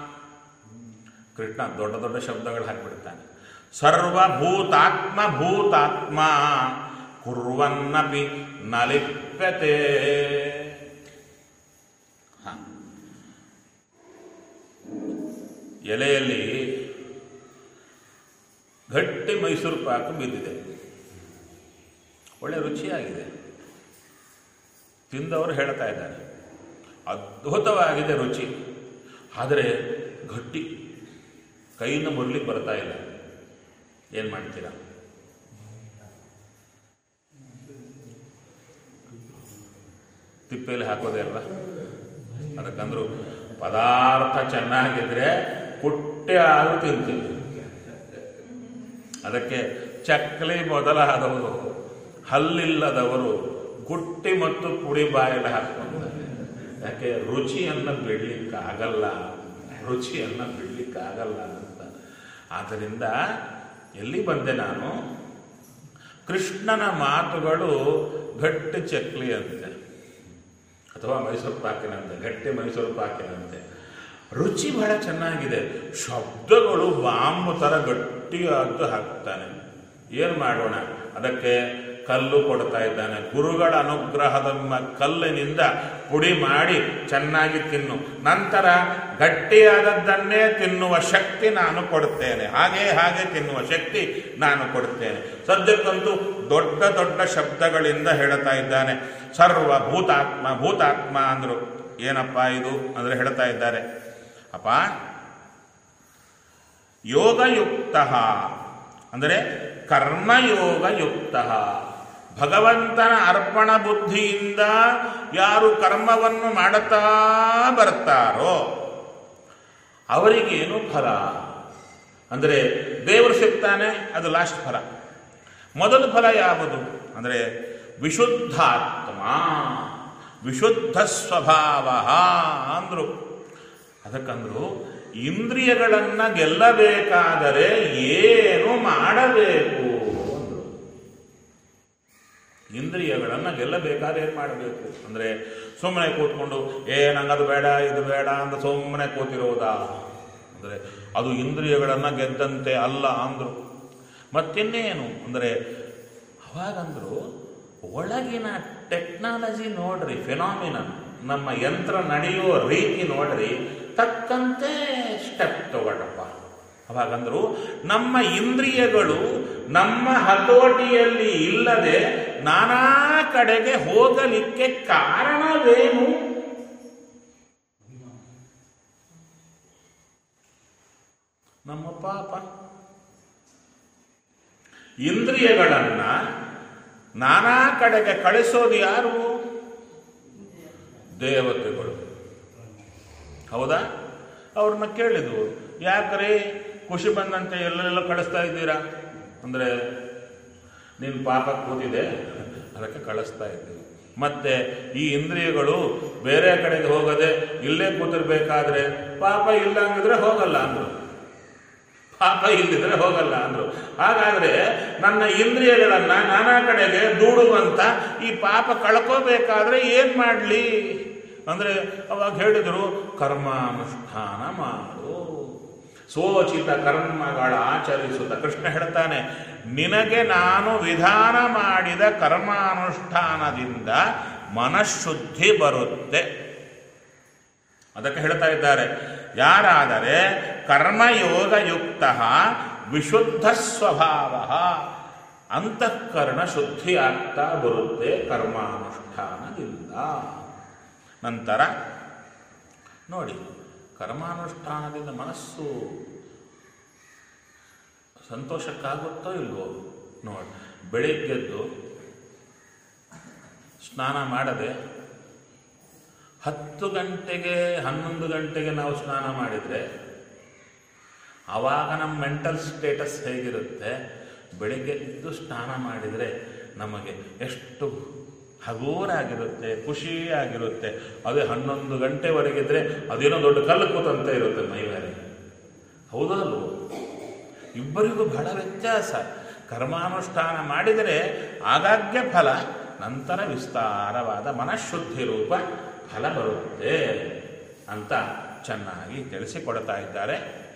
ಕೃಷ್ಣ ದೊಡ್ಡ ದೊಡ್ಡ ಶಬ್ದಗಳು ಹಾಕಿಬಿಡ್ತಾನೆ ಸರ್ವಭೂತಾತ್ಮ ಭೂತಾತ್ಮ ಕುರ್ವನ್ನಪಿ ನಲಿಪ್ಯತೆ ಹ. ಎಲೆಯಲ್ಲಿ ಗಟ್ಟಿ ಮೈಸೂರು ಪಾಕು ಬಿದ್ದಿದೆ ಒಳ್ಳೆ ರುಚಿಯಾಗಿದೆ ತಿಂದವರು ಹೇಳ್ತಾ ಇದ್ದಾರೆ ಅದ್ಭುತವಾಗಿದೆ ರುಚಿ ಆದರೆ ಗಟ್ಟಿ ಕೈಯಿಂದ ಮುರ್ಲಿಕ್ಕೆ ಬರ್ತಾ ಇಲ್ಲ ಏನು ಮಾಡ್ತೀರಾ ತಿಪ್ಪೆಯಲ್ಲಿ ಹಾಕೋದೇ ಅಲ್ವಾ ಅದಕ್ಕಂದ್ರು ಪದಾರ್ಥ ಚೆನ್ನಾಗಿದ್ರೆ ಕುಟ್ಟೆ ಆದ್ರೂ ತಿಂತೀವಿ ಅದಕ್ಕೆ ಚಕ್ಕಲಿ ಮೊದಲಾದವರು ಹಲ್ಲಿಲ್ಲದವರು ಗುಟ್ಟಿ ಮತ್ತು ಪುಡಿ ಬಾಯಲ್ಲಿ ಹಾಕ್ಕೊಂತಾರೆ ಯಾಕೆ ರುಚಿಯನ್ನು ಬಿಡ್ಲಿಕ್ಕಾಗಲ್ಲ ರುಚಿಯನ್ನು ಬಿಡ್ಲಿಕ್ಕಾಗಲ್ಲ ಅಂತ ಆದ್ದರಿಂದ ಎಲ್ಲಿ ಬಂದೆ ನಾನು ಕೃಷ್ಣನ ಮಾತುಗಳು ಗಟ್ಟಿ ಚಕ್ಲಿ ಅಂತೆ ಅಥವಾ ಮೈಸೂರು ಪಾಕಿನಂತೆ ಗಟ್ಟಿ ಮೈಸೂರು ಪಾಕಿನಂತೆ ರುಚಿ ಬಹಳ ಚೆನ್ನಾಗಿದೆ ಶಬ್ದಗಳು ಬಾಂಬು ಥರ ಗಟ್ಟಿಯಾದ್ದು ಹಾಕ್ತಾನೆ ಏನು ಮಾಡೋಣ ಅದಕ್ಕೆ ಕಲ್ಲು ಕೊಡ್ತಾ ಇದ್ದಾನೆ ಗುರುಗಳ ಅನುಗ್ರಹದ ಮ- ಕಲ್ಲಿನಿಂದ ಪುಡಿ ಮಾಡಿ ಚೆನ್ನಾಗಿ ತಿನ್ನು ನಂತರ ಗಟ್ಟಿಯಾದದ್ದನ್ನೇ ತಿನ್ನುವ ಶಕ್ತಿ ನಾನು ಕೊಡುತ್ತೇನೆ ಹಾಗೆ ಹಾಗೆ ತಿನ್ನುವ ಶಕ್ತಿ ನಾನು ಕೊಡುತ್ತೇನೆ ಸದ್ಯಕ್ಕಂತೂ ದೊಡ್ಡ ದೊಡ್ಡ ಶಬ್ದಗಳಿಂದ ಹೇಳ್ತಾ ಇದ್ದಾನೆ ಸರ್ವ ಭೂತಾತ್ಮ ಭೂತಾತ್ಮ ಅಂದ್ರು ಏನಪ್ಪ ಇದು ಅಂದ್ರೆ ಹೇಳ್ತಾ ಇದ್ದಾರೆ ಅಪ್ಪ ಯೋಗಯುಕ್ತ ಅಂದರೆ ಕರ್ಮಯೋಗಯುಕ್ತ ಭಗವಂತನ ಅರ್ಪಣ ಬುದ್ಧಿಯಿಂದ ಯಾರು ಕರ್ಮವನ್ನು ಮಾಡುತ್ತಾ ಬರ್ತಾರೋ ಅವರಿಗೇನು ಫಲ ಅಂದರೆ ದೇವರು ಸಿಗ್ತಾನೆ ಅದು ಲಾಸ್ಟ್ ಫಲ ಮೊದಲ ಫಲ ಯಾವುದು ಅಂದರೆ ವಿಶುದ್ಧಾತ್ಮ ವಿಶುದ್ಧ ಸ್ವಭಾವ ಅಂದ್ರು ಅದಕ್ಕಂದ್ರು ಇಂದ್ರಿಯಗಳನ್ನ ಗೆಲ್ಲಬೇಕಾದರೆ ಏನು ಮಾಡಬೇಕು ಅಂದ್ರು ಇಂದ್ರಿಯಗಳನ್ನು ಗೆಲ್ಲಬೇಕಾದ್ರೆ ಏನು ಮಾಡಬೇಕು ಅಂದರೆ ಸುಮ್ಮನೆ ಕೂತ್ಕೊಂಡು ಏ ನಂಗದು ಬೇಡ ಇದು ಬೇಡ ಅಂತ ಸುಮ್ಮನೆ ಕೂತಿರೋದಾ ಅಂದರೆ ಅದು ಇಂದ್ರಿಯಗಳನ್ನು ಗೆದ್ದಂತೆ ಅಲ್ಲ ಅಂದರು ಮತ್ತಿನ್ನೇನು ಅಂದರೆ ಅವಾಗಂದ್ರು ಒಳಗಿನ ಟೆಕ್ನಾಲಜಿ ನೋಡ್ರಿ ಫೆನಾಮಿನನ್ ನಮ್ಮ ಯಂತ್ರ ನಡೆಯೋ ರೀತಿ ನೋಡ್ರಿ ತಕ್ಕಂತೆ ಸ್ಟೆಪ್ ತಗೊಳ್ಳಪ್ಪ ಅವಾಗಂದ್ರು ನಮ್ಮ ಇಂದ್ರಿಯಗಳು ನಮ್ಮ ಹತೋಟಿಯಲ್ಲಿ ಇಲ್ಲದೆ ನಾನಾ ಕಡೆಗೆ ಹೋಗಲಿಕ್ಕೆ ಕಾರಣವೇನು ನಮ್ಮ ಪಾಪ ಇಂದ್ರಿಯಗಳನ್ನ ನಾನಾ ಕಡೆಗೆ ಕಳಿಸೋದು ಯಾರು ದೇವತೆಗಳು ಹೌದಾ ಅವ್ರನ್ನ ಕೇಳಿದ್ವು ಯಾಕ್ರಿ ಖುಷಿ ಬಂದಂತೆ ಎಲ್ಲೆಲ್ಲ ಕಳಿಸ್ತಾ ಇದ್ದೀರಾ ಅಂದರೆ ನಿನ್ನ ಪಾಪ ಕೂತಿದೆ ಅದಕ್ಕೆ ಕಳಿಸ್ತಾ ಇದ್ದೀವಿ ಮತ್ತೆ ಈ ಇಂದ್ರಿಯಗಳು ಬೇರೆ ಕಡೆಗೆ ಹೋಗದೆ ಇಲ್ಲೇ ಕೂತಿರ್ಬೇಕಾದ್ರೆ ಪಾಪ ಇಲ್ಲ ಅಂಗಿದ್ರೆ ಹೋಗಲ್ಲ ಅಂದ್ರು ಪಾಪ ಇಲ್ಲದಿದ್ರೆ ಹೋಗಲ್ಲ ಅಂದ್ರು ಹಾಗಾದ್ರೆ ನನ್ನ ಇಂದ್ರಿಯಗಳನ್ನ ನಾನಾ ಕಡೆಗೆ ದೂಡುವಂತ ಈ ಪಾಪ ಕಳ್ಕೋಬೇಕಾದ್ರೆ ಏನ್ ಮಾಡ್ಲಿ ಅಂದ್ರೆ ಅವಾಗ ಹೇಳಿದ್ರು ಕರ್ಮಾನುಷ್ಠಾನ ಮಾಡು ಸೋಚಿತ ಕರ್ಮಗಳ ಆಚರಿಸುತ್ತ ಕೃಷ್ಣ ಹೇಳ್ತಾನೆ ನಿನಗೆ ನಾನು ವಿಧಾನ ಮಾಡಿದ ಕರ್ಮಾನುಷ್ಠಾನದಿಂದ ಮನಃಶುದ್ಧಿ ಬರುತ್ತೆ ಅದಕ್ಕೆ ಹೇಳ್ತಾ ಇದ್ದಾರೆ ಯಾರಾದರೆ ಕರ್ಮಯೋಗಯುಕ್ತ ವಿಶುದ್ಧ ಸ್ವಭಾವ ಅಂತಃಕರಣ ಶುದ್ಧಿ ಆಗ್ತಾ ಬರುತ್ತೆ ಕರ್ಮಾನುಷ್ಠಾನದಿಂದ ನಂತರ ನೋಡಿ ಕರ್ಮಾನುಷ್ಠಾನದಿಂದ ಮನಸ್ಸು ಸಂತೋಷಕ್ಕಾಗುತ್ತೋ ಇಲ್ವೋ ನೋಡಿ ಬೆಳಿಗ್ಗೆದ್ದು ಸ್ನಾನ ಮಾಡದೆ ಹತ್ತು ಗಂಟೆಗೆ ಹನ್ನೊಂದು ಗಂಟೆಗೆ ನಾವು ಸ್ನಾನ ಮಾಡಿದರೆ ಆವಾಗ ನಮ್ಮ ಮೆಂಟಲ್ ಸ್ಟೇಟಸ್ ಹೇಗಿರುತ್ತೆ ಬೆಳಿಗ್ಗೆ ಎದ್ದು ಸ್ನಾನ ಮಾಡಿದರೆ ನಮಗೆ ಎಷ್ಟು ಹಗೂರಾಗಿರುತ್ತೆ ಖುಷಿಯಾಗಿರುತ್ತೆ ಅದೇ ಹನ್ನೊಂದು ಗಂಟೆವರೆಗಿದ್ರೆ ಅದೇನೋ ದೊಡ್ಡ ಕಲ್ಲು ಕೂತಂತೆ ಇರುತ್ತೆ ಮೈ ಮೇಲೆ ಹೌದಲ್ವೋ ಇಬ್ಬರಿಗೂ ಬಹಳ ವ್ಯತ್ಯಾಸ ಕರ್ಮಾನುಷ್ಠಾನ ಮಾಡಿದರೆ ಆಗಾಗ್ಯ ಫಲ ನಂತರ ವಿಸ್ತಾರವಾದ ಮನಃಶುದ್ಧಿ ರೂಪ ಫಲ ಬರುತ್ತೆ ಅಂತ ಚೆನ್ನಾಗಿ ತಿಳಿಸಿಕೊಡ್ತಾ ಇದ್ದಾರೆ